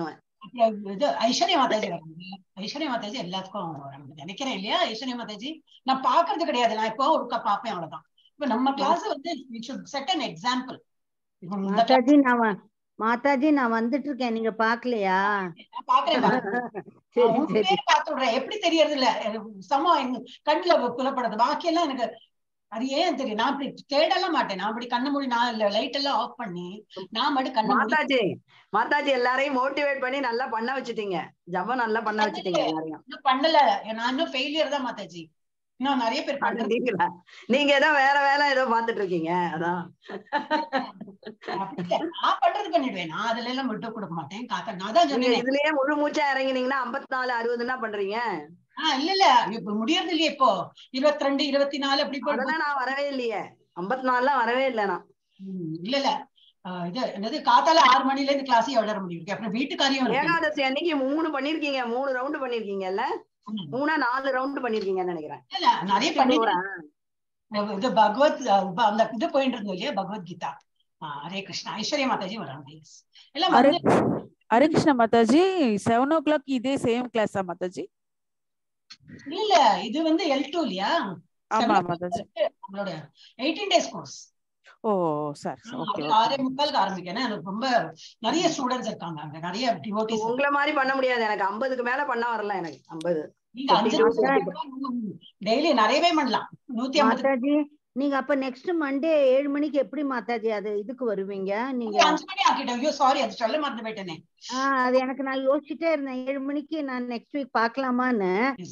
அப்புறம் இது ஐஸ்வர்யா மாதாஜி வராங்க ஐஸ்வர்யா மாதாஜி எல்லாத்துக்கும் அவங்க வராங்க நினைக்கிறேன் இல்லையா ஐஸ்வர்யா மாதாஜி நான் பாக்குறது கிடையாது நான் இப்போ ஒருக்கா பாப்பேன் அவ்வளவுதான் இப்ப நம்ம கிளாஸ் வந்து செட் அன் எக்ஸாம்பிள் மாதாஜி நான் வ- மாதாஜி நான் வந்துட்டு இருக்கேன் நீங்க பாக்கலையா பாக்குறேன் சரி உங்க சரி பேர் பார்த்து விடுறேன் எப்படி தெரியறது இல்ல எனக்கு சமம் எங்க கண்ணுல புலப்படுது பாக்கி எல்லாம் எனக்கு அது ஏன் தெரியும் நான் அப்படி தேடலாம் மாட்டேன் நான் அப்படி கண்ணு மூடி நான் லைட் எல்லாம் ஆஃப் பண்ணி நான் மட்டும் கண்ணு மூடி மாதாஜி மாதாஜி எல்லாரையும் மோட்டிவேட் பண்ணி நல்லா பண்ண வச்சுட்டீங்க ஜபம் நல்லா பண்ண வச்சுட்டீங்க எல்லாரையும் இன்னும் பண்ணல நான் இன்னும் ஃபெயிலியர் தான் மாதாஜி இன்னும் நிறைய பேர் அது பண்றது நீங்களா நீங்க ஏதோ வேற வேலை ஏதோ பாத்துட்டு இருக்கீங்க அதான் அப்படி இல்ல. நான் பண்றது பண்ணிடுவேன் நான் அதுல எல்லாம் விட்டு கொடுக்க மாட்டேன் காத்த நான் தான் நீங்க சொன்னேன் இதுலயே முழு மூச்சா இறங்கினீங்கன்னா ஐம்பத்தி நாலு அறுபதுன்னா பண்றீங்க ஆஹ் இல்ல இல்ல இப்ப முடியறது இல்லையே இப்போ இருபத்தி ரெண்டு இருபத்தி நாலு அப்படி போய் அதெல்லாம் நான் வரவே இல்லையே ஐம்பத்தி நாலுலாம் வரவே இல்லை நான் ம், இல்ல இல்ல ஆஹ் இது என்னது காத்தால ஆறு மணில இருந்து கிளாஸ் எவ்வளவு முடியும் அப்புறம் வீட்டுக்காரியும் இருக்கு. ஏகாதசி அன்னைக்கு மூணு பண்ணிருக்கீங்க மூணு ரவுண்டு பண்ணிருக்கீங்கல்ல ம். மூணா நாலு ரவுண்டு பண்ணிருக்கீங்கன்னு நினைக்கிறேன் இல்ல நிறைய பண்ணி இது பகவத் அஹ் ப- அந்த இது போயிட்டு இருந்தோம் இல்லையா பகவத்கீதா ஆஹ் ஹரே கிருஷ்ணா ஐஸ்வர்யா மாதாஜி வராங்க Yes. எல்லாம் ஹரே வந்து Hare Krishna Mataji seven o'clock இதே சேம் கிளாஸா மாதாஜி இல்ல இல்ல இது வந்து எல் டூ இல்லையா ஆமா Seven மாதாஜி நம்மளோட eighteen days course oh sir okay ஆறே முக்காலுக்கு ஆரம்பிக்கணும் ஏன்னா எனக்கு ரொம்ப நிறைய ஸ்டூடெண்ட்ஸ் இருக்காங்க அங்க நிறைய டிவோட்டிஸ் உங்களை மாதிரி பண்ண முடியாது எனக்கு ஐம்பதுக்கு மேல பண்ண வரல எனக்கு ஐம்பது நீங்க அஞ்சு Fifty நிமிஷம் டெய்லி நிறையவே பண்ணலாம் நூத்தி ஐம்பது மாதாஜி நீங்க அப்ப நெக்ஸ்ட் மண்டே ஏழு மணிக்கு எப்படி மாதாஜி அது இதுக்கு வருவீங்க நீங்க அஞ்சு மணி ஆக்கிட்டேன் ஐயோ சாரி அது சொல்ல மறந்து போயிட்டேனே ஆஹ் அது எனக்கு நான் யோசிச்சுட்டே இருந்தேன் ஏழு மணிக்கு நான் நெக்ஸ்ட் வீக் பாக்கலாமான்னு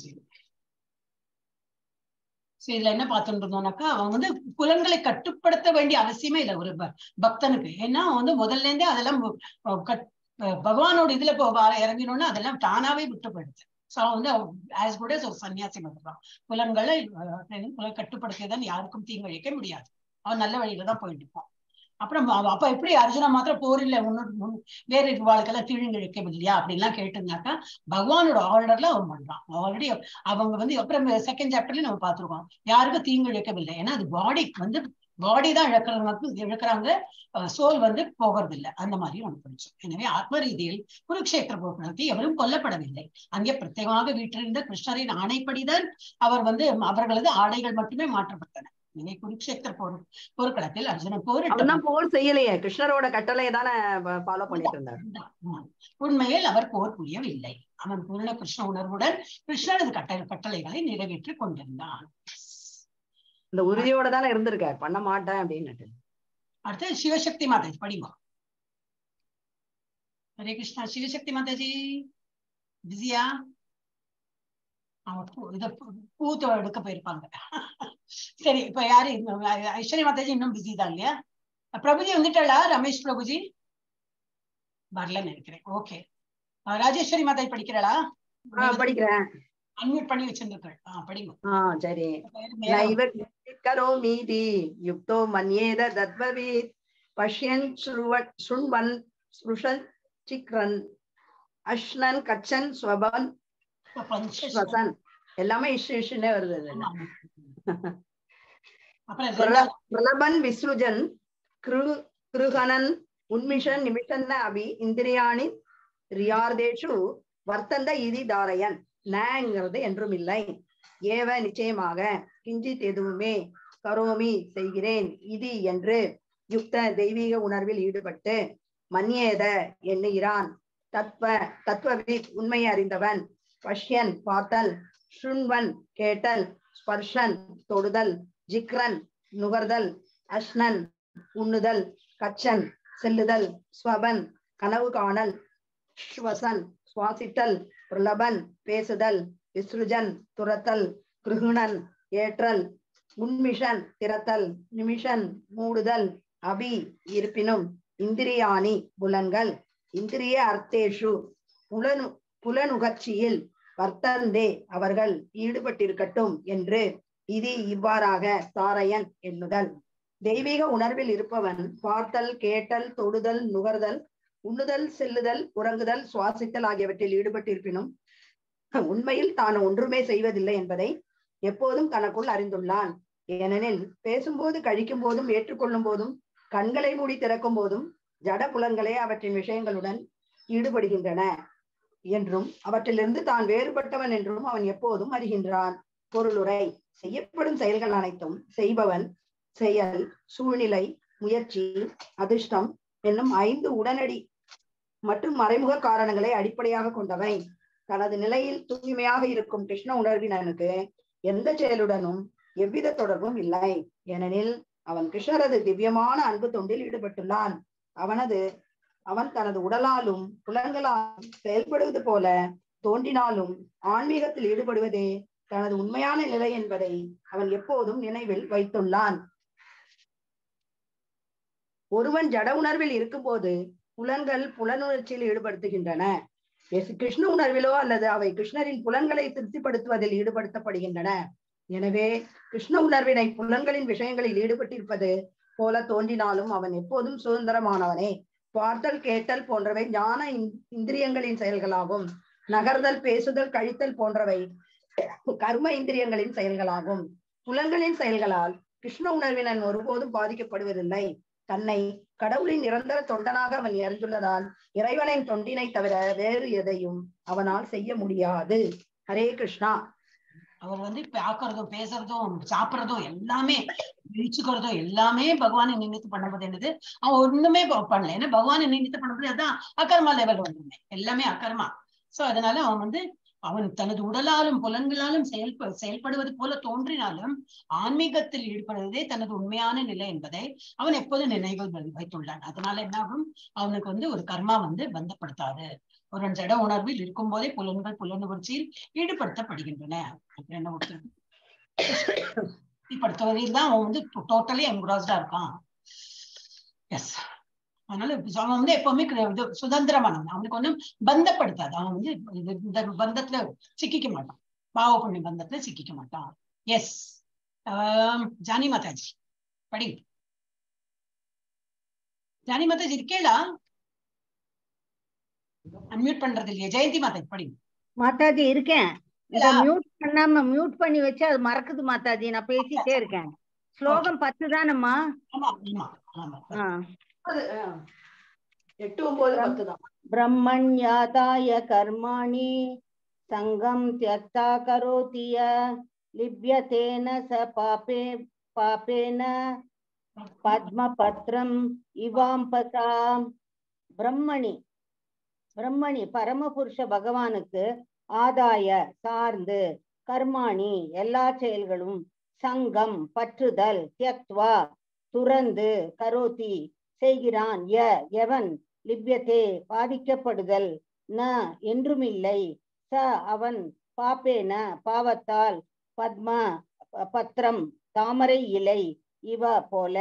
சரி இதுல என்ன பார்த்துட்டு இருந்தோம்னாக்கா அவன் வந்து புலன்களை கட்டுப்படுத்த வேண்டிய அவசியமே இல்லை ஒரு ப- பக்தனுக்கு ஏன்னா அவன் வந்து முதல்ல இருந்தே அதெல்லாம் ப- ப- கட்- ப- பகவானோட இதுல இப்போ வர இறங்கினோம்னா அதெல்லாம் தானாவே விட்டு போயிடுச்சு சோ அவன் வந்து ஆஸ் குட் ஒரு சன்னியாசி மட்டும்தான் புலன்களை அஹ், புலன் கட்டுப்படுத்தியதான் யாருக்கும் தீங்கிழைக்க முடியாது அவன் நல்ல வழியில தான் போயிட்டு இருப்பான் அப்புறம் அவ- அப்ப எப்படி அர்ஜுனா மாத்திரம் போரில்ல முன்னு முன் வேற வாழ்க்கெல்லாம் தீங்கிழைக்கவில்லையா அப்படின்லாம் கேட்டிருந்தாக்கா பகவானோட ஆர்டர்ல அவன் பண்றான் ஆல்ரெடி அவங்க வந்து அப்புறம் செகண்ட் சாப்டர்ல நம்ம பார்த்திருக்கோம் யாருக்கும் தீங்கு இழக்கவில்லை ஏன்னா அது பாடிக்கு வந்து பாடி தான் இழக்கிறாங்க இழக்கிறாங்க சோல் வந்து போகிறது இல்லை அந்த மாதிரி நம்ம படிச்சோம் எனவே ஆத்ம ரீதியில் குருக்ஷேத்திர போக்குவரத்து எவரும் கொல்லப்படவில்லை அங்கே பிரத்யேகமாக வீற்றிருந்த கிருஷ்ணரின் ஆணைப்படிதான் அவர் வந்து அவர்களது ஆடைகள் மட்டுமே மாற்றப்பட்டன எனவே குருக்ஷேத்திர போர் போர்க்களத்தில் அர்ஜுனன் போரிட்டு அவன் தான் போர் செய்யலையே கிருஷ்ணரோட கட்டளையை தானே ஃபாலோ பண்ணிட்டு இருந்தார் ஆம். உண்மையில் அவர் போர் புரியவில்லை அவன் பூர்ண கிருஷ்ண உணர்வுடன் கிருஷ்ணனது கட்டளை கட்டளைகளை நிறைவேற்றிக் கொண்டிருந்தான் இந்த உறுதியோட தானே இருந்திருக்கார் பண்ண மாட்டேன் அப்படின்னு அடுத்து சிவசக்தி மாதாஜி படிங்க ஹரே கிருஷ்ணா சிவசக்தி மாதாஜி பிஸியா அவங்க பூ- இத பூ- பூத்த எடுக்க போயிருப்பாங்க சரி இப்ப யாரு இன்னும் ஐ- ஐஸ்வர்யா மாதாஜி இன்னும் பிஸி தான் இல்லையா பிரபுஜி வந்துட்டாளா ரமேஷ் பிரபுஜி வரலன்னு நினைக்கிறேன் ஓகே ராஜேஸ்வரி மாதாஜி படிக்கிறாளா ஆஹ் படிக்கிறேன் அன்மியூட் பண்ணி வச்சிருந்தீர்கள் ஆஹ் படிங்க ஆஹ் சரி நைவ கரோமீதி யுக்தோ மன்யேத தத்வவீத் பஷ்யன் ஸ்ருவட் சுண்வன் ஸ்ருஷன் சிக்ரன் அஷ்ணன் கச்சன் ஸ்வபன் ஸ்வசன் எல்லாமே இஷ்டு இஷ்டுனே வருது இதுல. அப்புறம் பிரல- ரெண்டாவது பிரலபன் விஸ்ருஜன் கிரு கிருகணன் உன்மிஷன் நிமிஷன்ன அபி இந்திரியாணி ரியார்தேஷு வர்த்தந்த இதி தாரயன் நங்கிறது என்றும் இல்லை ஏவ நிச்சயமாக கிஞ்சித் எதுவுமே கரோமி செய்கிறேன் இது என்று யுக்த தெய்வீக உணர்வில் ஈடுபட்டு மன்யேத எண்ணுகிறான் தத்வ தத்துவவித் உண்மை அறிந்தவன் பஷ்யன் பார்த்தல் சுண்வன் கேட்டல் ஸ்பர்ஷன் தொடுதல் ஜிக்ரன் நுகர்தல் அஷ்ணன் உண்ணுதல் கச்சன் செல்லுதல் ஸ்வபன் கனவு காணல் ஸ்வசன் சுவாசித்தல் பிரலபன் பேசுதல் விஸ்ருஜன் துரத்தல் கிருகுணன் ஏற்றல் உன்மிஷன் திறத்தல் நிமிஷன் மூடுதல் அபி இருப்பினும் இந்திரியாணி புலன்கள் இந்திரிய அர்த்தேஷு புலனு புலனுகர்ச்சியில் வர்த்தந்தே அவர்கள் ஈடுபட்டிருக்கட்டும் என்று இது இவ்வாறாக தாரையன் எண்ணுதல் தெய்வீக உணர்வில் இருப்பவன் பார்த்தல் கேட்டல் தொடுதல் நுகர்தல் உண்ணுதல் செல்லுதல் உறங்குதல் சுவாசித்தல் ஆகியவற்றில் ஈடுபட்டிருப்பினும் உண்மையில் தான் ஒன்றுமே செய்வதில்லை என்பதை எப்போதும் தனக்குள் அறிந்துள்ளான் ஏனெனில் பேசும்போது கழிக்கும் போதும் ஏற்றுக்கொள்ளும் போதும் கண்களை மூடி திறக்கும் போதும் ஜட புலன்களே அவற்றின் விஷயங்களுடன் ஈடுபடுகின்றன என்றும் அவற்றிலிருந்து தான் வேறுபட்டவன் என்றும் அவன் எப்போதும் அறிகின்றான் பொருளுரை செய்யப்படும் செயல்கள் அனைத்தும் செய்பவன் செயல் சூழ்நிலை முயற்சி அதிர்ஷ்டம் என்னும் ஐந்து உடனடி மற்றும் மறைமுக காரணங்களை அடிப்படையாக கொண்டவை தனது நிலையில் தூய்மையாக இருக்கும் கிருஷ்ண உணர்வினனுக்கு எந்த செயலுடனும் எவ்வித தொடர்பும் இல்லை ஏனெனில் அவன் கிருஷ்ணரது திவ்யமான அன்பு தொண்டில் ஈடுபட்டுள்ளான் அவனது அவன் தனது உடலாலும் புலன்களாலும் செயல்படுவது போல தோன்றினாலும் ஆன்மீகத்தில் ஈடுபடுவதே தனது உண்மையான நிலை என்பதை அவன் எப்போதும் நினைவில் வைத்துள்ளான் ஒருவன் ஜட உணர்வில் இருக்கும்போது புலன்கள் புலனுணர்ச்சியில் ஈடுபடுத்துகின்றன எஸ் கிருஷ்ண உணர்விலோ அல்லது அவை கிருஷ்ணரின் புலன்களை திருப்திப்படுத்துவதில் ஈடுபடுத்தப்படுகின்றன எனவே கிருஷ்ண உணர்வினை புலன்களின் விஷயங்களில் ஈடுபட்டிருப்பது போல தோன்றினாலும் அவன் எப்போதும் சுதந்திரமானவனே பார்த்தல் கேட்டல் போன்றவை ஞான இந்- இந்திரியங்களின் செயல்களாகும் நகர்தல் பேசுதல் கழித்தல் போன்றவை கர்ம இந்திரியங்களின் செயல்களாகும் புலன்களின் செயல்களால் கிருஷ்ண உணர்வினன் ஒருபோதும் பாதிக்கப்படுவதில்லை தன்னை கடவுளின் நிரந்தர தொண்டனாக அவன் அறிந்துள்ளதால் இறைவனின் தொண்டினை தவிர வேறு எதையும் அவனால் செய்ய முடியாது ஹரே கிருஷ்ணா அவர் வந்து பாக்குறதும் பேசுறதும் சாப்பிடுறதும் எல்லாமே விழிச்சுக்கிறதும் எல்லாமே பகவானை நினைத்து பண்ணும்போது என்னது அவன் ஒண்ணுமே ப- பண்ணல ஏன்னா பகவானை நினைத்து பண்ணும்போது அதான் அகர்மா லெவல் வந்துருமே எல்லாமே அகர்மா சோ அதனால அவன் வந்து அவன் தனது உடலாலும் புலன்களாலும் செயல்ப செயல்படுவது போல தோன்றினாலும் ஆன்மீகத்தில் ஈடுபடுவதே தனது உண்மையான நிலை என்பதை அவன் எப்போதும் நினைவில் வை- வைத்துள்ளான் அதனால என்னாகும் அவனுக்கு வந்து ஒரு கர்மா வந்து பந்தப்படுத்தாது ஒரு ஜட உணர்வில் இருக்கும் போதே புலன்கள் புலனுணர்ச்சியில் ஈடுபடுத்தப்படுகின்றன அப்புறம் என்ன ஒருத்தர் படுத்துவதில் தான் அவன் வந்து டோட்டலி என்குராஸ்டா இருக்கான் எஸ் அதனால அவன் வந்து எப்பவுமே கிர- இது சுதந்திரமானவன் அவனுக்கு ஒண்ணும் பந்தப்படுத்தாது அவன் வந்து இது- இந்த பந்தத்துல சிக்கிக்க மாட்டான் பாவ புண்ணிய பந்தத்துல சிக்கிக்க மாட்டான் எஸ் ஜானி மாதாஜி படி ஜானி மாதாஜி இருக்கேளா அன்மியூட் பண்றது இல்லையா ஜெயந்தி மாதாஜி படி மாதாஜி இருக்கேன் இத இல்ல. மியூட் பண்ணாம மியூட் பண்ணி வச்சு அது மறக்குது மாதாஜி நான் பேசிட்டே இருக்கேன் ஸ்லோகம் பத்து தானம்மா ஆமா ஆமா ஆமா ஆ. அது, அஹ், எட்டு ஒன்பது பத்து தான் ब्रह्मण्यादाय कर्माणि सङ्गं त्यक्ता करोति य लिप्यतेन स पापे पापेन பத்மபத்ரம் இவாம்பசாம் பிரம்மணி பிரம்மணி பரமபுருஷ பகவானுக்கு ஆதாய சார்ந்து கர்மாணி எல்லா செயல்களும் சங்கம் பற்றுதல் தியக்த்வா துறந்து கரோதி செய்கிறான் ய எவன் லிப்யத்தே பாதிக்கப்படுதல் ந என்றுமில்லை ச அவன் பாப்பேன பாவத்தால் பத்ம ப- பத்ரம் தாமரை இலை இவ போல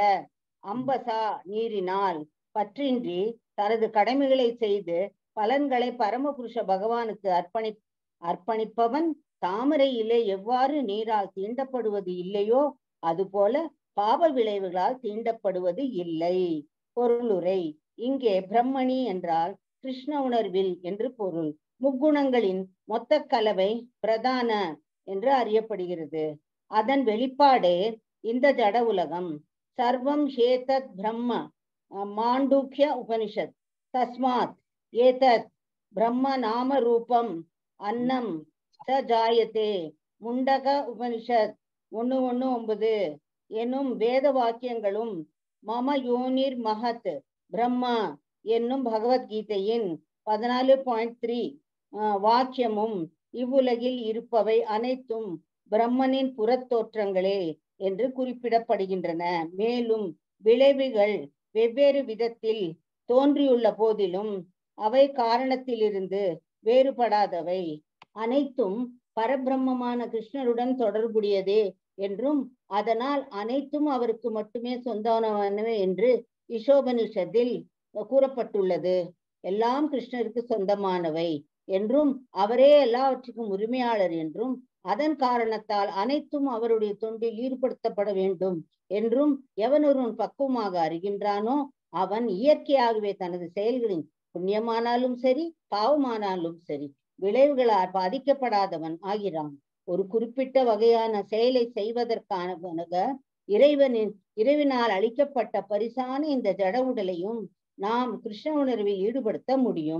அம்பசா நீரினால் பற்றின்றி தனது கடமைகளை செய்து பலன்களை பரமபுருஷ பகவானுக்கு அர்ப்பணி அர்ப்பணிப்பவன் தாமரை இலை எவ்வாறு நீரால் தீண்டப்படுவது இல்லையோ அதுபோல பாவ விளைவுகளால் தீண்டப்படுவது இல்லை பொருளுரை இங்கே பிரம்மணி என்றால் கிருஷ்ண உணர்வில் என்று பொருள் முக்குணங்களின் மொத்த கலவை பிரதான என்று அறியப்படுகிறது அதன் வெளிப்பாடே இந்த ஜட உலகம் சர்வம் ஹேதத் பிரம்ம அஹ் மாண்டூக்ய உபனிஷத் தஸ்மாத் ஏதத் பிரம்ம நாம ரூபம் அன்னம் ச ஜாயத்தே முண்டக உபனிஷத் ஒண்ணு ஒண்ணு ஒன்பது எனும் வேத வாக்கியங்களும் மம யோனிர் மகத் பிரம்மா என்னும் பகவத்கீதையின் பதினாலு பாயிண்ட் த்ரீ வாக்கியமும் இவ்வுலகில் இருப்பவை அனைத்தும் பிரம்மனின் புறத்தோற்றங்களே என்று குறிப்பிடப்படுகின்றன மேலும் விளைவுகள் வெவ்வேறு விதத்தில் தோன்றியுள்ள போதிலும் அவை காரணத்திலிருந்து வேறுபடாதவை அனைத்தும் பரபிரம்மமான கிருஷ்ணருடன் தொடர்புடையதே என்றும் அதனால் அனைத்தும் அவருக்கு மட்டுமே சொந்தமானவை என்று இஷோபனிஷத்தில் கூறப்பட்டுள்ளது எல்லாம் கிருஷ்ணருக்கு சொந்தமானவை என்றும் அவரே எல்லாவற்றுக்கும் உரிமையாளர் என்றும் அதன் காரணத்தால் அனைத்தும் அவருடைய தொண்டில் ஈடுபடுத்தப்பட வேண்டும் என்றும் எவன் ஒருவன் பக்குவமாக அறிகின்றானோ அவன் இயற்கையாகவே தனது செயல்களின் புண்ணியமானாலும் சரி பாவமானாலும் சரி விளைவுகளால் பாதிக்கப்படாதவன் ஆகிறான் ஒரு குறிப்பிட்ட வகையான செயலை செய்வதற்கான இறைவனின் இறைவனால் அளிக்கப்பட்ட பரிசான இந்த ஜட உடலையும் நாம் கிருஷ்ண உணர்வில் ஈடுபடுத்த முடியும்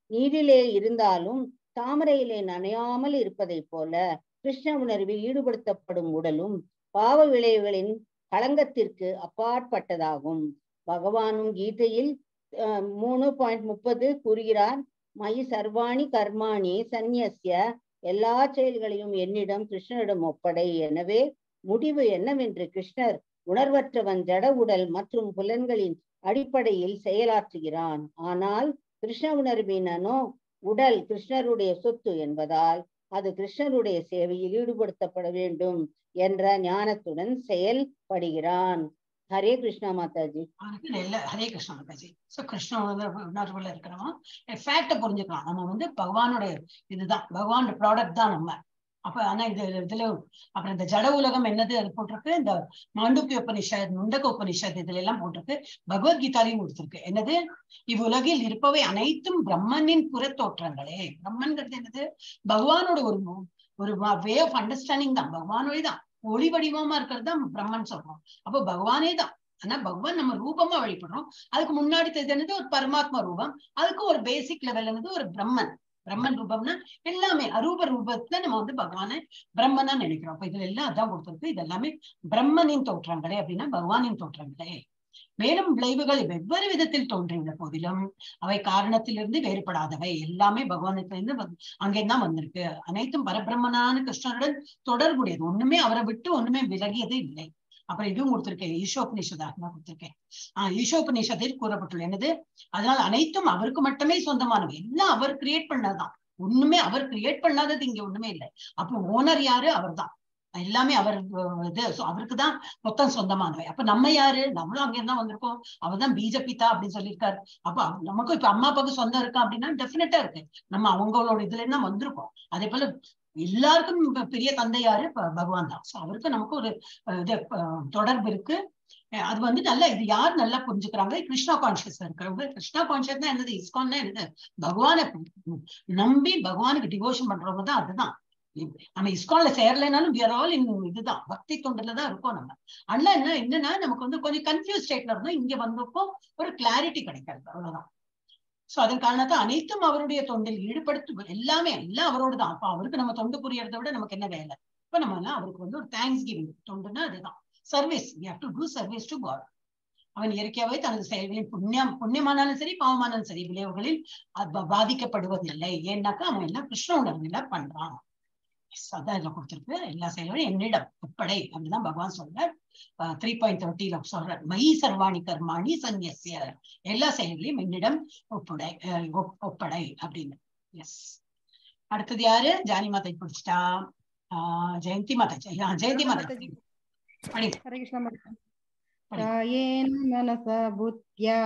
நீரிலே இருந்தாலும் தாமரையிலே நனையாமல் இருப்பதைப் போல கிருஷ்ண உணர்வில் ஈடுபடுத்தப்படும் உடலும் பாவ விளைவுகளின் களங்கத்திற்கு அப்பாற்பட்டதாகும் பகவானும் கீதையில் அஹ், மூணு பாயிண்ட் முப்பது கூறுகிறார் மயி சர்வாணி கர்மாணி சந்நியஸ்ய எல்லா செயல்களையும் என்னிடம் கிருஷ்ணரிடம் ஒப்படை எனவே முடிவு என்னவென்று கிருஷ்ணர் உணர்வற்றவன் ஜட உடல் மற்றும் புலன்களின் அடிப்படையில் செயலாற்றுகிறான் ஆனால் கிருஷ்ண உணர்வினனோ உடல் கிருஷ்ணருடைய சொத்து என்பதால் அது கிருஷ்ணருடைய சேவையில் ஈடுபடுத்தப்பட வேண்டும் என்ற ஞானத்துடன் செயல்படுகிறான் ஹரே கிருஷ்ணா மாதாஜி அவனுக்கு நல்ல ஹரே கிருஷ்ணா மாதாஜி சோ கிருஷ்ண உணர்வு- உணர்வுல இருக்கிறவன் ஃபேக்ட புரிஞ்சுக்கலாம் நம்ம வந்து பகவானோட இதுதான் பகவானோட ப்ராடக்ட் தான் நம்ம அப்ப ஆனா இது இதுல அப்புறம் இந்த ஜட உலகம் என்னது அது போட்டிருக்கு இந்த மாண்டூக்கிய உபனிஷத் முண்டக உபனிஷத் இதுல எல்லாம் போட்டிருக்கு பகவத்கீதாலையும் கொடுத்திருக்கு என்னது இவ்வுலகில் இருப்பவை அனைத்தும் பிரம்மனின் புறத்தோற்றங்களே பிரம்மன்கிறது என்னது பகவானோட ஒரு மு- ஒரு வே ஆஃப் அண்டர்ஸ்டாண்டிங் தான் பகவானோட தான் ஒளி வடிவமா இருக்கிறது தான் பிரம்மன் சொல்றோம் அப்போ பகவானே தான் ஆனா பகவான் நம்ம ரூபமா வழிபடுறோம் அதுக்கு முன்னாடி தெரிஞ்சது என்னது ஒரு பரமாத்மா ரூபம் அதுக்கு ஒரு பேசிக் லெவல் என்னது ஒரு பிரம்மன் பிரம்மன் ரூபம்னா எல்லாமே அரூப ரூபத்துல நம்ம வந்து பகவானை பிரம்மனா நினைக்கிறோம் அப்ப இதுல எல்லாம் அதான் கொடுத்திருக்கு இது எல்லாமே பிரம்மனின் தோற்றங்களே அப்படின்னா பகவானின் தோற்றங்களே மேலும் விளைவுகள் வெவ்வேறு விதத்தில் தோன்றின போதிலும் அவை காரணத்திலிருந்து வேறுபடாதவை எல்லாமே பகவானத்திலிருந்து வந்து அங்கேதான் வந்திருக்கு அனைத்தும் பரபிரம்மனான கிருஷ்ணருடன் தொடர்புடையது ஒண்ணுமே அவரை விட்டு ஒண்ணுமே விலகியது இல்லை அப்புறம் இதுவும் கொடுத்திருக்கேன் ஈஷோபனிஷதாக தான் கொடுத்திருக்கேன் ஆஹ் ஈஷோபனிஷத்தில் கூறப்பட்டுள்ள என்னது அதனால அனைத்தும் அவருக்கு மட்டுமே சொந்தமானவை எல்லாம் அவர் கிரியேட் பண்ணதுதான் ஒண்ணுமே அவர் கிரியேட் பண்ணாதது இங்க ஒண்ணுமே இல்லை அப்போ ஓனர் யாரு அவர்தான் எல்லாமே அவர் அஹ், இது so அவருக்கு தான் மொத்தம் சொந்தமானவை அப்ப நம்ம யாரு நம்மளும் அங்கே தான் வந்திருக்கோம் அவர்தான் பிஜபிதா அப்படின்னு சொல்லியிருக்காரு அப்ப அவ- நமக்கும் இப்ப அம்மா அப்பாவுக்கு சொந்தம் இருக்கா அப்படின்னா டெஃபினட்டா இருக்கு நம்ம அவங்களோட இதுல இருந்து தான் வந்திருக்கோம் அதே போல எல்லாருக்கும் இப்ப பெரிய தந்தை யாரு ப- பகவான் தான் சோ அவருக்கு நமக்கு ஒரு அஹ், இது அஹ், தொடர்பு இருக்கு அஹ் அது வந்து நல்லா இது யார் நல்லா புரிஞ்சுக்கிறாங்க கிருஷ்ணா கான்சியஸ் இருக்கிறவங்க கிருஷ்ணா கான்சியஸ் என்னது இஸ்கான்னா என்னது பகவானை நம்பி பகவானுக்கு டிவோஷன் பண்றவங்க தான் அதுதான் நம்ம இஸ்கான்ல சேரலைனாலும் we are all in இதுதான் பக்தி தொண்டுல தான் இருக்கோம் நம்ம ஆனா என்ன என்னன்னா நமக்கு வந்து கொஞ்சம் கன்ஃபியூஸ் ஸ்டேட்ல இருந்தோம் இங்க வந்தப்போ ஒரு கிளாரிட்டி கிடைக்காது அவ்வளவுதான் சோ அதன் காரணத்தை அனைத்தும் அவருடைய தொண்டில் ஈடுபடுத்து எல்லாமே எல்லாம் அவரோட தான் அப்ப அவருக்கு நம்ம தொண்டு புரியறதை விட நமக்கு என்ன வேலை இப்ப நம்ம எல்லாம் அவருக்கு வந்து ஒரு தேங்க்ஸ் கிவிங் தொண்டுன்னா அதுதான் service we have to do service to God அவன் இயற்கையாவே தனது செயல்களில் புண்ணியம் புண்ணியமானாலும் சரி பாவமானாலும் சரி விளைவுகளில் அது பா- பாதிக்கப்படுவதில்லை ஏன்னாக்கா அவன் எல்லாம் கிருஷ்ண உணர்வுல பண்றான் Yes, அதான் இதுல கொடுத்திருக்கு எல்லா செயல்களும் என்னிடம் ஒப்படை அப்படிதான் பகவான் சொல்றார் த்ரீ பாயிண்ட் தேர்ட்டில சொல்றார் மயி சர்வாணி கர்மாணி சந்நியசிய எல்லா செயல்களையும் என்னிடம் ஒப்புடை அஹ் ஒப்- ஒப்படை அப்படின்னு எஸ் அடுத்தது யாரு ஜானி மாதை பிடிச்சிட்டா ஆஹ் ஜெயந்தி மாதா ஜெய- ஆ, ஜெயந்தி மாதா மாதாஜி. படி हरे कृष्ण माता படி. कायेन मनसा बुद्ध्या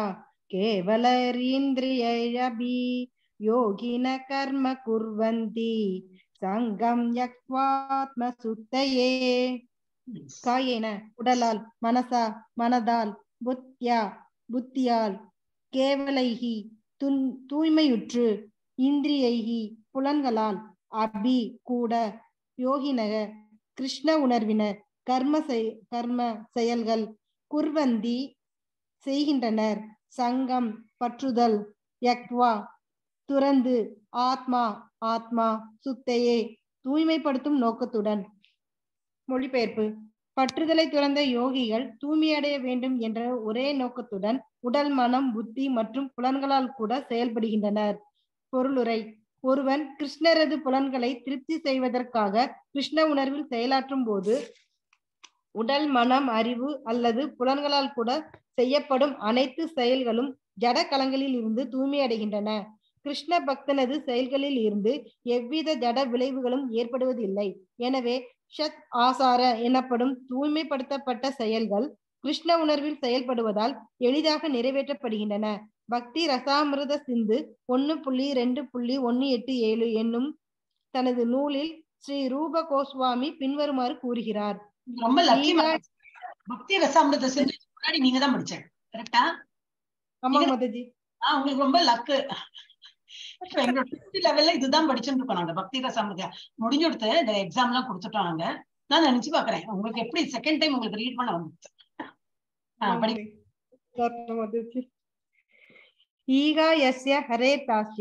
केवलरीन्द्रियैरपि योगिन कर्म कुर्वन्ति सङ्गं यक्त्वात्मसुत्तये காயேன உடலால் மனசா மனதால் புத்தியா புத்தியால் கேவலைகி துன் தூய்மையுற்று இந்திரியைகி புலன்களால் அபி கூட யோகினக கிருஷ்ண உணர்வினர் கர்ம செய் கர்ம செயல்கள் குர்வந்தி செய்கின்றனர் சங்கம் பற்றுதல் யக்வா துறந்து ஆத்மா ஆத்மா சுத்தையே தூய்மைப்படுத்தும் நோக்கத்துடன் மொழிபெயர்ப்பு பற்றுதலை துறந்த யோகிகள் தூய்மையடைய வேண்டும் என்ற ஒரே நோக்கத்துடன் உடல் மனம் புத்தி மற்றும் புலன்களால் கூட செயல்படுகின்றனர் பொருளுரை ஒருவன் கிருஷ்ணரது புலன்களை திருப்தி செய்வதற்காக கிருஷ்ண உணர்வில் செயலாற்றும் போது உடல் மனம் அறிவு அல்லது புலன்களால் கூட செய்யப்படும் அனைத்து செயல்களும் ஜட கலங்களில் இருந்து தூய்மையடைகின்றன கிருஷ்ண பக்தனது செயல்களில் இருந்து எவ்வித ஜட விளைவுகளும் ஏற்படுவதில்லை எனவே ஷத் ஆசார எனப்படும் தூய்மைப்படுத்தப்பட்ட செயல்கள் கிருஷ்ண உணர்வில் செயல்படுவதால் எளிதாக நிறைவேற்றப்படுகின்றன பக்தி ரசாமிருத சிந்து ஒன்னு புள்ளி ரெண்டு புள்ளி ஒன்னு எட்டு ஏழு என்னும் தனது நூலில் ஸ்ரீ ரூப கோஸ்வாமி பின்வருமாறு கூறுகிறார் ரொம்ப லக்கி நீங்க- பக்தி ரசாமிரத சிந்து முன்னாடி நீங்க தான் படிச்சேன் கரெக்டா ஆமா நீங்க- மாதாஜி ஆஹ் உங்களுக்கு ரொம்ப லக்கு எங்களோட ஃபிஃப்த் லெவல்ல இதுதான் படிச்சுட்டு இருக்கோம் நாங்க பக்தி ரசாமிரத முடிஞ்சு கொடுத்து இந்த எக்ஸாம் எல்லாம் கொடுத்துட்டோம் நாங்க நான் நினைச்சு பாக்குறேன் உங்களுக்கு எப்படி செகண்ட் டைம் உங்களுக்கு ரீட் பண்ண வந்துச்சு ஆஹ் படி ಮಾತಾಜಿ ಈಗ ಯಸ್ಯ ಹರೇತಾಸ್ಯ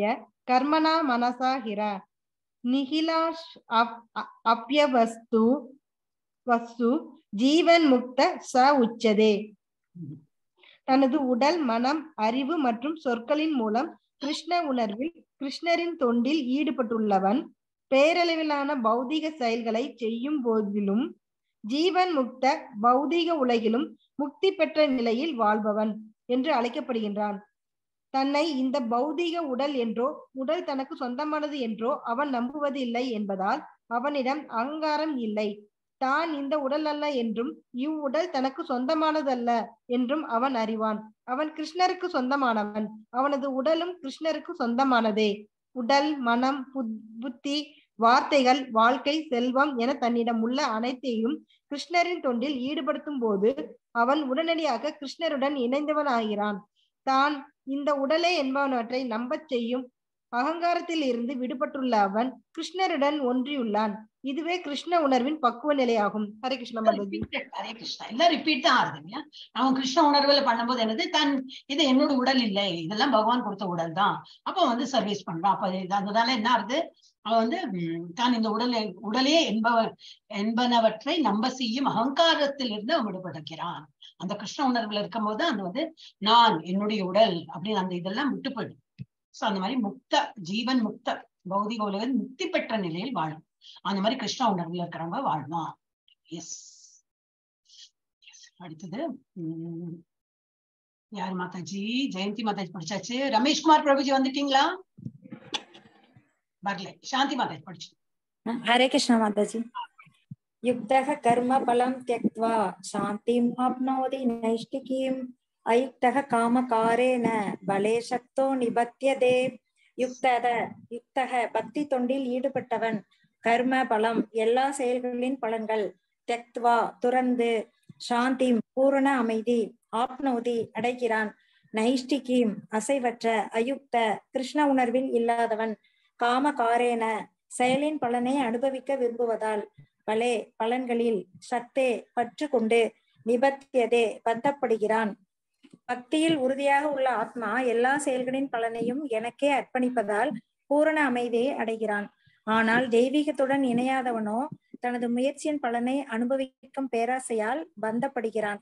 கர்மணா மனசா ஹிர நிகிலாஷ் அப்- அ- அப்யவஸ்து வஸ்து ஜீவன் முக்த ச உச்சதே தனது உடல் மனம் அறிவு மற்றும் சொற்களின் மூலம் கிருஷ்ண உணர்வில் கிருஷ்ணரின் தொண்டில் ஈடுபட்டுள்ளவன் பேரளவிலான பௌதிக செயல்களை செய்யும் போதிலும் ஜீவன் முக்த பௌதிக உலகிலும் முக்தி பெற்ற நிலையில் வாழ்பவன் என்று அழைக்கப்படுகின்றான் தன்னை இந்த பௌதிக உடல் என்றோ உடல் தனக்கு சொந்தமானது என்றோ அவன் நம்புவதில்லை என்பதால் அவனிடம் அகங்காரம் இல்லை தான் இந்த உடல் அல்ல என்றும் இவ்வுடல் தனக்கு சொந்தமானதல்ல என்றும் அவன் அறிவான் அவன் கிருஷ்ணருக்கு சொந்தமானவன் அவனது உடலும் கிருஷ்ணருக்கு சொந்தமானதே உடல் மனம் புத்- புத்தி வார்த்தைகள் வாழ்க்கை செல்வம் என தன்னிடம் உள்ள அனைத்தையும் கிருஷ்ணரின் தொண்டில் ஈடுபடுத்தும் போது அவன் உடனடியாக கிருஷ்ணருடன் இணைந்தவன் ஆகிறான் தான் இந்த உடலே என்பவனவற்றை நம்பச் செய்யும் அகங்காரத்தில் இருந்து விடுபட்டுள்ள அவன் கிருஷ்ணருடன் ஒன்றியுள்ளான் இதுவே கிருஷ்ண உணர்வின் பக்குவ நிலையாகும் ஹரே கிருஷ்ண மாதாஜி Repeated. ஹரே கிருஷ்ணா எல்லாம் ரிப்பீட் தான் ஆகுது இல்லையா அவன் கிருஷ்ண உணர்வுல பண்ணும்போது என்னது தன் இது என்னோட உடல் இல்லை இதெல்லாம் பகவான் கொடுத்த உடல் தான் அப்ப வந்து சர்வீஸ் பண்றான் அப்ப இது- அதனால என்ன ஆகுது அவன் வந்து ம், தான் இந்த உடலை உடலே என்பவன் என்பனவற்றை நம்ப செய்யும் அகங்காரத்தில் இருந்து அவன் விடுபடுகிறான் அந்த கிருஷ்ண உணர்வுல இருக்கும்போது அந்த வந்து நான் என்னுடைய உடல் அப்படின்னு அந்த இதெல்லாம் விட்டு போயிடும் சோ அந்த மாதிரி முக்த ஜீவன் முக்த பௌதிக உலகில் முக்தி பெற்ற நிலையில் வாழும் அந்த மாதிரி கிருஷ்ண உணர்வுல இருக்கிறவங்க வாழ்வான் எஸ் அடுத்தது உம் யார் மாதாஜி ஜெயந்தி மாதாஜி படிச்சாச்சு ரமேஷ்குமார் பிரபுஜி வந்துட்டீங்களா வரல சாந்தி மாதாஜி படிச்சு हरे कृष्ण माताजी युक्तः कर्म फलं त्यक्त्वा शान्तिम् आप्नोति नैष्टिकीम् अयुक्तः कामकारेण பலே சக்தோ நிபத்தியதே யுக்தத யுக்தக பக்தி தொண்டில் ஈடுபட்டவன் கர்ம பலம் எல்லா செயல்களின் பலன்கள் தெக்த்வா துறந்து சாந்தி பூரண அமைதி ஆப்னோதி அடைகிறான் நைஷ்டிகீம் அசைவற்ற அயுக்த கிருஷ்ண உணர்வில் இல்லாதவன் காமகாரேன செயலின் பலனை அனுபவிக்க விரும்புவதால் பலே பலன்களில் சத்தே பற்று கொண்டு நிபத்தியதே பந்தப்படுகிறான் பக்தியில் உறுதியாக உள்ள ஆத்மா எல்லா செயல்களின் பலனையும் எனக்கே அர்ப்பணிப்பதால் பூரண அமைதியை அடைகிறான் ஆனால் தெய்வீகத்துடன் இணையாதவனோ தனது முயற்சியின் பலனை அனுபவிக்கும் பேராசையால் பந்தப்படுகிறான்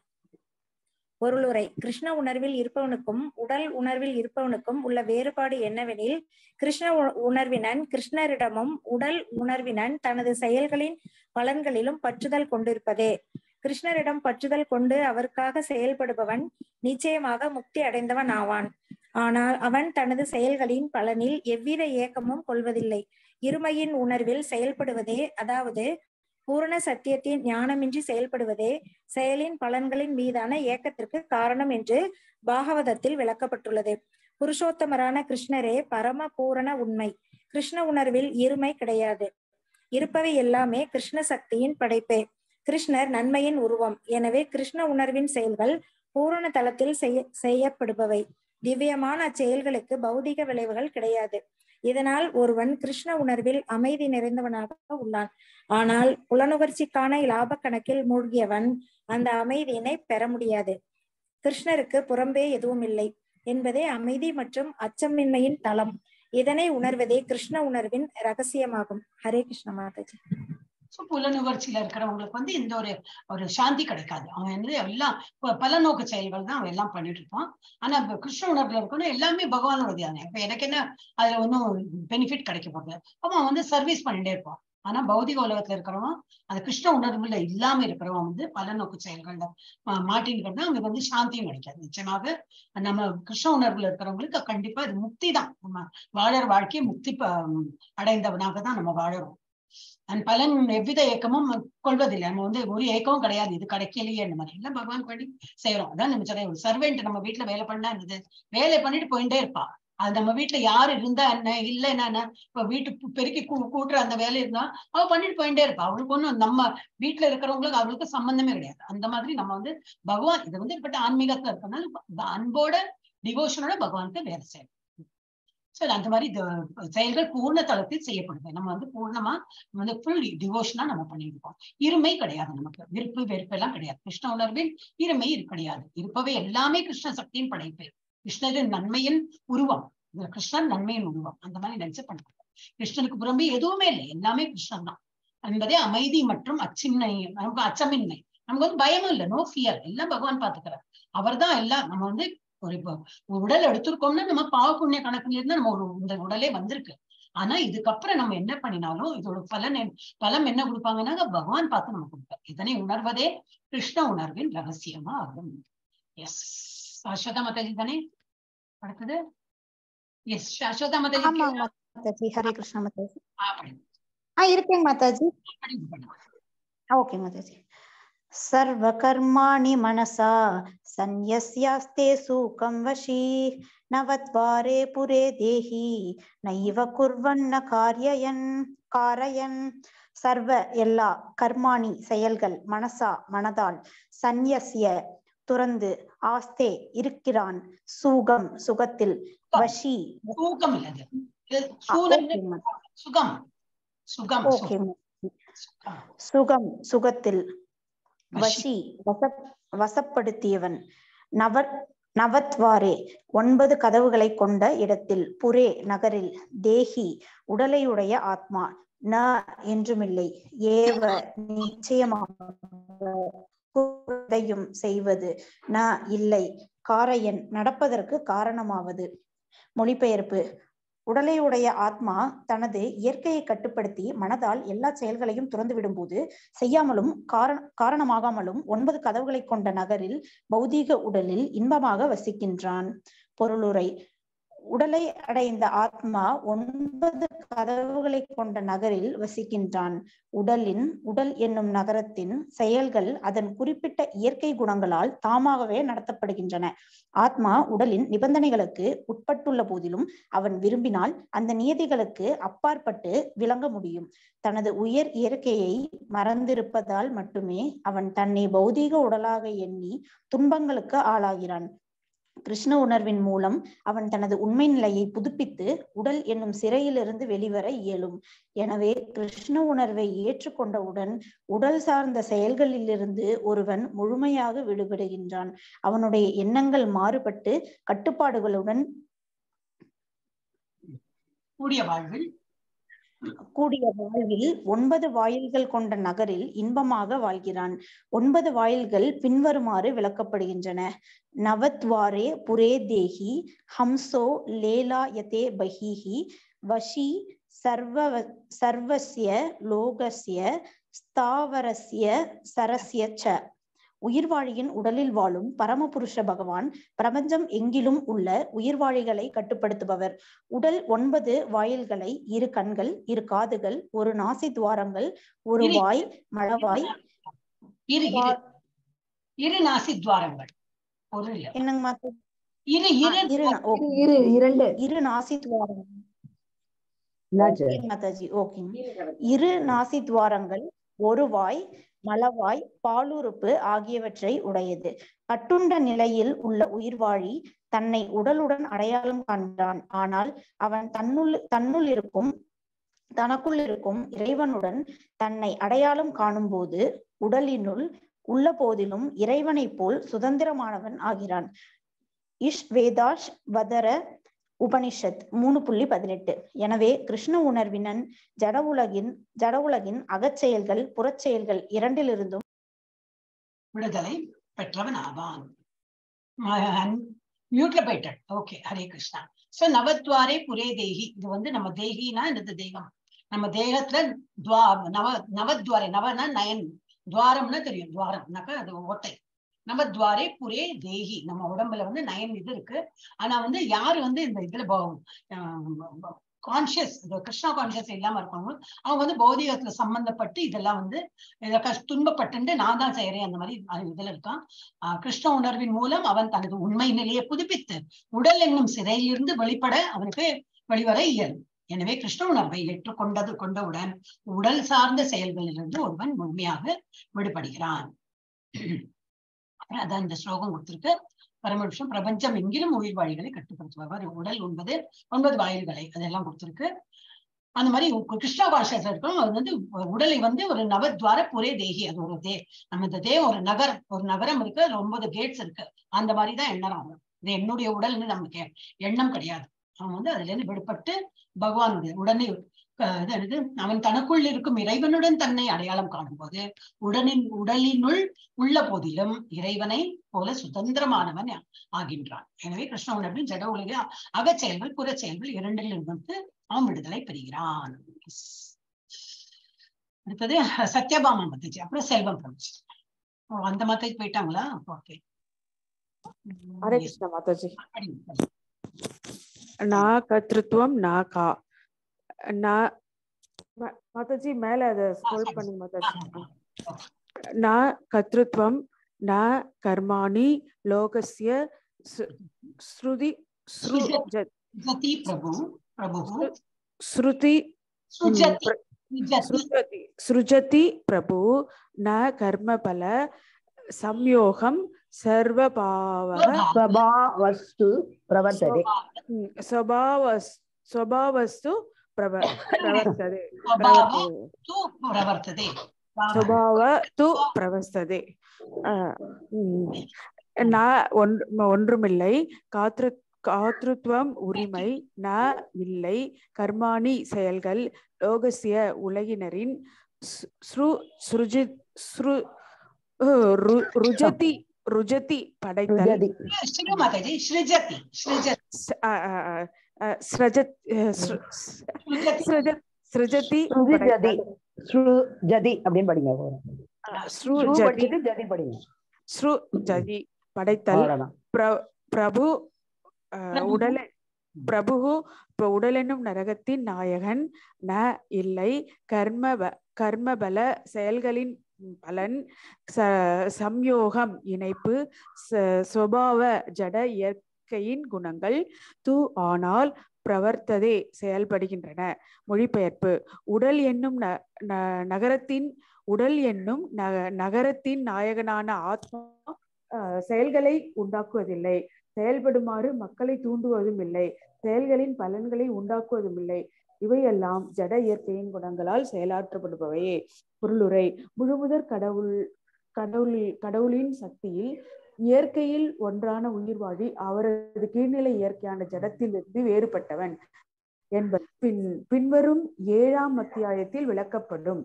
பொருளுரை கிருஷ்ண உணர்வில் இருப்பவனுக்கும் உடல் உணர்வில் இருப்பவனுக்கும் உள்ள வேறுபாடு என்னவெனில் கிருஷ்ண உ- உணர்வினன் கிருஷ்ணரிடமும் உடல் உணர்வினன் தனது செயல்களின் பலன்களிலும் பற்றுதல் கொண்டிருப்பதே கிருஷ்ணரிடம் பற்றுதல் கொண்டு அவருக்காக செயல்படுபவன் நிச்சயமாக முக்தி அடைந்தவன் ஆவான் ஆனால் அவன் தனது செயல்களின் பலனில் எவ்வித ஏக்கமும் கொள்வதில்லை இருமையின் உணர்வில் செயல்படுவதே அதாவது பூரண சத்தியத்தின் ஞானமின்றி செயல்படுவதே செயலின் பலன்களின் மீதான ஏக்கத்திற்கு காரணம் என்று பாகவதத்தில் விளக்கப்பட்டுள்ளது புருஷோத்தமரான கிருஷ்ணரே பரம பூரண உண்மை கிருஷ்ண உணர்வில் இருமை கிடையாது இருப்பவை எல்லாமே கிருஷ்ண சக்தியின் படைப்பே கிருஷ்ணர் நன்மையின் உருவம் எனவே கிருஷ்ண உணர்வின் செயல்கள் பூரண தளத்தில் செய்ய செய்யப்படுபவை திவ்யமான அச்செயல்களுக்கு பௌதிக விளைவுகள் கிடையாது இதனால் ஒருவன் கிருஷ்ண உணர்வில் அமைதி நிறைந்தவனாக உள்ளான் ஆனால் புலனுகர்ச்சிக்கான லாப கணக்கில் மூழ்கியவன் அந்த அமைதியினை பெற முடியாது கிருஷ்ணருக்கு புறம்பே எதுவும் இல்லை என்பதே அமைதி மற்றும் அச்சமின்மையின் தளம் இதனை உணர்வதே கிருஷ்ண உணர்வின் ரகசியமாகும் ஹரே கிருஷ்ண மாதாஜி சோ புலனுணர்ச்சியில இருக்கிறவங்களுக்கு வந்து இந்த ஒரு ஒரு சாந்தி கிடைக்காது அவன் வந்து எல்லாம் ப- பல நோக்கு செயல்கள் தான் அவன் எல்லாம் பண்ணிட்டு இருப்பான் ஆனா இப்ப கிருஷ்ண உணர்வுல இருக்கணும் எல்லாமே பகவானோடது தானே இப்ப எனக்கு என்ன அதுல ஒன்றும் பெனிஃபிட் கிடைக்க போகுது அப்ப அவன் வந்து சர்வீஸ் பண்ணிட்டே இருப்பான் ஆனா பௌதிக உலகத்துல இருக்கிறவன் அந்த கிருஷ்ண உணர்வுல இல்லாம இருக்கிறவன் வந்து பல நோக்கு செயல்கள்ல மா- மாட்டின்னு அவங்களுக்கு வந்து சாந்தியும் கிடைக்காது நிச்சயமாக நம்ம கிருஷ்ண உணர்வுல இருக்கிறவங்களுக்கு கண்டிப்பா இது முக்தி தான் நம்ம வாழற வாழ்க்கையை முக்தி ப- அடைந்தவனாக தான் நம்ம வாழறோம் அண்ட் பலன் எவ்வித ஏக்கமும் கொள்வதில்லை நம்ம வந்து ஒரு ஏக்கமும் கிடையாது இது கிடைக்கலையே அந்த மாதிரி எல்லாம் பகவான் வேண்டி செய்யறோம் அதான் நம்ம சொல்ல ஒரு சர்வெண்ட் நம்ம வீட்டுல வேலை பண்ணா இருந்தது வேலை பண்ணிட்டு போயிட்டே இருப்பா அது நம்ம வீட்டுல யாரு இருந்தா என்ன இல்லைன்னா என்ன இப்ப வீட்டு பு- பெருக்கி கூ- கூட்டுற அந்த வேலை இருந்தா அவ பண்ணிட்டு போயிட்டே இருப்பா அவளுக்கு ஒண்ணும் நம்ம வீட்டுல இருக்கிறவங்களுக்கு அவளுக்கு சம்பந்தமே கிடையாது அந்த மாதிரி நம்ம வந்து பகவான் இது வந்து இப்பட்ட ஆன்மீகத்துல இருக்கனால ப- அன்போட டிவோஷனோட பகவானுக்கு வேலை செய்யணும் சரி அந்த மாதிரி இது செயல்கள் பூர்ண தளத்தில் செய்யப்படுது நம்ம வந்து பூர்ணமா வந்து ஃபுல் டிவோஷனா நம்ம பண்ணியிருப்போம் இருமை கிடையாது நமக்கு விருப்பு வெறுப்பு எல்லாம் கிடையாது கிருஷ்ண உணர்வில் இருமை இரு- கிடையாது இருப்பவை எல்லாமே கிருஷ்ண சக்தியின் படைப்பு கிருஷ்ணரின் நன்மையின் உருவம் இந்த கிருஷ்ணன் நன்மையின் உருவம் அந்த மாதிரி நினைச்சு பண்ணுவாங்க கிருஷ்ணனுக்கு புறம்பே எதுவுமே இல்லை எல்லாமே கிருஷ்ணன் தான் என்பதே அமைதி மற்றும் அச்சின்மை நமக்கு அச்சமின்மை நமக்கு வந்து பயமும் இல்லை நோ ஃபியர் எல்லாம் பகவான் பாத்துக்கிறார் அவர் தான் எல்லாம் நம்ம வந்து ஒரு இப்போ ஒரு உடல் எடுத்திருக்கோம்னா நம்ம பாவ புண்ணிய கணக்குல இருந்து நம்ம ஒரு இந்த உடலே வந்திருக்கு ஆனா இதுக்கப்புறம் நம்ம என்ன பண்ணினாலும் இதோட பலன் என்ன- பலம் என்ன கொடுப்பாங்கன்னா பகவான் பார்த்து நம்ம கொடுப்பார் இதனை உணர்வதே கிருஷ்ண உணர்வின் ரகசியமா ஆகும் எஸ் சாஸ்வதா மாதாஜி தானே அடுத்தது எஸ் சாஸ்வதா மாதாஜி ஆமாங்க மாதாஜி ஹரே கிருஷ்ணா மாதாஜி அப்படி ஆ இருக்கேங்க மாதாஜி அப்படி இது பண்ணுவாங்க ஓகே மாதாஜி सर्वकर्माणि मनसा सन्न्यस्यास्ते सुखं वशी नवद्वारे पुरे देहि नैव कुर्वन्न காரியயன் காரயன் சர்வ எல்லா கர்மாணி செயல்கள் மனசா மனதால் சந்நியசிய துறந்து ஆஸ்தே இருக்கிறான் சூகம் சுகத்தில் வஷி தூக்கம் இல்லது இது ஆ, சூலம் okay, ma'am. சுகம் சுகம் ஓகே சுகம். ma'am. சுகம். சுகம் சுகத்தில் வஷி. வஷி வசப் வசப்படுத்தியவன் நவர் நவத்வாரே ஒன்பது கதவுகளை கொண்ட இடத்தில் புரே நகரில் தேகி உடலையுடைய ஆத்மா ந என்றுமில்லை ஏவ நிச்சயமாக குதையும் செய்வது ந இல்லை காரையன் நடப்பதற்கு காரணமாவது மொழிபெயர்ப்பு உடலையுடைய ஆத்மா தனது இயற்கையை கட்டுப்படுத்தி மனதால் எல்லா செயல்களையும் துறந்து விடும்போது செய்யாமலும் காரண காரணமாகாமலும் ஒன்பது கதவுகளை கொண்ட நகரில் பௌதீக உடலில் இன்பமாக வசிக்கின்றான் பொருளுரை உடலை அடைந்த ஆத்மா ஒன்பது கதவுகளை கொண்ட நகரில் வசிக்கின்றான் உடலின் உடல் என்னும் நகரத்தின் செயல்கள் அதன் குறிப்பிட்ட இயற்கை குணங்களால் தாமாகவே நடத்தப்படுகின்றன ஆத்மா உடலின் நிபந்தனைகளுக்கு உட்பட்டுள்ள போதிலும் அவன் விரும்பினால் அந்த நியதிகளுக்கு அப்பாற்பட்டு விளங்க முடியும் தனது உயர் இயற்கையை மறந்திருப்பதால் மட்டுமே அவன் தன்னை பௌதீக உடலாக எண்ணி துன்பங்களுக்கு ஆளாகிறான் கிருஷ்ண உணர்வின் மூலம் அவன் தனது உண்மை நிலையை புதுப்பித்து உடல் என்னும் சிறையிலிருந்து வெளிவர இயலும் எனவே கிருஷ்ண உணர்வை ஏற்றுக்கொண்டவுடன் உடல் சார்ந்த செயல்களிலிருந்து ஒருவன் முழுமையாக விடுபடுகின்றான் அவனுடைய எண்ணங்கள் மாறுபட்டு கட்டுப்பாடுகளுடன் கூடிய வாழ்வில் கூடிய வாழ்வில் ஒன்பது வாயில்கள் கொண்ட நகரில் இன்பமாக வாழ்கிறான் ஒன்பது வாயில்கள் பின்வருமாறு விளக்கப்படுகின்றன நவத்வாரே புரே தேஹி ஹம்சோ லேலா யதே பஹிஹி வஷி சர்வ சர்வஸ்ய லோகஸ்ய ஸ்தாவரஸ்ய சரஸ்ய ச உயிர்வாழியின் உடலில் வாழும் பரமபுருஷ பகவான் பிரபஞ்சம் எங்கிலும் உள்ள உயிர்வாழிகளை கட்டுப்படுத்துபவர் உடல் ஒன்பது வாயில்களை இரு கண்கள் இரு காதுகள் ஒரு நாசி துவாரங்கள் ஒரு இரு- வாய் மழவாய் இரு இரு வா- இரு நாசி துவாரங்கள் ஒரு இல்ல என்னங்க மாத்த இரு இரு இரு நா- ஓ, இரு இரண்டு இரு நாசி துவாரங்கள் என்னாச்சு ஓகே மாதாஜி ஓகேங்க இரு நாசி துவாரங்கள் ஒரு வாய் மலவாய் பாலுறுப்பு ஆகியவற்றை உடையது கட்டுண்ட நிலையில் உள்ள உயிர்வாழி தன்னை உடலுடன் அடையாளம் காண்கிறான் ஆனால் அவன் தன்னுள் தன்னுள் இருக்கும் தனக்குள் இருக்கும் இறைவனுடன் தன்னை அடையாளம் காணும்போது உடலினுள் உள்ள போதிலும் இறைவனைப் போல் சுதந்திரமானவன் ஆகிறான் இஷ் வேதாஷ் வதர உபனிஷத் மூணு புள்ளி பதினெட்டு எனவே கிருஷ்ண உணர்வினன் ஜட உலகின் ஜட உலகின் அகச்செயல்கள் புறச்செயல்கள் இரண்டிலிருந்தும் விடுதலை பெற்றவன் ஆவான் மியூட்ல போயிட்டான் ஓகே ஹரே கிருஷ்ணா சோ நவத்வாரே புரே தேகி இது வந்து நம்ம தேகினா இந்த தேகம் நம்ம தேகத்துல துவா நவ நவத்வாரே நவனா நயன் துவாரம்னா தெரியும் துவாரம்னாக்கா அது ஓட்டை நவத்வாரே புரே தேகி நம்ம உடம்புல வந்து நயன் இது இருக்கு ஆனா வந்து யாரு வந்து இந்த இதுல கான்சியஸ் கிருஷ்ணா கான்சியஸ் இல்லாம இருப்பாங்க அவங்க வந்து பௌதிகத்துல சம்பந்தப்பட்டு இதெல்லாம் வந்து இத கஷ்- துன்பப்பட்டு நான் தான் செய்யறேன் அந்த மாதிரி அது இதுல இருக்கான் ஆஹ் கிருஷ்ண உணர்வின் மூலம் அவன் தனது உண்மை நிலையை புதுப்பித்து உடல் என்னும் சிறையிலிருந்து வெளிப்பட அவனுக்கு வெளிவர இயலும் எனவே கிருஷ்ண உணர்வை ஏற்றுக்கொண்டது கொண்டவுடன் உடல் சார்ந்த செயல்களிலிருந்து ஒருவன் முழுமையாக விடுபடுகிறான் அப்புறம் அதான் இந்த ஸ்லோகம் கொடுத்திருக்கு பரமபுருஷம் பிரபஞ்சம் எங்கிலும் உயிர் வாழிகளை கட்டுப்படுத்துபவர் உடல் ஒன்பது ஒன்பது வாயில்களை அதெல்லாம் கொடுத்திருக்கு அந்த மாதிரி உ- கிருஷ்ணா பாஷத்துல இருக்கும் அது வந்து உடலை வந்து ஒரு நவத்வார புரே தேகி அது ஒரு தே நம்ம இந்த தேவம் ஒரு நகர் ஒரு நகரம் இருக்கு அதுல ஒன்பது கேட்ஸ் இருக்கு அந்த மாதிரிதான் எண்ணம் ஆகும் இது என்னுடைய உடல்னு நமக்கு எண்ணம் கிடையாது அவன் வந்து அதுல இருந்து விடுபட்டு பகவானுடைய உடனே அஹ் இது என்னது அவன் தனக்குள் இருக்கும் இறைவனுடன் தன்னை அடையாளம் காணும்போது உடனின் உடலினுள் உள்ள போதிலும் இறைவனை போல சுதந்திரமானவன் ஆகின்றான் எனவே கிருஷ்ண உணர்வின் ஜட உலக அகச் செயல்கள் புறச் செயல்கள் இரண்டிலிருந்து அவன் விடுதலை பெறுகிறான் Yes. அடுத்தது சத்யபாமா மத்தஜி அப்புறம் செல்வம் பிரபு ஓ, அந்த மத்தஜி போயிட்டாங்களா ஓகே ஹரே கிருஷ்ண மாதாஜி நா கர்த்திருவம் நா கா நா ம- மாதாஜி மேல அத ஸ்க்ரோல் சரி. பண்ணி மாதாஜி நா கர்த்திருவம் ந கர்மாணி லோகஸ்ய சு- ஸ்ருதி ஸ்ருஜத் சுஜதி பிரபு பிரபு ஸ்ருதி சுஜதி பிர- சுஜதி सृजति सृजति प्रभु न कर्मफल संयोगं सर्वभावः स्वभावस्तु प्रवर्तते हम्म, स्वभावस् स्वभावस्तु प्रव प्रवर्तते स्वभाव प्रवर्तते तु प्रवर्तते स्वभाव तु प्रवर्तते அஹ், உம், நான் ஒன்று ஒன்றுமில்லை காத்திரு காத்திருத்துவம் உரிமை ந இல்லை கர்மாணி செயல்கள் லோகசிய உலகினரின் சு- ஸ்ரு சுருஜி ஸ்ரு அஹ், ரு- ருஜதி ருஜதி படைத்தல் सृजति श्री माताजी सृजति सृजति ஸ்- அ- அ- அ- அ, ஸ்ரஜத் அஹ், ஸ்ரு- सृजति ஸ்ருஜத் ஸ்ருஜதி सृजति படைத்தல் सृजति அப்படின்னு படிங்க போதும். அஹ், ஸ்ரு ஸ்ருஜதி படிச்சுட்டு ஜதி படிங்க ஸ்ரு ஜதி படைத்தல் அவ்வளவுதான் பிர- பிரபு அஹ், பிரபு. உடல பிரபு இப்ப உடலெனும் நரகத்தின் நாயகன் ந இல்லை கர்ம ப- கர்மபல செயல்களின் பலன் ச- சம்யோகம் இணைப்பு ச- சுபாவ ஜட இயற்கையின் குணங்கள் து ஆனால் பிரவர்த்ததே செயல்படுகின்றன மொழிபெயர்ப்பு உடல் என்னும் ந- ந- நகரத்தின் உடல் என்னும் நக- நகரத்தின் நாயகனான ஆத்மா அஹ், செயல்களை உண்டாக்குவதில்லை செயல்படுமாறு மக்களை தூண்டுவதும் இல்லை செயல்களின் பலன்களை உண்டாக்குவதும் இல்லை இவையெல்லாம் ஜட இயற்கையின் குணங்களால் செயலாற்றப்படுபவையே பொருளுரை முழுமுதற் கடவுள் கடவுள் கடவுளின் சக்தியில் இயற்கையில் ஒன்றான உயிர்வாழி அவரது கீழ்நிலை இயற்கையான ஜடத்திலிருந்து வேறுபட்டவன் என்பது பின் பின்வரும் ஏழாம் அத்தியாயத்தில் விளக்கப்படும்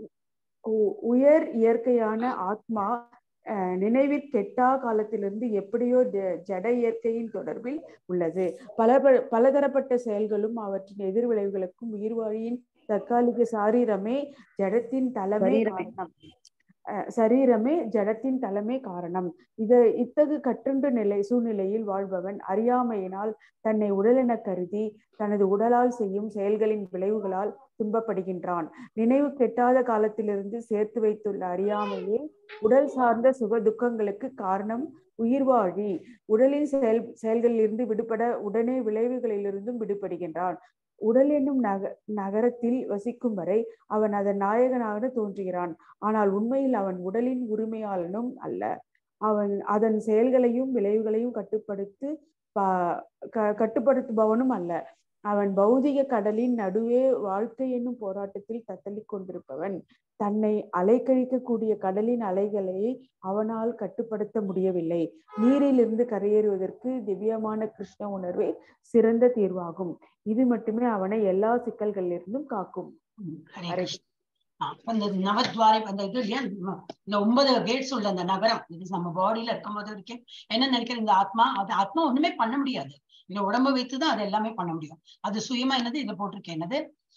உ- உயர் இயற்கையான ஆத்மா அஹ், நினைவிற் கெட்டா காலத்திலிருந்து எப்படியோ ஜ- ஜட இயற்கையின் தொடர்பில் உள்ளது பல ப- பலதரப்பட்ட செயல்களும் அவற்றின் எதிர்விளைவுகளுக்கும் உயிர்வாழியின் தற்காலிக சாரீரமே ஜடத்தின் தலைமை சரீரமே. காரணம் அஹ், சரீரமே ஜடத்தின் தலைமை காரணம் இத இத்தகு கட்டுண்டு நிலை சூழ்நிலையில் வாழ்பவன் அறியாமையினால் தன்னை உடலென கருதி தனது உடலால் செய்யும் செயல்களின் விளைவுகளால் துன்பப்படுகின்றான் நினைவு கெட்டாத காலத்திலிருந்து சேர்த்து வைத்துள்ள அறியாமையே உடல் சார்ந்த சுக துக்கங்களுக்கு காரணம் உயிர்வாழி உடலின் செயல் செயல்களிலிருந்து விடுபட உடனே விளைவுகளிலிருந்தும் விடுபடுகின்றான் உடல் என்னும் நக நகரத்தில் வசிக்கும் வரை அவன் அதன் நாயகனாக தோன்றுகிறான் ஆனால் உண்மையில் அவன் உடலின் உரிமையாளனும் அல்ல அவன் அதன் செயல்களையும் விளைவுகளையும் கட்டுப்படுத்து பா- க- கட்டுப்படுத்துபவனும் அல்ல அவன் பௌதிக கடலின் நடுவே வாழ்க்கை என்னும் போராட்டத்தில் தத்தளிக் கொண்டிருப்பவன் தன்னை அலைக்கழிக்கக்கூடிய கடலின் அலைகளை அவனால் கட்டுப்படுத்த முடியவில்லை நீரிலிருந்து கரையேறுவதற்கு திவ்யமான கிருஷ்ண உணர்வே சிறந்த தீர்வாகும் இது மட்டுமே அவனை எல்லா சிக்கல்களிலிருந்தும் காக்கும் ம், ஹரே ஹரே கிருஷ்ணா. ஆ, அந்த நவத்வாரை அந்த இது இல்லையா ம- இந்த ஒன்பது கேட்ஸ் உள்ள அந்த நகரம் இது நம்ம பாடியில இருக்கும்போது வரைக்கும் என்ன நினைக்கிறேன் இந்த ஆத்மா அது ஆத்மா ஒண்ணுமே பண்ண முடியாது இந்த உடம்ப வைத்துதான் அது எல்லாமே பண்ண முடியும் அது சுயமா என்னது இதுல போட்டிருக்கேன் என்னது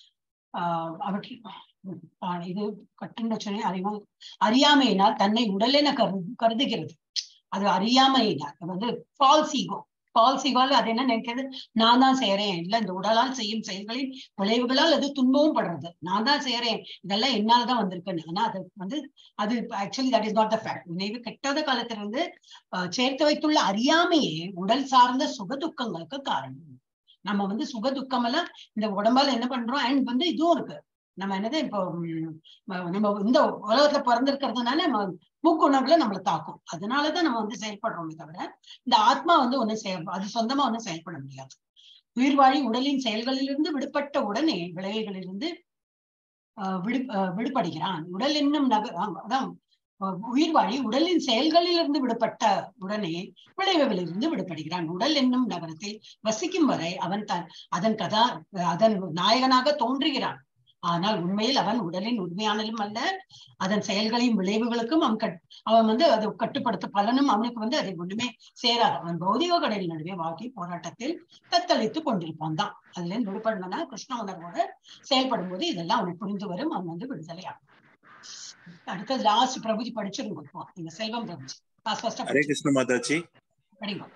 ஆஹ் அவற்றில் ஆஹ் இது கட்டுண்ட சொல்லி அறிவா அறியாமையினால் தன்னை உடலென கரு கருதுகிறது அது அறியாமையினால் அது வந்து ஃபால்ஸ் ஈகோ ஃபால்ஸ் ஈகோல அது என்ன நினைக்கிறது நான் தான் செய்யறேன் இல்ல இந்த உடலால் செய்யும் செயல்களின் விளைவுகளால் அது துன்பமும் படுறது நான் தான் செய்யறேன் இதெல்லாம் என்னாலதான் வந்திருக்குன்னு ஆனா அது வந்து அது actually that is not the fact நினைவு கெட்டாத காலத்திலிருந்து ஆஹ் சேர்த்து வைத்துள்ள அறியாமையே உடல் சார்ந்த சுக துக்கங்களுக்கு காரணம் நம்ம வந்து சுக துக்கம் எல்லாம் இந்த உடம்பால என்ன பண்றோம் அண்ட் வந்து இதுவும் இருக்கு நம்ம என்னது இப்போ ம், ம- நம்ம இந்த உலகத்துல பிறந்திருக்கிறதுனால நம்ம மூக்குணர்வுல நம்மளை தாக்கும் அதனாலதான் நம்ம வந்து செயல்படுறோமே தவிர இந்த ஆத்மா வந்து ஒண்ணும் செயல் அது சொந்தமா ஒண்ணும் செயல்பட முடியாது உயிர்வாழி உடலின் செயல்களிலிருந்து விடுபட்ட உடனே விளைவுகளிலிருந்து ஆஹ் விடு ஆஹ் விடுபடுகிறான் உடல் என்னும் நகர் ஆமா, அதான் அஹ் உயிர்வாழி உடலின் செயல்களிலிருந்து விடுபட்ட உடனே விளைவுகளிலிருந்து விடுபடுகிறான் உடல் என்னும் நகரத்தில் வசிக்கும் வரை அவன் தன் அதன் கதா அதன் நாயகனாக தோன்றுகிறான் ஆனால் உண்மையில் அவன் உடலின் உண்மையானலும் அல்ல அதன் செயல்களின் விளைவுகளுக்கும் அவன் கட் அவன் வந்து அதை கட்டுப்படுத்த பலனும் அவனுக்கு வந்து அதை ஒண்ணுமே சேராது அவன் பௌதிக கடலின் நடுவே வாழ்க்கை போராட்டத்தில் தத்தளித்துக் கொண்டிருப்பான் தான் அதுல இருந்து விடுபடணும்னா கிருஷ்ண உணர்வோட செயல்படும் போது இதெல்லாம் அவனுக்கு புரிந்து வரும் அவன் வந்து விடுதலையாகும் அடுத்தது லாஸ்ட் பிரபுஜி படிச்சிருங்க இப்போ. நீங்க செல்வம் பிரபுஜி ஃபர்ஸ்ட் ஃபர்ஸ்டா ஹரே கிருஷ்ண மாதாஜி படிங்க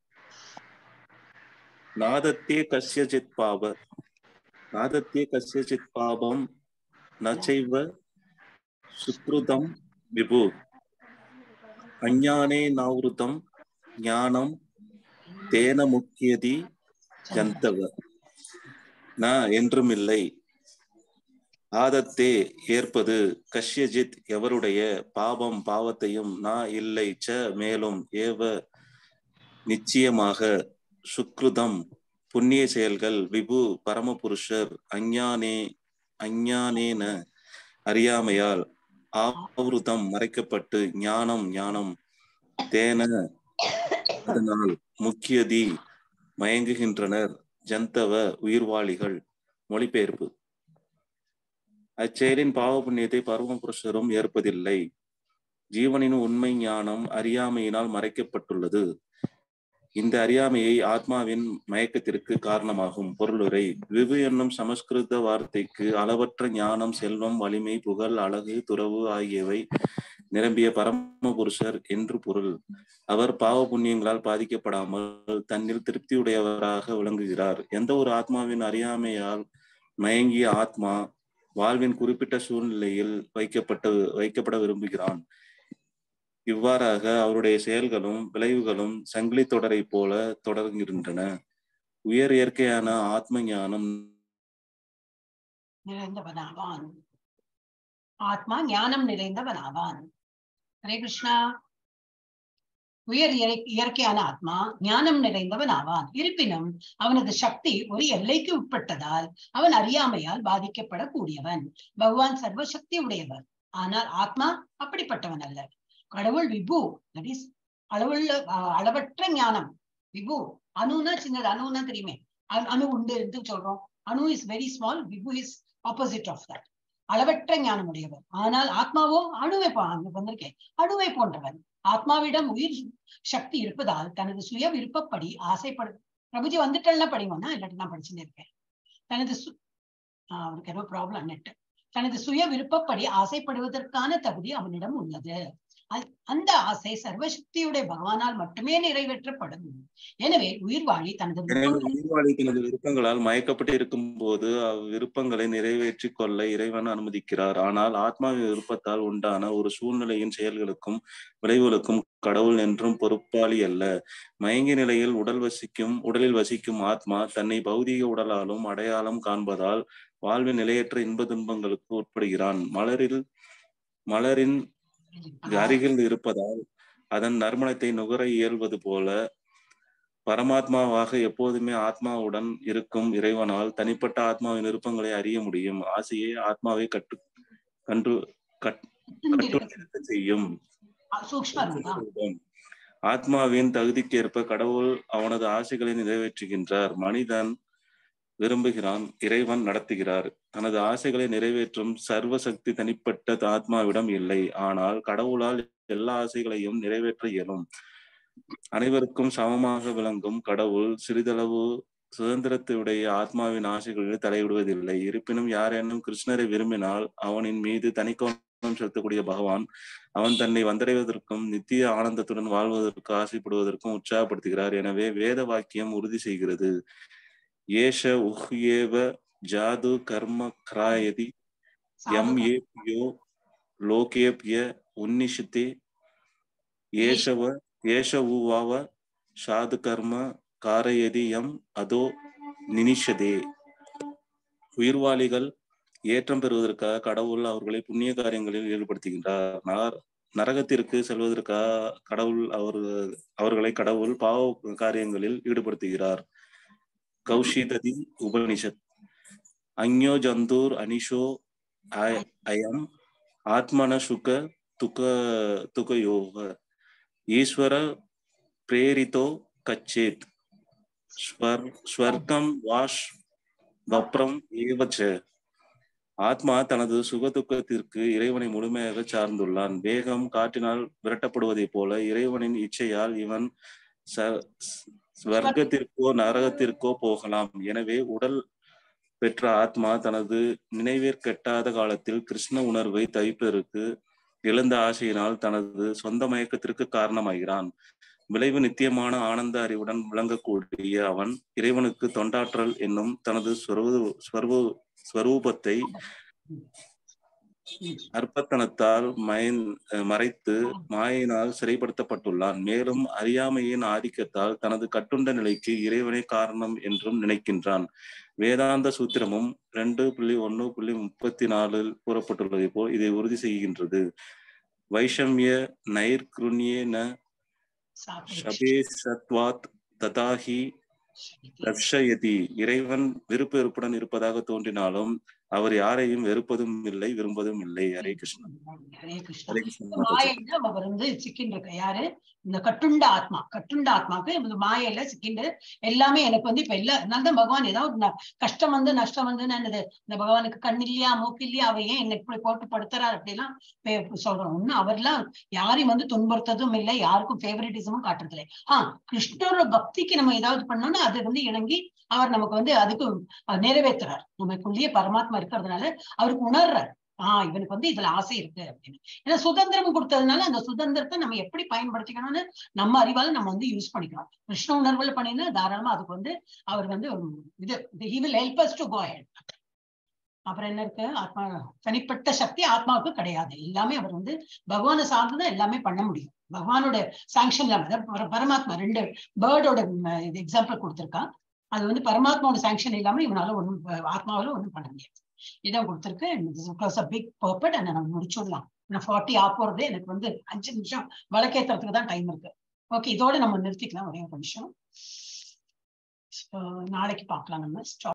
नादत्ते कस्यचित् पाप नादत्ते कस्यचित् पापं न चैव सुकृतं विभु अज्ञाने नावृतं ज्ञानं तेन मुख्यति ஜந்தவ ந என்றுமில்லை ஆதத்தே ஏற்பது கஷ்யஜித் எவருடைய பாவம் பாவத்தையும் நான் இல்லை ச மேலும் ஏவ நிச்சயமாக சுக்ருதம் புண்ணிய செயல்கள் விபு பரமபுருஷர் அஞ்ஞானே அஞ்ஞானேன அறியாமையால் ஆவருதம் மறைக்கப்பட்டு ஞானம் ஞானம் தேன அதனால் முக்கியதி மயங்குகின்றனர் ஜந்தவ உயிர்வாளிகள் மொழிபெயர்ப்பு அச்செயலின் பாவ புண்ணியத்தை பரமபுருஷரும் ஏற்பதில்லை ஜீவனின் உண்மை ஞானம் அறியாமையினால் மறைக்கப்பட்டுள்ளது இந்த அறியாமையை ஆத்மாவின் மயக்கத்திற்கு காரணமாகும் பொருளுரை விவு என்னும் சமஸ்கிருத வார்த்தைக்கு அளவற்ற ஞானம் செல்வம் வலிமை புகழ் அழகு துறவு ஆகியவை நிரம்பிய பரமபுருஷர் என்று பொருள் அவர் பாவ புண்ணியங்களால் பாதிக்கப்படாமல் தன்னில் திருப்தியுடையவராக விளங்குகிறார் எந்த ஒரு ஆத்மாவின் அறியாமையால் மயங்கிய ஆத்மா வாழ்வின் குறிப்பிட்ட சூழ்நிலையில் வைக்கப்பட்ட வைக்கப்பட விரும்புகிறான் இவ்வாறாக அவருடைய செயல்களும் விளைவுகளும் சங்கிலி தொடரை போல தொடர்கின்றன உயர் இயற்கையான ஆத்ம ஞானம் நிறைந்தவனாவான் ஆத்மா ஞானம் நிறைந்தவனாவான் ஹரே கிருஷ்ணா உயர் இயற்கை- இயற்கையான ஆத்மா ஞானம் நிறைந்தவன் ஆவான் இருப்பினும் அவனது சக்தி ஒரு எல்லைக்கு உட்பட்டதால் அவன் அறியாமையால் பாதிக்கப்படக்கூடியவன் பகவான் சர்வசக்தி உடையவர் ஆனால் ஆத்மா அப்படிப்பட்டவன் அல்ல கடவுள் விபு that is அளவுள்ள அஹ், அளவற்ற ஞானம் விபு அணுனா சின்னது அணுன்னா தெரியுமே அணு- அணு உண்டு என்று சொல்றோம் அணு இஸ் வெரி ஸ்மால் விபு இஸ் ஆப்போசிட் ஆஃப் தட் அளவற்ற ஞானம் உடையவர் ஆனால் ஆத்மாவோ அணுவை போ- அங்க வந்திருக்கேன் அணுவை போன்றவன் ஆத்மாவிடம் உயிர் சக்தி இருப்பதால் தனது சுய விருப்பப்படி ஆசைப்படு பிரபுஜி வந்துட்டெல்லாம் படிங்கன்னா இல்லாட்டி நான் படிச்சுட்டே இருக்கேன் தனது சு ஆஹ் அவருக்கு ஏதோ ப்ராப்ளம் நெட் தனது சுய விருப்பப்படி ஆசைப்படுவதற்கான தகுதி அவனிடம் உள்ளது அ- அந்த ஆசை சர்வசக்தியுடைய பகவானால் மட்டுமே நிறைவேற்றப்படும் எனவே உயிர் வாழி தனது எனவே விருப்பங்களை உயிர்வாழி தனது விருப்பங்களால் மயக்கப்பட்டு இருக்கும் போது அவ்விருப்பங்களை நிறைவேற்றிக் கொள்ள இறைவன் அனுமதிக்கிறார் ஆனால் ஆத்மாவின் விருப்பத்தால் உண்டான ஒரு சூழ்நிலையின் செயல்களுக்கும் விளைவுகளுக்கும் கடவுள் என்றும் பொறுப்பாளி அல்ல மயங்கிய நிலையில் உடல் வசிக்கும் உடலில் வசிக்கும் ஆத்மா தன்னை பௌதீக உடலாலும் அடையாளம் காண்பதால் வாழ்வின் நிலையற்ற இன்ப துன்பங்களுக்கு உட்படுகிறான் மலரில் மலரின் அருகில் இருப்பதால் அதன் நறுமணத்தை நுகர இயல்வது போல பரமாத்மாவாக எப்போதுமே ஆத்மாவுடன் இருக்கும் இறைவனால் தனிப்பட்ட ஆத்மாவின் விருப்பங்களை அறிய முடியும் ஆசையே ஆத்மாவை கட்டு கன்று கட் கட்டுப்படுத்த செய்யும் சூக்ஷ்ம ரூபம் ஆத்மாவின் தகுதிக்கேற்ப கடவுள் அவனது ஆசைகளை நிறைவேற்றுகின்றார் மனிதன் விரும்புகிறான் இறைவன் நடத்துகிறார் தனது ஆசைகளை நிறைவேற்றும் சர்வ சக்தி தனிப்பட்ட ஆத்மாவிடம் இல்லை ஆனால் கடவுளால் எல்லா ஆசைகளையும் நிறைவேற்ற இயலும் அனைவருக்கும் சமமாக விளங்கும் கடவுள் சிறிதளவு சுதந்திரத்தையுடைய ஆத்மாவின் ஆசைகளில் தலையிடுவதில்லை இருப்பினும் யாரேனும் கிருஷ்ணரை விரும்பினால் அவனின் மீது தனிக்கவனம் செலுத்தக்கூடிய பகவான் அவன் தன்னை வந்தடைவதற்கும் நித்திய ஆனந்தத்துடன் வாழ்வதற்கு ஆசைப்படுவதற்கும் உற்சாகப்படுத்துகிறார் எனவே வேத வாக்கியம் உறுதி செய்கிறது ஏஷ உஹ்யேவ ஜாது கர்ம கிராயதி எம் ஏ பியோ லோகேப்ய உன்னிஷித்தே ஏஷவ ஏஷ உவாவ சாது கர்ம காரயதி எம் அதோ நினிஷதே உயிர்வாளிகள் ஏற்றம் பெறுவதற்காக கடவுள் அவர்களை புண்ணிய காரியங்களில் ஈடுபடுத்துகின்றார் நர- நரகத்திற்கு செல்வதற்காக கடவுள் அவர் அவர்களை கடவுள் பாவ காரியங்களில் ஈடுபடுத்துகிறார் கௌஷிததி உபனிஷத் அந்யோ ஜந்தூர் அனிஷோ அய- அயம் ஆத்மன சுக तुक तुकयोः ईश्वर प्रेरितो गच्छेत् स्वर् स्वर्गं वा வப்ரம் ஏவச்ச ஆத்மா தனது சுகதுக்கத்திற்கு இறைவனை முழுமையாக சார்ந்துள்ளான் வேகம் காற்றினால் விரட்டப்படுவதைப் போல இறைவனின் இச்சையால் இவன் ச- ஸ்வர்க்கத்திற்கோ நரகத்திற்கோ போகலாம் எனவே உடல் பெற்ற ஆத்மா தனது நினைவேற்கெட்டாத காலத்தில் கிருஷ்ண உணர்வை தவிப்பதற்கு எழுந்த ஆசையினால் தனது சொந்த மயக்கத்திற்கு காரணமாகிறான் விளைவு நித்தியமான ஆனந்த அறிவுடன் விளங்கக்கூடிய அவன் இறைவனுக்கு தொண்டாற்றல் என்னும் தனது ஸ்வரூ- ஸ்வரூ- ஸ்வரூபத்தை அற்பத்தனத்தால் மயன் மறைத்து மாயினால் சிறைப்படுத்தப்பட்டுள்ளான் மேலும் அறியாமையின் ஆதிக்கத்தால் தனது கட்டுண்ட நிலைக்கு இறைவனே காரணம் என்றும் நினைக்கின்றான் வேதாந்த சூத்திரமும் ரெண்டு புள்ளி ஒண்ணு புள்ளி முப்பத்தி நாலில் கூறப்பட்டுள்ளதை போல் இதை உறுதி செய்கின்றது வைஷமிய நைர்குருண்யேன ஷபேஷத்வாத் ததாஹி தர்ஷயதி இறைவன் விருப்ப வெறுப்புடன் இருப்பதாக தோன்றினாலும் அவர் யாரையும் வெறுப்பதும் இல்லை விரும்பதும் இல்லை ஹரே கிருஷ்ணன் ஹரே கிருஷ்ணா ஹரே கிருஷ்ணன் மாதாஜி. மாயைன்னா அவர் வந்து சிக்கின்னு இருக்க யாரு இந்த கட்டுண்ட ஆத்மா கட்டுண்ட ஆத்மாக்கு இந்த மாயையில சிக்கிண்டு எல்லாமே எனக்கு வந்து இப்ப இல்ல அதனால தான் பகவான் ஏதாவது ந- கஷ்டம் வந்து நஷ்டம் வந்து என்னது இந்த பகவானுக்கு கண் இல்லையா மூக்கு இல்லையா அவ ஏன் என்ன இப்படி போட்டு படுத்துறாரு அப்படிலாம் பே- சொல்றோம் ஒண்ணு அவர்லாம் யாரையும் வந்து துன்புறுத்ததும் இல்லை யாருக்கும் ஃபேவரட்டிசமும் காட்டுறது இல்லை ஆஹ் கிருஷ்ணரோட பக்திக்கு நம்ம ஏதாவது பண்ணோம்னா அது வந்து இணங்கி அவர் நமக்கு வந்து அதுக்கு அஹ், நிறைவேத்துறார் நமக்குள்ளேயே பரமாத்மா இருக்கிறதுனால அவருக்கு உணர்றார் ஆஹ் இவனுக்கு வந்து இதுல ஆசை இருக்கு அப்படின்னு ஏன்னா சுதந்திரம் கொடுத்ததுனால அந்த சுதந்திரத்தை நம்ம எப்படி பயன்படுத்திக்கணும்னு நம்ம அறிவால நம்ம வந்து யூஸ் பண்ணிக்கலாம் கிருஷ்ண உணர்வுல பண்ணினா தாராளமா அதுக்கு வந்து அவர் வந்து ஒரு இது he will help us to go ahead அப்புறம் என்ன இருக்கு ஆத்மா தனிப்பட்ட சக்தி ஆத்மாவுக்கு கிடையாது எல்லாமே அவர் வந்து பகவானை சார்ந்துதான் எல்லாமே பண்ண முடியும் பகவானோட சாங்ஷன் இல்லாம அதாவது பர- பரமாத்மா ரெண்டு பேர்டோட இது எக்ஸாம்பிள் கொடுத்திருக்கான் அது வந்து பரமாத்மாவோட சாங்ஷன் இல்லாம இவனால ஒண்ணும் ஆத்மாவால ஒண்ணும் பண்ண முடியாது இதான் கொடுத்திருக்கு பிக் பர்பட் அண்ட் நம்ம முடிச்சுடலாம் நான் ஃபார்ட்டி ஆ போறது எனக்கு வந்து அஞ்சு நிமிஷம் வழக்கேத்துறதுக்கு தான் டைம் இருக்கு ஓகே இதோட நம்ம நிறுத்திக்கலாம் ஒரே ஒரு நிமிஷம் So, நாளைக்கு பார்க்கலாம் நம்ம